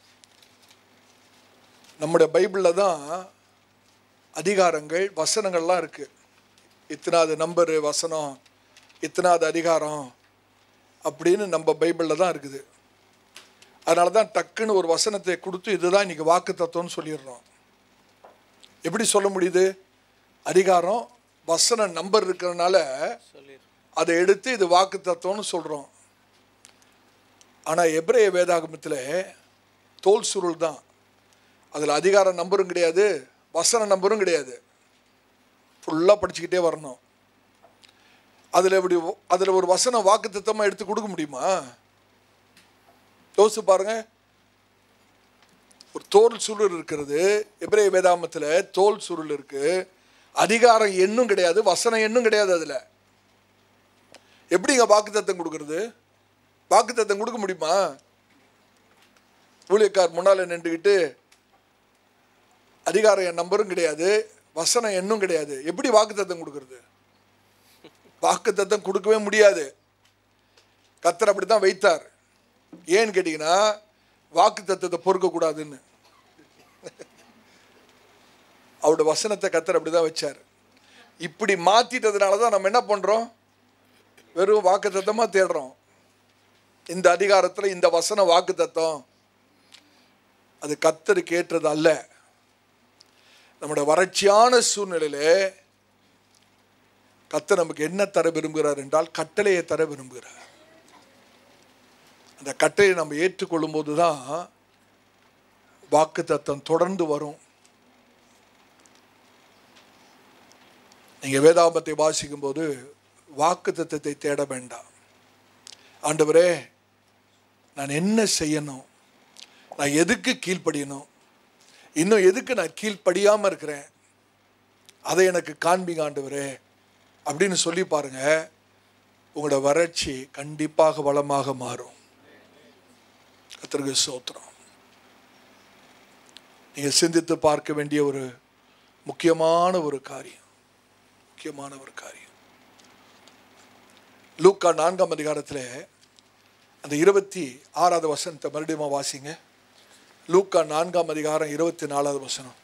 நம்முடைய பைபிளில் தான் அதிகாரங்கள் வசனங்கள்லாம் இருக்குது இத்தனாவது நம்பரு வசனம் இத்தனாவது அதிகாரம் அப்படின்னு நம்ம பைபிளில் தான் இருக்குது அதனால தான் டக்குன்னு ஒரு வசனத்தை கொடுத்து இதுதான் இன்னைக்கு வாக்கு தத்துவம்னு சொல்லிடுறோம் எப்படி சொல்ல முடியுது அதிகாரம் வசன நம்பர் இருக்கிறதுனால சொல்லிடு அதை எடுத்து இது வாக்கு தத்துவம்னு சொல்கிறோம் ஆனால் எப்ரேய வேதாகமத்தில் தோல் சுருள் தான் அதில் அதிகார நம்பரும் கிடையாது வசன நம்பரும் கிடையாது ஃபுல்லாக படிச்சுக்கிட்டே வரணும் அதில் இப்படி அதில் ஒரு வசன வாக்கு தத்தமாக எடுத்து கொடுக்க முடியுமா யோசிச்சு பாருங்க ஒரு தோல் சுருள் இருக்கிறது எபிரேய வேதாமத்தில் தோல் சுருள் இருக்கு அதிகாரம் எண்ணும் கிடையாது வசனம் எண்ணும் கிடையாது அதில் எப்படிங்க வாக்குத்தத்தம் கொடுக்கறது வாக்குத்தத்தம் கொடுக்க முடியுமா ஊழியக்கார் முன்னால் நின்றுக்கிட்டு அதிகாரம் என் நம்பரும் கிடையாது வசனம் எண்ணும் கிடையாது எப்படி வாக்குத்தத்தம் கொடுக்கறது வாக்குத்தத்தம் கொடுக்கவே முடியாது கத்தர் அப்படி தான் வைத்தார் ஏன்னு கேட்டிங்கன்னா வாக்கு தத்துவத்தை பொறுக்கக்கூடாதுன்னு அவரோட வசனத்தை கத்தர் அப்படி தான் வச்சார் இப்படி மாற்றிட்டதுனால தான் நம்ம என்ன பண்ணுறோம் வெறும் வாக்கு தத்தமாக தேடுறோம் இந்த அதிகாரத்தில் இந்த வசன வாக்கு தத்தம் அது கத்தருக்கு ஏற்றது அல்ல நம்முடைய வறட்சியான சூழ்நிலையிலே கத்தர் நமக்கு என்ன தர விரும்புகிறார் என்றால் கட்டளையை தர விரும்புகிறார் அந்த கட்டளையை நம்ம ஏற்றுக்கொள்ளும் போது தான் வாக்கு தத்தம் தொடர்ந்து வரும் நீங்கள் வேதாபத்தை வாசிக்கும் போது வாக்கு தத்தத்தை தேட வேண்டாம் ஆண்டவரே நான் என்ன செய்யணும் நான் எதுக்கு கீழ்ப்படியணும் இன்னும் எதுக்கு நான் கீழ்ப்படியாமல் இருக்கிறேன் அதை எனக்கு காண்பிங்க ஆண்டவரே அப்படின்னு சொல்லி பாருங்க உங்களோட வறட்சி கண்டிப்பாக வளமாக மாறும் கத்திரிக்கு சோத்திரம் நீங்கள் சிந்தித்து பார்க்க வேண்டிய ஒரு முக்கியமான ஒரு காரியம் முக்கியமான ஒரு காரியம் லூக்கா நான்காம் அதிகாரத்தில் அந்த இருபத்தி ஆறாவது வசனத்தை மறுபடியும் வாசிங்க லூக்கா நான்காம் அதிகாரம் இருபத்தி நாலாவது வசனம்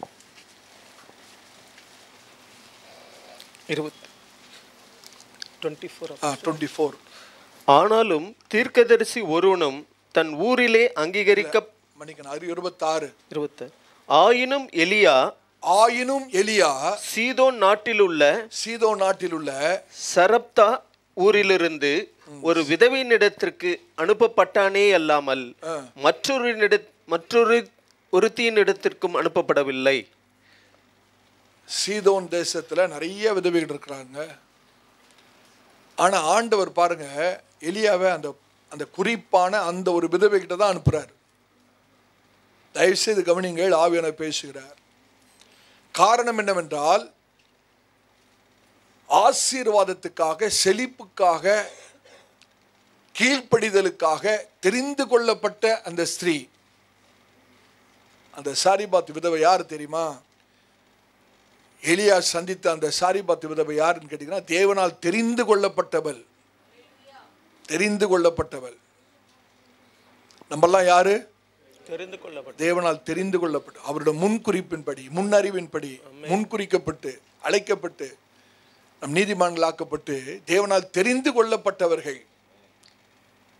இருபத்தி டுவெண்ட்டி ஃபோர் ஆ டுவெண்ட்டி ஃபோர் ஆனாலும் தீர்க்கதரிசி ஒருவனும் தன் ஊரிலே அங்கீகரிக்க மன்னிக்கணும் அது இருபத்தாறு இருபத்து ஆயினும் எலியா ஆயினும் எலியா சீதோன் நாட்டிலுள்ள சீதோ நாட்டில் உள்ள சரப்தா ஊரிலிருந்து ஒரு விதவையினிடத்திற்கு அனுப்பப்பட்டானே அல்லாமல் ஆ. மற்றொரு மற்றொரு ஒருத்தியினிடத்திற்கும் அனுப்பப்படவில்லை சீதோன் தேசத்துல நிறைய விதவைகள் இருக்கிறாங்க ஆனா ஆண்டவர் பாருங்க எலியாவை அந்த அந்த குறிப்பான அந்த ஒரு விதவை கிட்ட தான் அனுப்புறார் தயவுசெய்து கவனிங்கள் ஆவியான பேசுகிறார் காரணம் என்னவென்றால் ஆசீர்வாதத்துக்காக செழிப்புக்காக கீழ்ப்படிதலுக்காக தெரிந்து கொள்ளப்பட்ட அந்த ஸ்திரீ அந்த சாரிபாத் விதவை யார் தெரியுமா எலியா சந்தித்த அந்த சாரிபாத் விதவை யாருன்னு கேட்டீங்கன்னா தேவனால் தெரிந்து கொள்ளப்பட்டவள் தெரிந்து கொள்ளப்பட்டவள் நம்மெல்லாம் யாரு தெரிந்து கொள்ளப்பட்ட தேவனால் தெரிந்து கொள்ளப்பட்டு அவருடைய முன்குறிப்பின்படி முன்னறிவின்படி முன்குறிக்கப்பட்டு அழைக்கப்பட்டு நம் நீதிமான்களாக்கப்பட்டு தேவனால் தெரிந்து கொள்ளப்பட்டவர்கள்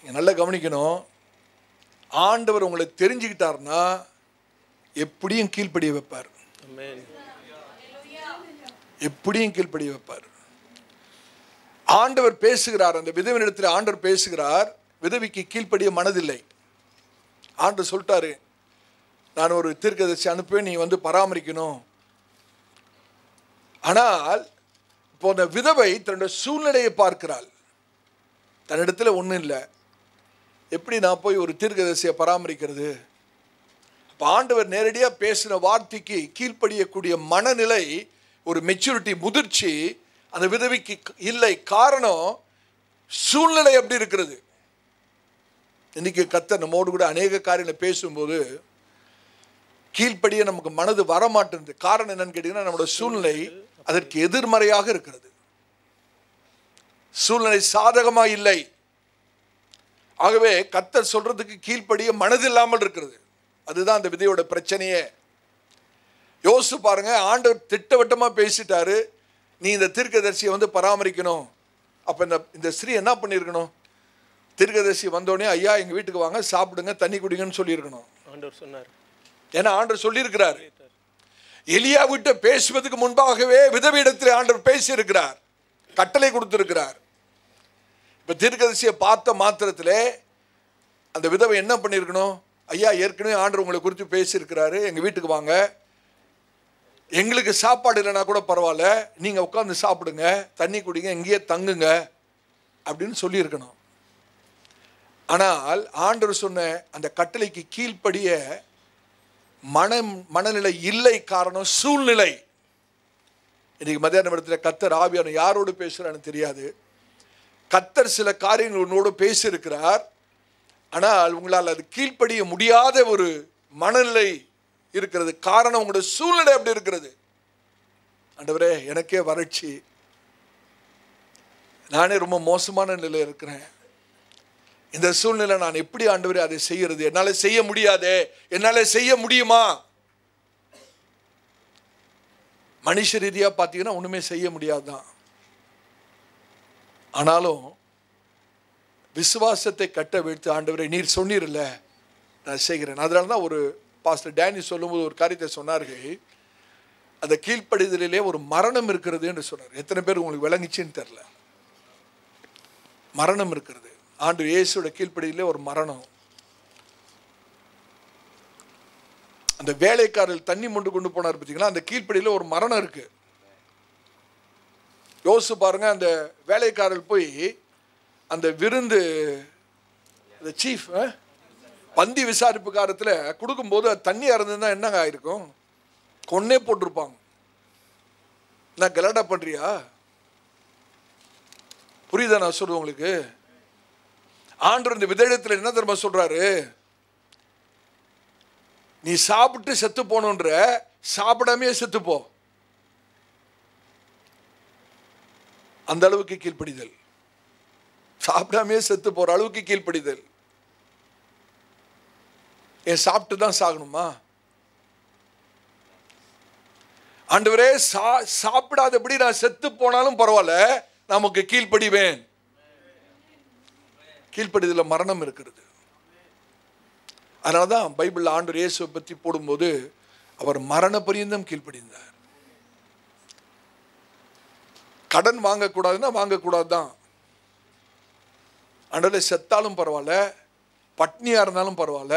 நீங்க நல்லா கவனிக்கணும் ஆண்டவர் உங்களை தெரிஞ்சுக்கிட்டாருன்னா எப்படியும் கீழ்ப்படிய வைப்பார் Amen. எப்படியும் கீழ்ப்படிய வைப்பார் ஆண்டவர் பேசுகிறார் அந்த விதவினிடத்தில் ஆண்டவர் பேசுகிறார் விதவிக்கு கீழ்ப்படிய மனதில்லை ஆண்டவர் சொல்லிட்டாரு நான் ஒரு தீர்க்கதரிசி அனுப்புவேன் நீ வந்து பராமரிக்கணும் ஆனால் இப்போ அந்த விதவை தன்னுடைய சூழ்நிலையை பார்க்கிறாள் தன்னிடத்துல ஒன்றும் இல்லை எப்படி நான் போய் ஒரு தீர்க்கதரிசியை பராமரிக்கிறது அப்போ ஆண்டவர் நேரடியாக பேசின வார்த்தைக்கு கீழ்ப்படியக்கூடிய மனநிலை ஒரு மெச்சூரிட்டி முதிர்ச்சி அந்த விதவிக்கு இல்லை காரணம் சூழ்நிலை அப்படி இருக்கிறது இன்னைக்கு கத்த நம்மோடு கூட அநேக காரியங்களை பேசும்போது கீழ்ப்படிய நமக்கு மனது வரமாட்டேங்குது காரணம் என்னன்னு கேட்டீங்கன்னா நம்மளோட சூழ்நிலை அதற்கு எதிர்மறையாக இருக்கிறது சூழ்நிலை சாதகமா இல்லை ஆகவே கத்தர் சொல்றதுக்கு கீழ்ப்படிய மனதில்லாமல் இருக்கிறது அதுதான் அந்த விதையோட பிரச்சனையே யோசிச்சு பாருங்க ஆண்டவர் திட்டவட்டமா பேசிட்டாரு நீ இந்த தீர்க்கதரிசியை வந்து பராமரிக்கணும் அப்ப இந்த இந்த ஸ்ரீ என்ன பண்ணியிருக்கணும் தீர்க்கதரிசி வந்தோடனே ஐயா எங்க வீட்டுக்கு வாங்க சாப்பிடுங்க தண்ணி குடிங்கன்னு சொல்லியிருக்கணும் ஆண்டவர் சொன்னார் ஏன்னா ஆண்டவர் சொல்லியிருக்கிறார் எலியா விட்டு பேசுவதற்கு முன்பாகவே விதவியிடத்தில் ஆண்டவர் பேசியிருக்கிறார் கட்டளை கொடுத்திருக்கிறார் இப்ப தீர்க்கதரிசியை பார்த்த மாத்திரத்திலே அந்த விதவை என்ன பண்ணியிருக்கணும் ஐயா ஏற்கனவே ஆண்டவர் உங்களை குறித்து பேசியிருக்கிறாரு எங்க வீட்டுக்கு வாங்க எங்களுக்கு சாப்பாடு இல்லைனா கூட பரவாயில்ல நீங்க உட்காந்து சாப்பிடுங்க தண்ணி குடிங்க இங்கேயே தங்குங்க அப்படின்னு சொல்லியிருக்கணும் ஆனால் ஆண்டவர் சொன்ன அந்த கட்டளைக்கு கீழ்ப்படிய மனம் மனநிலை இல்லை காரணம் சூழ்நிலை இன்னைக்கு மத்தியான இடத்துல கத்தர் ஆவியான யாரோடு பேசுறான்னு தெரியாது கத்தர் சில காரியங்கள் உன்னோடு பேசியிருக்கிறார் ஆனால் உங்களால் அது கீழ்ப்படிய முடியாத ஒரு மனநிலை இருக்கிறது காரணம் உங்களுடைய சூழ்நிலை அப்படி இருக்கிறது ஆண்டவரே எனக்கே வறட்சி நானே ரொம்ப மோசமான நிலையில் இருக்கிறேன் இந்த சூழ்நிலை நான் எப்படி ஆண்டவரே அதை செய்யறது என்னால செய்ய முடியாதே என்னால செய்ய முடியுமா மனுஷ ரீதியா பார்த்தீங்கன்னா ஒண்ணுமே செய்ய முடியாதுதான் ஆனாலும் விசுவாசத்தை கட்ட வீழ்த்து ஆண்டவரை நீர் சொன்னீர்ல நான் செய்கிறேன் அதனால தான் ஒரு பாஸ்டர் டேனி சொல்லும்போது ஒரு காரியத்தை சொன்னார்கள் அந்த கீழ்ப்படிதலிலே ஒரு மரணம் இருக்கிறது என்று சொன்னார் எத்தனை பேர் உங்களுக்கு விளங்குச்சுன்னு தெரில மரணம் இருக்கிறது ஆண்டு இயேசுவோட கீழ்ப்படியிலே ஒரு மரணம் அந்த வேலைக்காரர் தண்ணி மொண்டு கொண்டு போனார் பார்த்தீங்களா அந்த கீழ்ப்படியில் ஒரு மரணம் இருக்கு யோசிச்சு பாருங்க அந்த வேலைக்காரர் போய் அந்த விருந்து அந்த சீஃப் பந்தி விசாரிப்பு காலத்தில் கொடுக்கும்போது அது தண்ணியாக இருந்ததுன்னா என்னங்க ஆயிருக்கும் கொன்னே போட்டிருப்பாங்க நான் கலாட்டா பண்றியா புரியுதா நான் சொல்றது உங்களுக்கு ஆண்டவர் இந்த விதேடத்தில் என்ன தெரியுமா சொல்றாரு நீ சாப்பிட்டு செத்து போகணுன்ற சாப்பிடாமையே செத்து போ அந்த அளவுக்கு கீழ்ப்படிதல் சாப்பிடாமையே செத்து போற அளவுக்கு கீழ்ப்படிதல் ஏன் சாப்பிட்டு தான் சாகணுமா ஆண்டவரே சா சாப்பிடாதபடி நான் செத்து போனாலும் பரவாயில்ல நமக்கு கீழ்ப்படிவேன் கீழ்ப்படிதல மரணம் இருக்கிறது அதனால தான் பைபிள் ஆண்டு இயேசுவை பற்றி போடும்போது அவர் மரண பரியந்தம் கீழ்ப்படிந்தார் கடன் வாங்கக்கூடாதுன்னா வாங்கக்கூடாது தான் ஆண்டவரே செத்தாலும் பரவாயில்ல பட்னியாக இருந்தாலும் பரவாயில்ல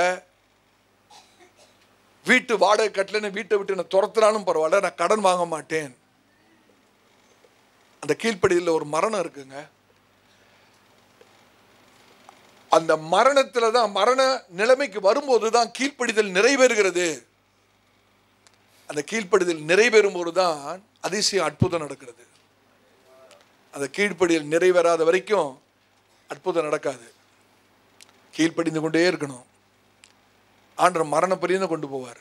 வீட்டு வாடகை கட்டலன்னு வீட்டை விட்டு நான் துரத்துனாலும் பரவாயில்ல நான் கடன் வாங்க மாட்டேன் அந்த கீழ்ப்படியில் ஒரு மரணம் இருக்குங்க அந்த மரணத்துல தான் மரண நிலைமைக்கு வரும்போது தான் கீழ்ப்படிதல் நிறைவேறுகிறது அந்த கீழ்ப்படிதல் நிறைவேறும் போது தான் அதிசயம் அற்புதம் நடக்கிறது அந்த கீழ்ப்படிதல் நிறைவேறாத வரைக்கும் அற்புதம் நடக்காது கீழ்ப்படிந்து கொண்டே இருக்கணும் ஆண்டவர் மரண பரியந்தம் கொண்டு போவார்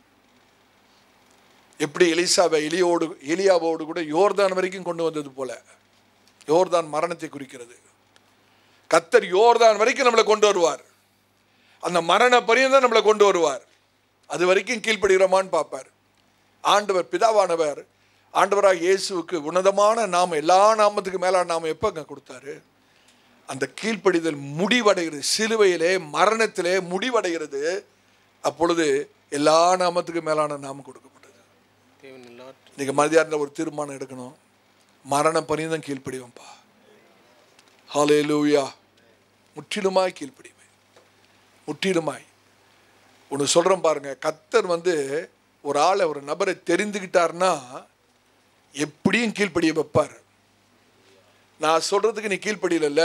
எப்படி எலிசாவை எலியோடு எலியாவோடு கூட யோர்தான் வரைக்கும் கொண்டு வந்தது போல யோர்தான் மரணத்தை குறிக்கிறது கத்தர் யோர்தான் வரைக்கும் நம்மளை கொண்டு வருவார் அந்த மரண பரியந்தம் நம்மளை கொண்டு வருவார் அது வரைக்கும் கீழ்ப்படுகிறோமான்னு பார்ப்பார் ஆண்டவர் பிதாவானவர் ஆண்டவராக இயேசுவுக்கு உன்னதமான நாமம் எல்லா நாமத்துக்கு மேலான நாமம் எப்போங்க கொடுத்தாரு அந்த கீழ்ப்படிதல் முடிவடைகிறது சிலுவையிலே மரணத்திலே முடிவடைகிறது அப்பொழுது எல்லா நாமத்துக்கும் மேலான நாமம் கொடுக்கப்பட்டது தேவன் எல்லாற்றையும் இன்னைக்கு மதியா இருந்த ஒரு தீர்மானம் எடுக்கணும் மரணம் பரிந்தம் கீழ்ப்படிவோம்ப்பா ஹாலே லூயா முற்றிலுமாய் கீழ்ப்படிவேன் முற்றிலுமாய் ஒன்று சொல்கிறேன் பாருங்க கத்தர் வந்து ஒரு ஆளை ஒரு நபரை தெரிந்துக்கிட்டாருன்னா எப்படியும் கீழ்ப்படிய வைப்பார் நான் சொல்கிறதுக்கு நீ கீழ்ப்படியல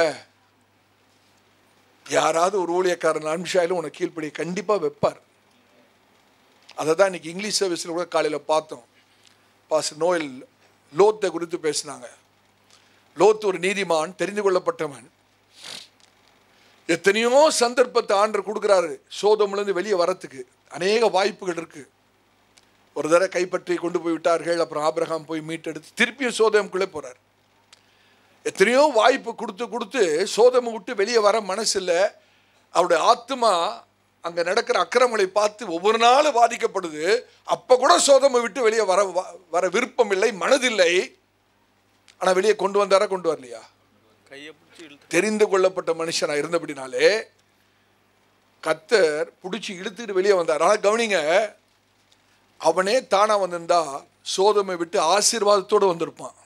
யாராவது ஒரு ஊழியக்காரன் அனுஷாயிலும் உனக்கு கீழ்ப்படிய கண்டிப்பாக வைப்பார் அதை தான் இன்னைக்கு இங்கிலீஷ் சர்வீஸில் கூட காலையில் பார்த்தோம் பாஸ் நோயல் லோத்தை குறித்து பேசினாங்க லோத் ஒரு நீதிமான் தெரிந்து கொள்ளப்பட்டவன் எத்தனையோ சந்தர்ப்பத்தை ஆண்டர் கொடுக்குறாரு சோதம்லேருந்து வெளியே வரத்துக்கு அநேக வாய்ப்புகள் இருக்கு ஒரு தடவை கைப்பற்றி கொண்டு போய் விட்டார்கள் அப்புறம் ஆபிரகாம் போய் மீட்டெடுத்து திருப்பியும் சோதமுக்குள்ளே போறார் எத்தனையோ வாய்ப்பு கொடுத்து கொடுத்து சோதமை விட்டு வெளியே வர மனசு இல்லை அவருடைய ஆத்மா அங்கே நடக்கிற அக்கிரமங்களை பார்த்து ஒவ்வொரு நாளும் பாதிக்கப்படுது அப்போ கூட சோதமை விட்டு வெளியே வர வ- வர விருப்பம் இல்லை மனதில்லை ஆனால் வெளியே கொண்டு வந்தாரா கொண்டு வரலையா கையை பிடிச்சி இழுத்து தெரிந்து கொள்ளப்பட்ட மனுஷனா இருந்தபடினாலே கத்தர் பிடிச்சி இழுத்துட்டு வெளியே வந்தார் ஆனால் கவனிங்க அவனே தானா வந்திருந்தா சோதமை விட்டு ஆசீர்வாதத்தோடு வந்திருப்பான்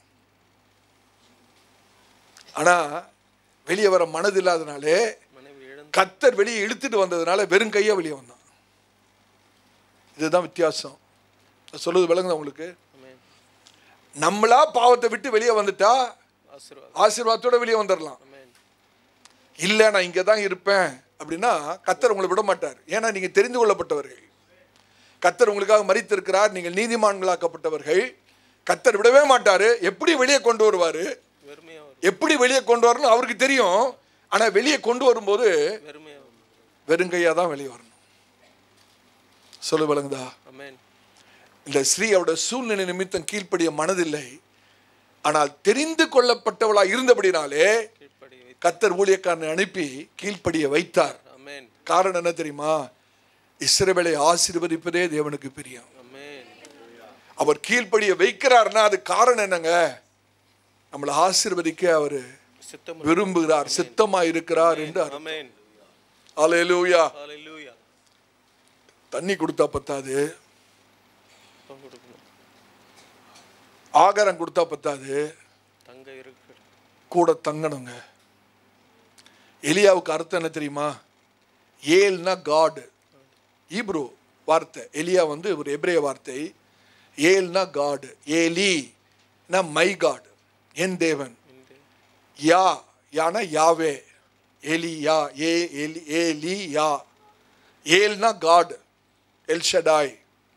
ஆனா வெளியே வர மனது இல்லாதனாலே மனைவி இழந்து கத்தர் வெளியே இழுத்துட்டு வந்ததுனால வெறும் கையா வெளியே வந்தான் இதுதான் வித்தியாசம் நான் சொல்லுது விளங்குதா உங்களுக்கு ஆமென் நம்மளா பாவத்தை விட்டு வெளியே வந்துட்டா ஆசீர்வாதம் ஆசீர்வாதத்தோட வெளியே வந்துடலாம் ஆமென் இல்லை நான் இங்கே தான் இருப்பேன் அப்படின்னா கத்தர் உங்களை விட மாட்டார் ஏன்னா நீங்கள் தெரிந்து கொள்ளப்பட்டவர்கள் கத்தர் உங்களுக்காக மறித்திருக்கிறார் நீங்கள் நீதிமான்களாக்கப்பட்டவர்கள் கத்தர் விடவே மாட்டார் எப்படி வெளியே கொண்டு வருவார் வெறுமையா வரும் எப்படி வெளியே கொண்டு வரணும் அவருக்கு தெரியும் ஆனால் வெளியே கொண்டு வரும்போது வெறுமையா வரும் வெறுங்கையாக தான் வெளியே வரணும் சொல்லு விளங்குதா ஆமென் இந்த ஸ்ரீ அவருடைய சூழ்நிலை நிமித்தம் கீழ்ப்படிய மனதில்லை ஆனால் தெரிந்து கொள்ளப்பட்டவளா இருந்தபடினாலே கீழ்ப்படி வைத்து கத்தர் ஊழியக்காரனை அனுப்பி கீழ்ப்படிய வைத்தார் ஆமென் காரணம் என்ன தெரியுமா இஸ்ரவேலை ஆசீர்வதிப்பதே தேவனுக்கு பிரியம் ஆமென் அவர் கீழ்ப்படிய வைக்கிறார்னா அது காரணம் என்னங்க நம்மளை ஆசீர்வதிக்க அவர் சித்தம் விரும்புகிறார் சித்தமா இருக்கிறார் என்று அர்த்தம். ஆமென் அல்லேலூயா ஹalleluya தண்ணி கொடுத்தா பத்தாது அப்பம் கொடுக்கணும் ஆகாரம் கொடுத்தா பத்தாது தங்க இருக்கு கூட தங்கணுங்க எலியாவுக்கு அர்த்தம் என்ன தெரியுமா ஏல்னா காட் ஈப்ரூ வார்த்தை எலியா வந்து ஒரு எப்ரேய வார்த்தை ஏல்னா காட் ஏலி மை காட் என் தேவன் யா யானா யாவே ஏலி யா ஏ ஏலி ஏலி யா ஏல்னா காட் எல் ஷடாய்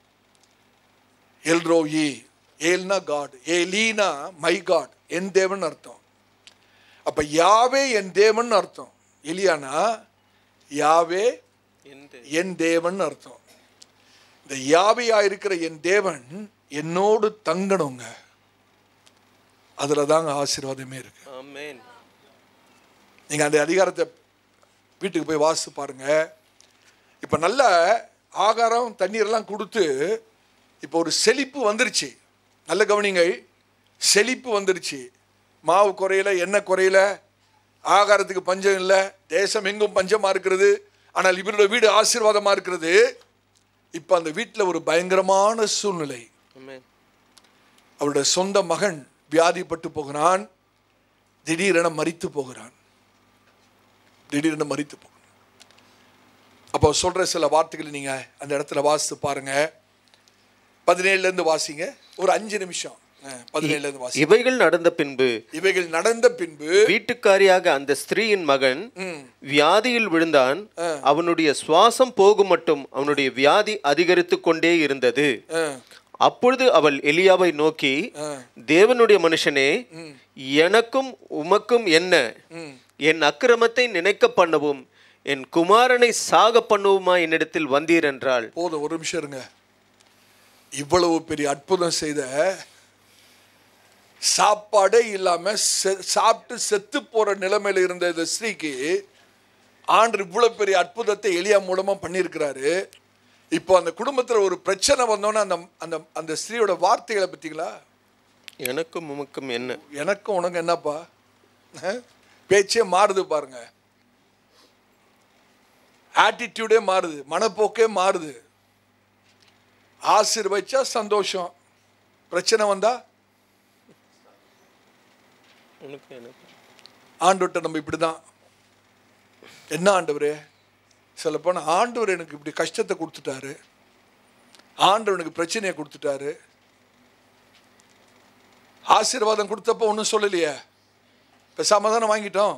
எல்ரோயி ஏல்னா காட் ஏலீனா மை காட் என் தேவன் அர்த்தம் அப்ப யாவே என் தேவன் அர்த்தம் எலியானா யாவே எந்த என் தேவன் அர்த்தம் இந்த யாவையா இருக்கிற என் தேவன் என்னோடு தங்கணுங்க அதுல தாங்க ஆசீர்வாதமே இருக்கு ஆமென் நீங்க அந்த அதிகாரத்தை வீட்டுக்கு போய் வாசித்து பாருங்க இப்ப நல்ல ஆகாரம் தண்ணீரெல்லாம் கொடுத்து இப்போ ஒரு செழிப்பு வந்துருச்சு நல்ல கவனிங்க செழிப்பு வந்துருச்சு மாவு குறையல எண்ணெய் குறையல ஆகாரத்துக்கு பஞ்சம் இல்லை தேசம் எங்கும் பஞ்சமா இருக்கிறது ஆனால் இவரோட வீடு ஆசீர்வாதமா இருக்கிறது இப்போ அந்த வீட்டில் ஒரு பயங்கரமான சூழ்நிலை ஆமென் அவருடைய சொந்த மகன் வியாதிப்பட்டு போகிறான் திடீரென மரித்து போகிறான் திடீரென மரித்து போகிறான் அப்போ சொல்ற சில வார்த்தைகளை நீங்க அந்த இடத்துல வாசித்து பாருங்க பதினேழுல இருந்து வாசிங்க ஒரு அஞ்சு நிமிஷம் அஹ், பதினேழுல இருந்து வாசி இவைகள் நடந்த பின்பு இவைகள் நடந்த பின்பு வீட்டுக்காரியாக அந்த ஸ்திரீயின் மகன் ம், வியாதியில் விழுந்தான் அவனுடைய சுவாசம் போகும் மட்டும் அவனுடைய வியாதி அதிகரித்து கொண்டே இருந்தது அஹ், அப்பொழுது அவள் எலியாவை நோக்கி தேவனுடைய மனுஷனே எனக்கும் உமக்கும் என்ன என் அக்கிரமத்தை நினைக்க பண்ணவும் என் குமாரனை சாக பண்ணுவுமா என்னிடத்தில் வந்தீர் என்றாள் போதும் ஒரு நிமிஷம் இருங்க இவ்வளவு பெரிய அற்புதம் செய்த சாப்பாடே இல்லாம செ- சாப்பிட்டு செத்து போற நிலைமையில இருந்த இந்த ஸ்ரீக்கு ஆண்டு இவ்வளவு பெரிய அற்புதத்தை எளியா மூலமா பண்ணியிருக்கிறாரு இப்போ அந்த குடும்பத்துல ஒரு பிரச்சனை வந்தோன்னே அந்த அந்த அந்த ஸ்திரீயோட வார்த்தைகளை பார்த்தீங்களா எனக்கும் உமக்கும் என்ன எனக்கும் உனக்கு என்னப்பா அஹ்? பேச்சே மாறுது பாருங்க ஆட்டிடியூடே மாறுது மனப்போக்கே மாறுது ஆசீர்வச்சா சந்தோஷம் பிரச்சனை வந்தா உனக்கு எனக்கு ஆண்டவர்கிட்ட நம்ம இப்படிதான் என்ன ஆண்டவரே சொல்லப்போனால் ஆண்டவர் எனக்கு இப்படி கஷ்டத்தை கொடுத்துட்டாரு ஆண்டவர் எனக்கு பிரச்சனையை கொடுத்துட்டாரு ஆசீர்வாதம் கொடுத்தப்ப ஒன்றும் சொல்லலையே இப்போ சமாதானம் வாங்கிட்டோம்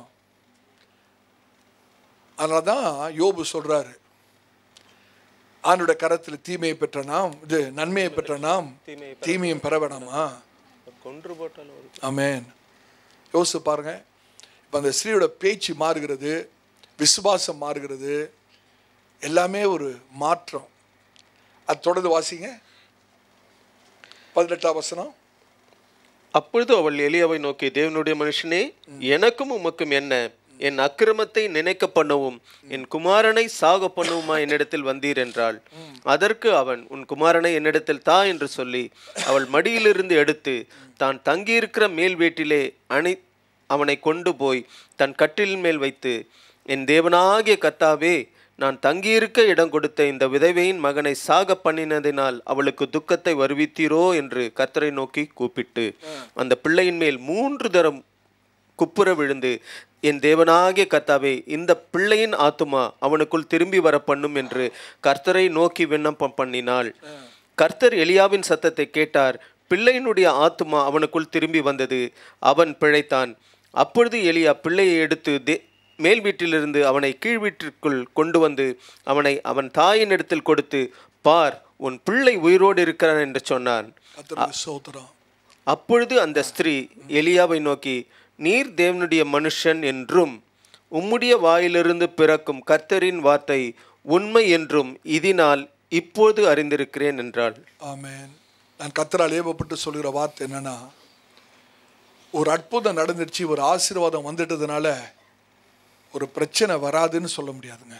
அதனால தான் யோபு சொல்றாரு ஆண்டோட கரத்தில் தீமையை பெற்ற நாம் இது நன்மையை பெற்ற நாம் தீமையை தீமையும் பெற வேணாமா கொன்று போட்டாலும் ஒரு ஆமென் யோசிச்சு பாருங்க இப்போ அந்த ஸ்ரீயோட பேச்சு மாறுகிறது விசுவாசம் மாறுகிறது எல்லாமே ஒரு மாற்றம் அது தொடர்ந்து வாசிங்க பதினெட்டாம் வசனம் அப்பொழுது அவள் எலியாவை நோக்கி தேவனுடைய மனுஷனே எனக்கும் உமக்கும் என்ன என் அக்கிரமத்தை நினைக்க பண்ணவும் என் குமாரனை சாக பண்ணவுமா என்னிடத்தில் வந்தீர் என்றாள் அதற்கு அவன் உன் குமாரனை என்னிடத்தில் தா என்று சொல்லி அவள் மடியிலிருந்து எடுத்து தான் தங்கியிருக்கிற மேல் வீட்டிலே அணை அவனை கொண்டு போய் தன் கட்டிலின் மேல் வைத்து என் தேவனாகிய கர்த்தாவே நான் தங்கியிருக்க இடம் கொடுத்த இந்த விதவையின் மகனை சாக பண்ணினதினால் அவளுக்கு துக்கத்தை வருவித்தீரோ என்று கர்த்தரை நோக்கி கூப்பிட்டு அந்த பிள்ளையின் மேல் மூன்று தரம் குப்புற விழுந்து என் தேவனாகிய கர்த்தாவே இந்த பிள்ளையின் ஆத்துமா அவனுக்குள் திரும்பி வர பண்ணும் என்று கர்த்தரை நோக்கி விண்ணப்பம் பண்ணினாள் கர்த்தர் எலியாவின் சத்தத்தை கேட்டார் பிள்ளையினுடைய ஆத்துமா அவனுக்குள் திரும்பி வந்தது அவன் பிழைத்தான் அப்பொழுது எலியா பிள்ளையை எடுத்து தே மேல் வீட்டிலிருந்து அவனை கீழ் வீட்டிற்குள் கொண்டு வந்து அவனை அவன் தாயின் இடத்தில் கொடுத்து பார் உன் பிள்ளை உயிரோடு இருக்கிறான் என்று சொன்னான் கத்திர சோதரம் அப்பொழுது அந்த ஸ்திரீ எலியாவை நோக்கி நீர் தேவனுடைய மனுஷன் என்றும் உம்முடைய வாயிலிருந்து பிறக்கும் கர்த்தரின் வார்த்தை உண்மை என்றும் இதனால் இப்போது அறிந்திருக்கிறேன் என்றாள் ஆமென் நான் கத்தரால் ஏவப்பட்டு சொல்கிற வார்த்தை என்னன்னா ஒரு அற்புதம் நடந்துருச்சு ஒரு ஆசீர்வாதம் வந்துட்டதுனால ஒரு பிரச்சனை வராதுன்னு சொல்ல முடியாதுங்க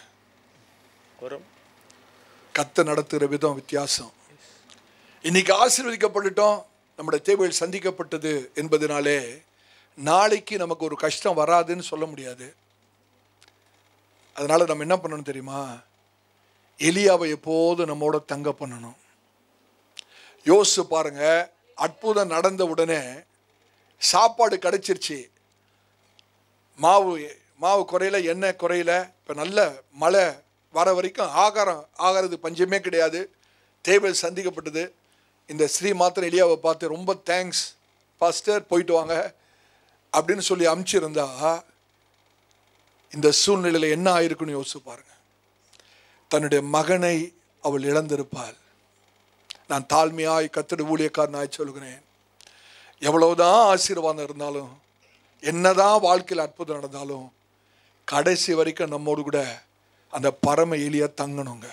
கத்த நடத்துகிற விதம் வித்தியாசம் இன்னைக்கு ஆசீர்வதிக்கப்பட்டுட்டோம் நம்முடைய தேவைகள் சந்திக்கப்பட்டது என்பதனாலே நாளைக்கு நமக்கு ஒரு கஷ்டம் வராதுன்னு சொல்ல முடியாது அதனால நம்ம என்ன பண்ணணும் தெரியுமா எலியாவை எப்போதும் நம்மோட தங்க பண்ணணும் யோசிச்சு பாருங்க அற்புதம் நடந்த உடனே சாப்பாடு கிடைச்சிருச்சு மாவு மாவு குறையில எண்ணெய் குறையில இப்போ நல்ல மழை வர வரைக்கும் ஆகாரம் ஆகாரது பஞ்சமே கிடையாது தேவை சந்திக்கப்பட்டது இந்த ஸ்ரீ மாத்திரம் எலியாவை பார்த்து ரொம்ப தேங்க்ஸ் பாஸ்டர் போயிட்டு வாங்க அப்படின்னு சொல்லி அமுச்சிருந்தா இந்த சூழ்நிலையில் என்ன ஆயிருக்குன்னு யோசிச்சு பாருங்க தன்னுடைய மகனை அவள் இழந்திருப்பாள் நான் தாழ்மையாய் கத்தடு ஊழியக்காரனாய் சொல்கிறேன் எவ்வளவுதான் ஆசீர்வாதம் இருந்தாலும் என்னதான் வாழ்க்கையில் அற்புதம் நடந்தாலும் கடைசி வரைக்கும் நம்மோடு கூட அந்த பரம எலியா தங்கணுங்க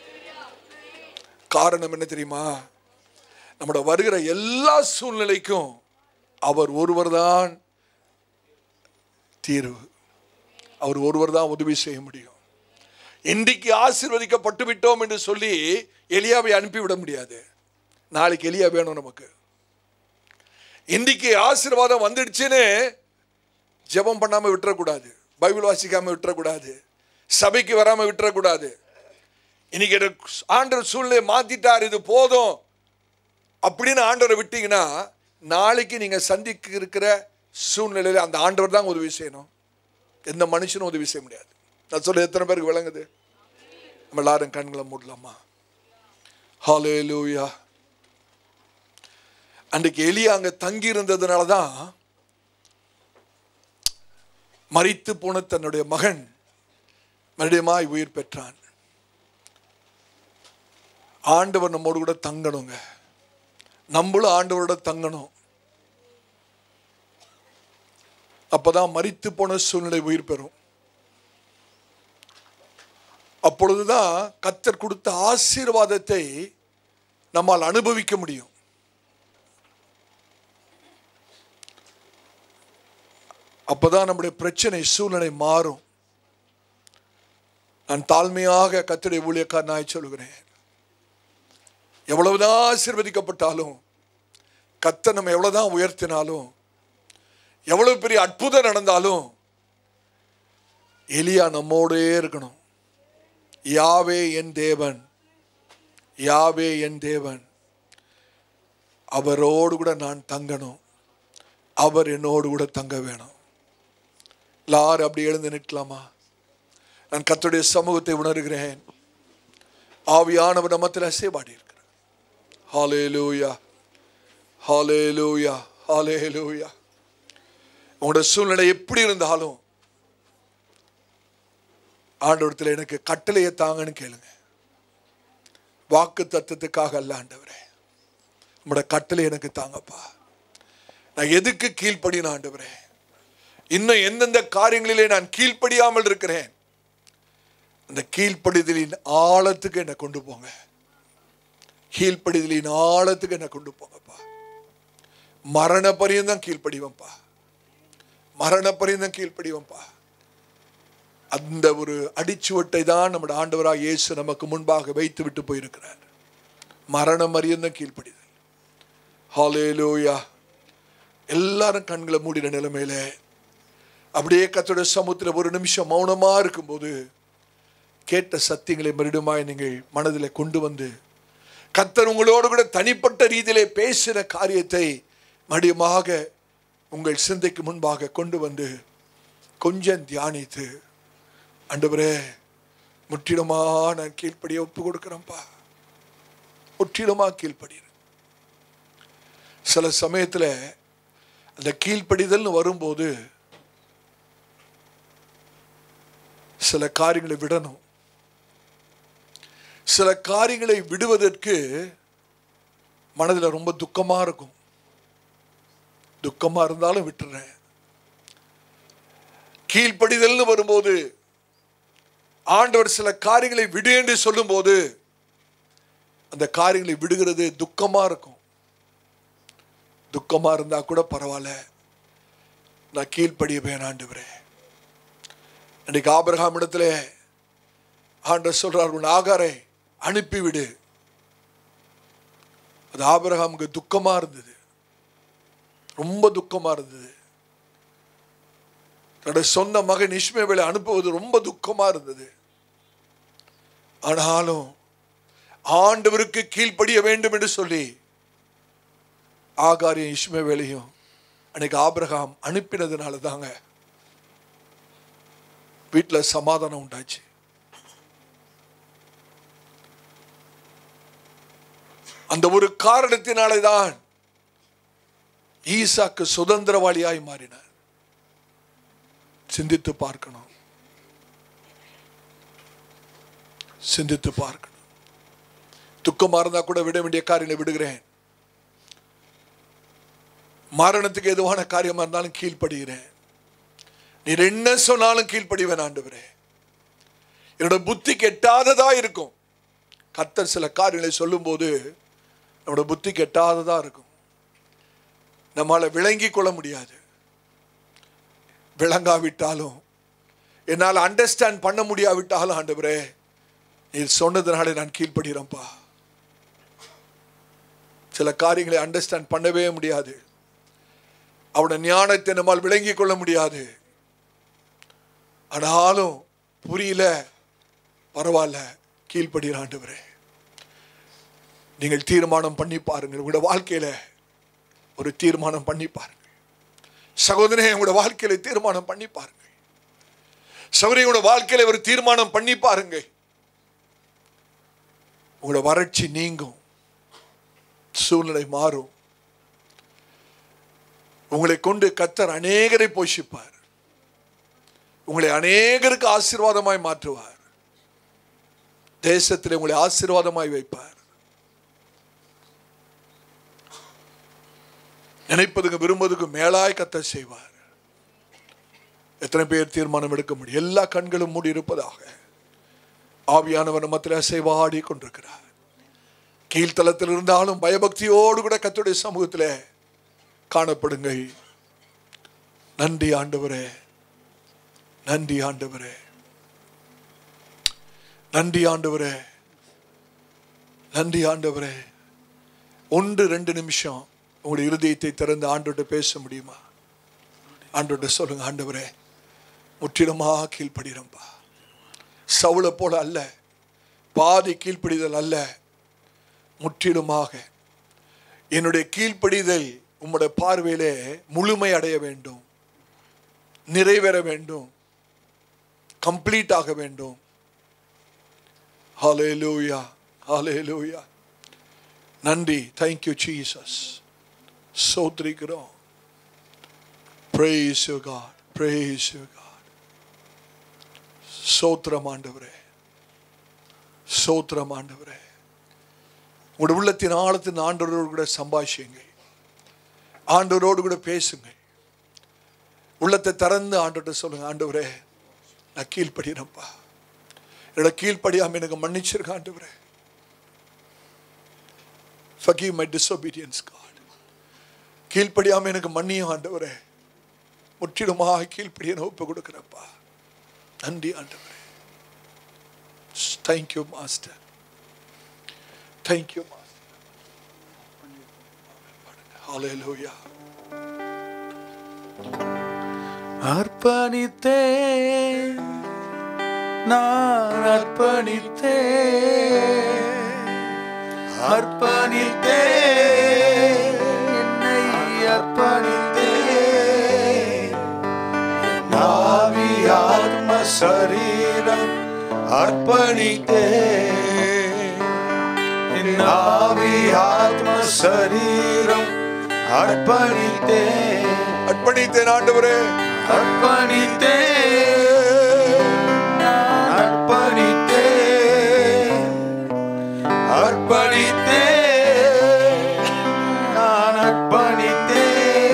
காரணம் என்ன தெரியுமா நம்மட வருகிற எல்லா சூழ்நிலைக்கும் அவர் ஒருவர் தான் தீர்வு அவர் ஒருவர் தான் உதவி செய்ய முடியும் இன்றைக்கு ஆசீர்வதிக்கப்பட்டு விட்டோம் என்று சொல்லி எலியாவை அனுப்பிவிட முடியாது நாளைக்கு எலியா வேணும் நமக்கு இன்றைக்கு ஆசீர்வாதம் வந்துடுச்சுன்னு ஜெபம் பண்ணாம விட்டுறக்கூடாது பைபிள் வாசிக்காம விட்டுறக்கூடாது சபைக்கு வராம விட்டுறக்கூடாது இன்னைக்கு எனக்கு ஆண்டவர் சூழ்நிலையை மாத்திட்டார் இது போதும் அப்படின்னு ஆண்டவரை விட்டீங்கன்னா நாளைக்கு நீங்க சந்திக்க இருக்கிற சூழ்நிலையில அந்த ஆண்டவர் தான் உதவி செய்யணும் எந்த மனுஷனும் உதவி செய்ய முடியாது நான் சொல்ல எத்தனை பேருக்கு விளங்குது நம்ம எல்லாரும் கண்களை மூடலாமா ஹalleluya அன்றைக்கு எலியா அங்க தங்கி இருந்ததுனால தான் மரித்து போன தன்னுடைய மகன் மறுபடியுமாய் உயிர் பெற்றான் ஆண்டவர் நம்மோடு கூட தங்கணுங்க நம்மளும் ஆண்டவரோட தங்கணும் அப்பதான் மரித்து போன சூழ்நிலை உயிர் பெறும் அப்பொழுதுதான் கத்தர் கொடுத்த ஆசீர்வாதத்தை நம்மால் அனுபவிக்க முடியும் அப்பதான் நம்முடைய பிரச்சனை சூழ்நிலை மாறும் நான் தாழ்மையாக கத்தருடைய ஊழியக்காரனாய் சொல்கிறேன் எவ்வளவுதான் ஆசீர்வதிக்கப்பட்டாலும் கத்த நம்ம எவ்வளவுதான் உயர்த்தினாலும் எவ்வளவு பெரிய அற்புதம் நடந்தாலும் எலியா நம்மோடே இருக்கணும் யாவே என் தேவன் யாவே என் தேவன் அவரோடு கூட நான் தங்கணும் அவர் என்னோடு கூட தங்க வேணும் எல்லாரும் அப்படி எழுந்து நிற்கலாமா நான் கர்த்தருடைய சமூகத்தை உணர்கிறேன் ஆவியானவர் நம்மத்தில் அசைபாடி இருக்கிறார் ஹாலேலூயா ஹாலேலூயா ஹாலேலூயா உங்களோட சூழ்நிலை எப்படி இருந்தாலும் ஆண்டவரத்தில் எனக்கு கட்டளையை தாங்கன்னு கேளுங்க வாக்கு தத்துவத்துக்காக அல்ல ஆண்டவரே உங்களோட கட்டளை எனக்கு தாங்கப்பா நான் எதுக்கு கீழ்ப்படின ஆண்டவரே இன்னும் எந்தெந்த காரியங்களிலே நான் கீழ்ப்படியாமல் இருக்கிறேன் அந்த கீழ்ப்படிதலின் ஆழத்துக்கு என்னை கொண்டு போங்க கீழ்ப்படிதலின் ஆழத்துக்கு என்னை கொண்டு போங்கப்பா மரண பரியந்தம் கீழ்ப்படிவன்பா மரண பரியந்தம் கீழ்ப்படிவன்பா அந்த ஒரு அடிச்சுவட்டை தான் நம்முடைய ஆண்டவராக இயேசு நமக்கு முன்பாக வைத்து விட்டு போயிருக்கிறார் மரணம் அறியந்தான் கீழ்ப்படிதல் ஹாலேலூயா எல்லாரும் கண்களை மூடின நிலைமையில அப்படியே கத்தோட சமுத்திர ஒரு நிமிஷம் மௌனமா இருக்கும்போது கேட்ட சத்தியங்களை மறுபடியுமாய் நீங்கள் மனதில் கொண்டு வந்து கத்தர் உங்களோடு கூட தனிப்பட்ட ரீதியிலே பேசுகிற காரியத்தை மறுபடியுமாக உங்கள் சிந்தைக்கு முன்பாக கொண்டு வந்து கொஞ்சம் தியானித்து ஆண்டவரே முற்றிலுமா நான் கீழ்ப்படிய ஒப்பு கொடுக்குறேன்ப்பா முற்றிலுமா கீழ்ப்படிறேன் சில சமயத்தில் அந்த கீழ்ப்படிதல்னு வரும்போது சில காரியங்களை விடணும் சில காரியங்களை விடுவதற்கு மனதில் ரொம்ப துக்கமா இருக்கும் துக்கமா இருந்தாலும் விட்டுறேன் கீழ்ப்படிதல்னு வரும்போது ஆண்டவர் சில காரியங்களை விடு என்று சொல்லும்போது அந்த காரியங்களை விடுகிறது துக்கமா இருக்கும் துக்கமா இருந்தா கூட பரவாயில்ல நான் கீழ்ப்படியவேன் ஆண்டவரே இன்னைக்கு ஆபிரகாம் இடத்துல ஆண்டவர் சொல்றார் உன் ஆகாரை அனுப்பிவிடு அது ஆபிரகாமுக்கு துக்கமா இருந்தது ரொம்ப துக்கமா இருந்தது தன்னுடைய சொந்த மகன் இஸ்மேவேலை அனுப்புவது ரொம்ப துக்கமா இருந்தது ஆனாலும் ஆண்டவருக்கு கீழ்ப்படிய வேண்டும் என்று சொல்லி ஆகாரியும் இஸ்மேவேலையும் அன்னைக்கு ஆபிரகாம் அனுப்பினதுனால தாங்க வீட்டில் சமாதானம் உண்டாச்சு அந்த ஒரு காரணத்தினாலே தான் ஈசாக்கு சுதந்திரவாளியாய் மாறினார் சிந்தித்து பார்க்கணும் சிந்தித்து பார்க்கணும் துக்கமா இருந்தா கூட விட வேண்டிய காரியங்களை விடுகிறேன் மரணத்துக்கு எதுவான காரியமா இருந்தாலும் கீழ்ப்படுகிறேன் நீர் என்ன சொன்னாலும் கீழ்ப்படிவேன் ஆண்டவரே என்னோட புத்தி கெட்டாததா இருக்கும் கர்த்தர் சில காரியங்களை சொல்லும்போது நம்மளோட புத்தி கெட்டாததா இருக்கும் நம்மால விளங்கி கொள்ள முடியாது விளங்காவிட்டாலும் என்னால் அண்டர்ஸ்டாண்ட் பண்ண முடியாவிட்டாலும் ஆண்டவரே நீர் சொன்னதுனாலே நான் கீழ்ப்படுகிறேன்ப்பா சில காரியங்களை அண்டர்ஸ்டாண்ட் பண்ணவே முடியாது அவனோட ஞானத்தை நம்மால் விளங்கி கொள்ள முடியாது ஆனாலும் புரியல பரவாயில்ல கீழ்ப்படுகிற ஆண்டவரே நீங்கள் தீர்மானம் பண்ணி பாருங்கள் உங்களோட வாழ்க்கையில ஒரு தீர்மானம் பண்ணி பாருங்கள் சகோதரனே உங்களோட வாழ்க்கையில தீர்மானம் பண்ணி பாருங்கள் சகோதரியோட வாழ்க்கையில ஒரு தீர்மானம் பண்ணி பாருங்க உங்களோட வறட்சி நீங்கும் சூழ்நிலை மாறும் உங்களை கொண்டு கத்தர் அநேகரை போஷிப்பார் உங்களை அநேகருக்கு ஆசீர்வாதமாய் மாற்றுவார் தேசத்தில் உங்களை ஆசீர்வாதமாய் வைப்பார் நினைப்பதுக்கு விரும்புவதுக்கு மேலாய் கத்தர் செய்வார் எத்தனை பேர் தீர்மானம் எடுக்க முடியும் எல்லா கண்களும் மூடி இருப்பதாக ஆவியானவர் மத்தில அசைவாடி கொண்டிருக்கிறார் கீழ்த்தலத்தில் இருந்தாலும் பயபக்தியோடு கூட கத்துடைய சமூகத்தில் காணப்படுங்கள் நன்றி ஆண்டவரே நன்றி ஆண்டவரே நன்றி ஆண்டவரே நன்றி ஆண்டவரே ஒன்று ரெண்டு நிமிஷம் உங்களுடைய இருதயத்தை திறந்து ஆண்டோட்ட பேச முடியுமா ஆண்டோட்ட சொல்லுங்க ஆண்டவரே முற்றிலுமாக கீழ்ப்படுகிறோம்ப்பா சவுளை போல அல்ல பாதி கீழ்ப்படிதல் அல்ல முற்றிலுமாக என்னுடைய கீழ்ப்படிதல் உம்முடைய பார்வையிலே முழுமை அடைய வேண்டும் நிறைவேற வேண்டும் கம்ப்ளீட் ஆக வேண்டும் ஹalleluya ஹalleluya நன்றி தேங்க்யூ ஜீசஸ் சோத்ரிக்கிறோம் praise you god praise you god சோத்திரம் ஆண்டவரே சோத்திரம் ஆண்டவரே உங்களுடைய உள்ளத்தின் ஆழத்தின் ஆண்டவரோடு கூட சம்பாஷியுங்க ஆண்டவரோடு கூட பேசுங்க உள்ளத்தை திறந்து ஆண்டவர்கிட்ட சொல்லுங்க ஆண்டவரே நான் கீழ்ப்படினப்பா என்னோட கீழ்ப்படியாம எனக்கு மன்னிச்சிருக்க ஆண்டவரே forgive my disobedience God கீழ்ப்படியாம எனக்கு மன்னியும் ஆண்டவரே முற்றிலுமாக கீழ்ப்படிய ஒப்பு கொடுக்கிறப்பா நன்றி ஆண்டவரே thank you master thank you master hallelujah அர்ப்பணித்தே நான் அர்ப்பணித்தே அர்ப்பணித்தே என்னை அர்ப்பணித்தே நாவி ஆத்ம சரீரம் அர்ப்பணித்தே நாவி ஆத்ம சரீரம் அர்ப்பணித்தே அர்ப்பணித்தேன் ஆண்டவரே அர்ப்பணித்தே அர்ப்பணித்தே அர்ப்பணித்தே நான் அர்ப்பணித்தே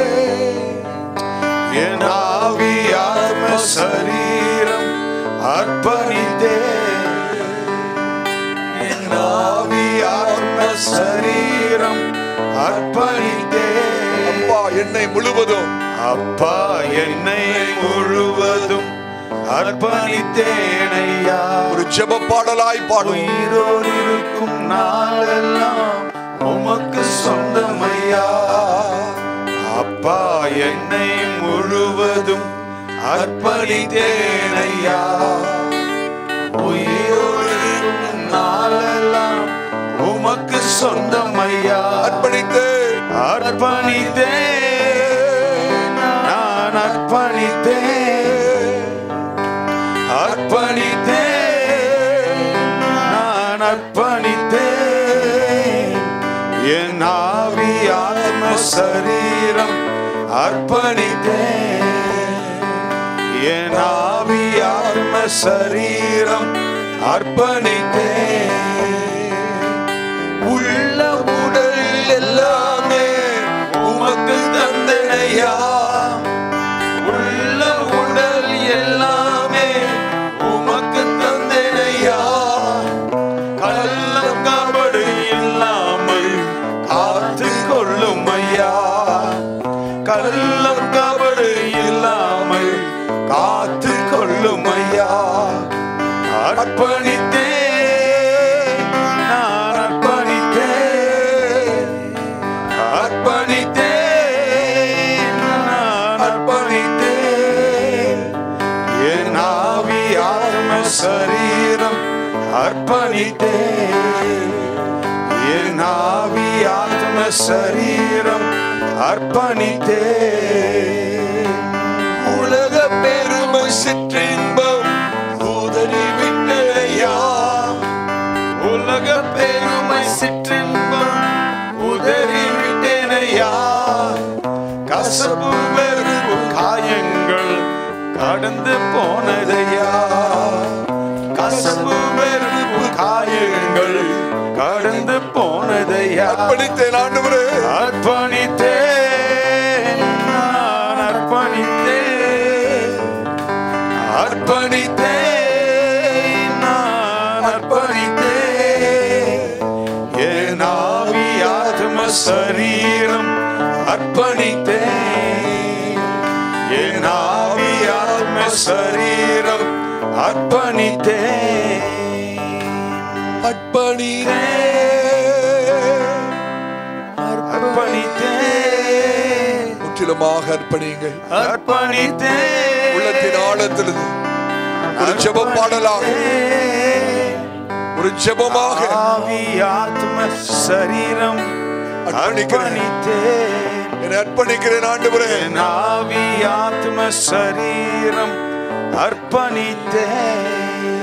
என் ஆவி ஆத்ம சரீரம் அர்ப்பணித்தே என் ஆவி ஆத்ம சரீரம் அர்ப்பணித்தே அப்பா என்னை முழுவதும் அப்பா என்னை முழுவதும் அர்ப்பணித்தேனையா ஒரு ஜெப பாடலாய் பாடும் உயிரோடு இருக்கும் நாளெல்லாம் உமக்கு சொந்தமையா அப்பா என்னை முழுவதும் அர்ப்பணித்தேனையா உயிரோடு இருக்கும் நாளெல்லாம் உமக்கு சொந்தமையா அர்ப்பணித்தேன் அர்ப்பணித்தேன் நான் அர்ப்பணித்தேன் அர்ப்பணித்தேன் நான் அர்ப்பணித்தேன் என் ஆவி ஆத்ம சரீரம் அர்ப்பணித்தேன் என் ஆவி ஆத்ம சரீரம் அர்ப்பணித்தேன் உள்ள உடல் எல்லாமே உமக்கு தந்தனையா உள்ள உடல் எல்லாமே உமக்கு தந்தனையா கள்ளம் கபடு இல்லாமல் காத்து கொள்ளும் ஐயா கள்ளம் கபடு இல்லாமல் காத்து கொள்ளும் ஐயா அர்ப்பணித்தேன் நான் அர்ப்பணித்தேன் அர்ப்பணித்தேன் நான் அர்ப்பணித்தேன் என் ஆவி ஆத்ம சரீரம் அர்ப்பணித்தேன் என் ஆவி ஆத்ம சரீரம் அர்ப்பணித்தேன் உலக பெருமை சிற்றின்பம் உதறி விட்டலையா உலக பெருமை சிற்றின்பம் உதறி விட்டேனையா கசப்பு வெறுப்பு காயங்கள் கடந்து போனதையா கசப்பு வெறுப்பு காயங்கள் கடந்து போனதையா அர்ப்பணித்தேன் ஆண்டவரே அர்ப்பணித்தேன் நான் அர்ப்பணித்தேன் அர்ப்பணித்தேன் நான் அர்ப்பணித்தேன் என் ஆவி ஆத்ம சரீரம் அர்ப்பணித்தேன் என் ஆவி ஆத்ம சரீரம் அர்ப்பணித்தேன் அர்ப்பணித்தேன் அர்ப்பணித்தேன் முற்றிலுமாக அர்ப்பணியுங்கள் அர்ப்பணித்தேன் உள்ள உள்ளத்தின் ஆழத்திலிருந்து ஒரு ஜெப பாடலாக ஒரு ஜெபமாக ஆவி ஆத்ம சரீரம் அர்ப்பணிக்கிறேன். அர்ப்பணித்தேன் என்னை அர்ப்பணிக்கிறேன் ஆண்டவரே என் ஆவி ஆத்ம சரீரம் அர்ப்பணித்தேன்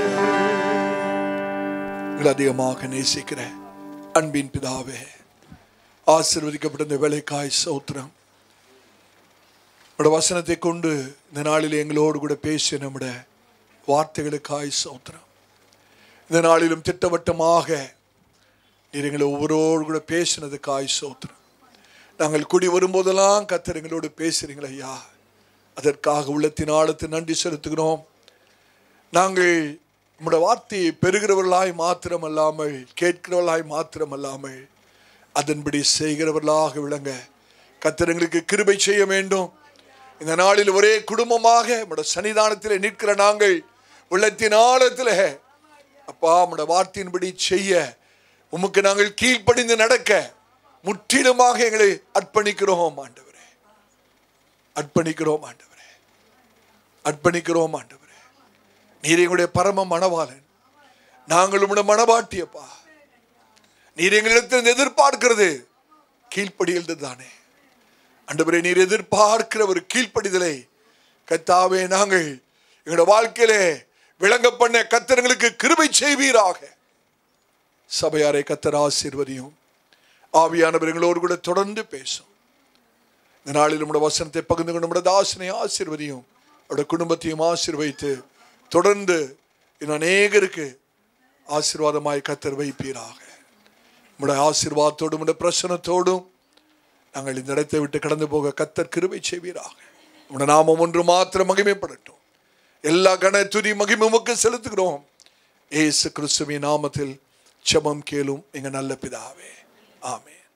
உங்களை அதிகமாக நேசிக்கிற அன்பின் பிதாவே ஆசீர்வதிக்கப்பட்ட இந்த வேலைக்காய் சௌத்திரம் உடைய வசனத்தை கொண்டு இந்த நாளில் எங்களோடு கூட பேசிய நம்முடைய வார்த்தைகளுக்காய் சௌத்திரம் இந்த நாளிலும் திட்டவட்டமாக நீர் எங்களை ஒவ்வொருவரோடு கூட பேசினதுக்காய் சௌத்திரம் நாங்கள் குடி வரும்போதெல்லாம் கத்தர் எங்களோடு பேசுறீங்களே ஐயா அதற்காக உள்ளத்தின் ஆழத்தை நன்றி செலுத்துகிறோம் நாங்கள் நம்முடைய வார்த்தையை பெறுகிறவர்களாய் மாத்திரமல்லாமல் கேட்கிறவர்களாய் மாத்திரமல்லாமல் அதன்படி செய்கிறவர்களாக விளங்க கர்த்தர் எங்களுக்கு கிருபை செய்ய வேண்டும் இந்த நாளில் ஒரே குடும்பமாக நம்முடைய சன்னிதானத்தில் நிற்கிற நாங்கள் உள்ளத்தின் ஆழத்தில் அப்பா நம்முடைய வார்த்தையின்படி செய்ய உமக்கு நாங்கள் கீழ்ப்படிந்து நடக்க முற்றிலுமாக எங்களை அர்ப்பணிக்கிறோம் ஆண்டவரே அர்ப்பணிக்கிறோம் ஆண்டவரே அர்ப்பணிக்கிறோம் ஆண்டவரே நீர் எங்களுடைய பரம மணவாளன் நாங்கள் உம்முடைய மணவாட்டியப்பா நீர் எங்களிடத்தில் எதிர்பார்க்கிறது கீழ்ப்படியில் தானே ஆண்டவரே நீர் எதிர்பார்க்கிற ஒரு கீழ்ப்படிதலை கத்தாவே நாங்கள் எங்களுடைய வாழ்க்கையிலே விளங்க பண்ண கத்தர்களுக்கு கிருபை செய்வீராக சபையாரை கத்தர் ஆசீர்வதியும் ஆவியானவர் எங்களோடு கூட தொடர்ந்து பேசும் இந்த நாளில் நம்முடைய வசனத்தை பகிர்ந்து கொண்டு நம்முடைய தாசனை ஆசீர்வதியும் அவருடைய குடும்பத்தையும் ஆசீர்வதித்து தொடர்ந்து இன்னும் அநேகருக்கு ஆசீர்வாதமாய் கத்தர் வைப்பீராக நம்முடைய ஆசீர்வாதத்தோடும் நம்முடைய பிரசனத்தோடும் நாங்கள் இந்த இடத்தை விட்டு கடந்து போக கத்தர் கிருபை செய்வீராக நம்முடைய நாமம் ஒன்று மாத்திரம் மகிமைப்படட்டும் எல்லா கன துதி மகிமுமுக்கு செலுத்துகிறோம் ஏசு கிறிஸ்துவின் நாமத்தில் செபம் கேளும் எங்க நல்ல பிதாவே ஆமென்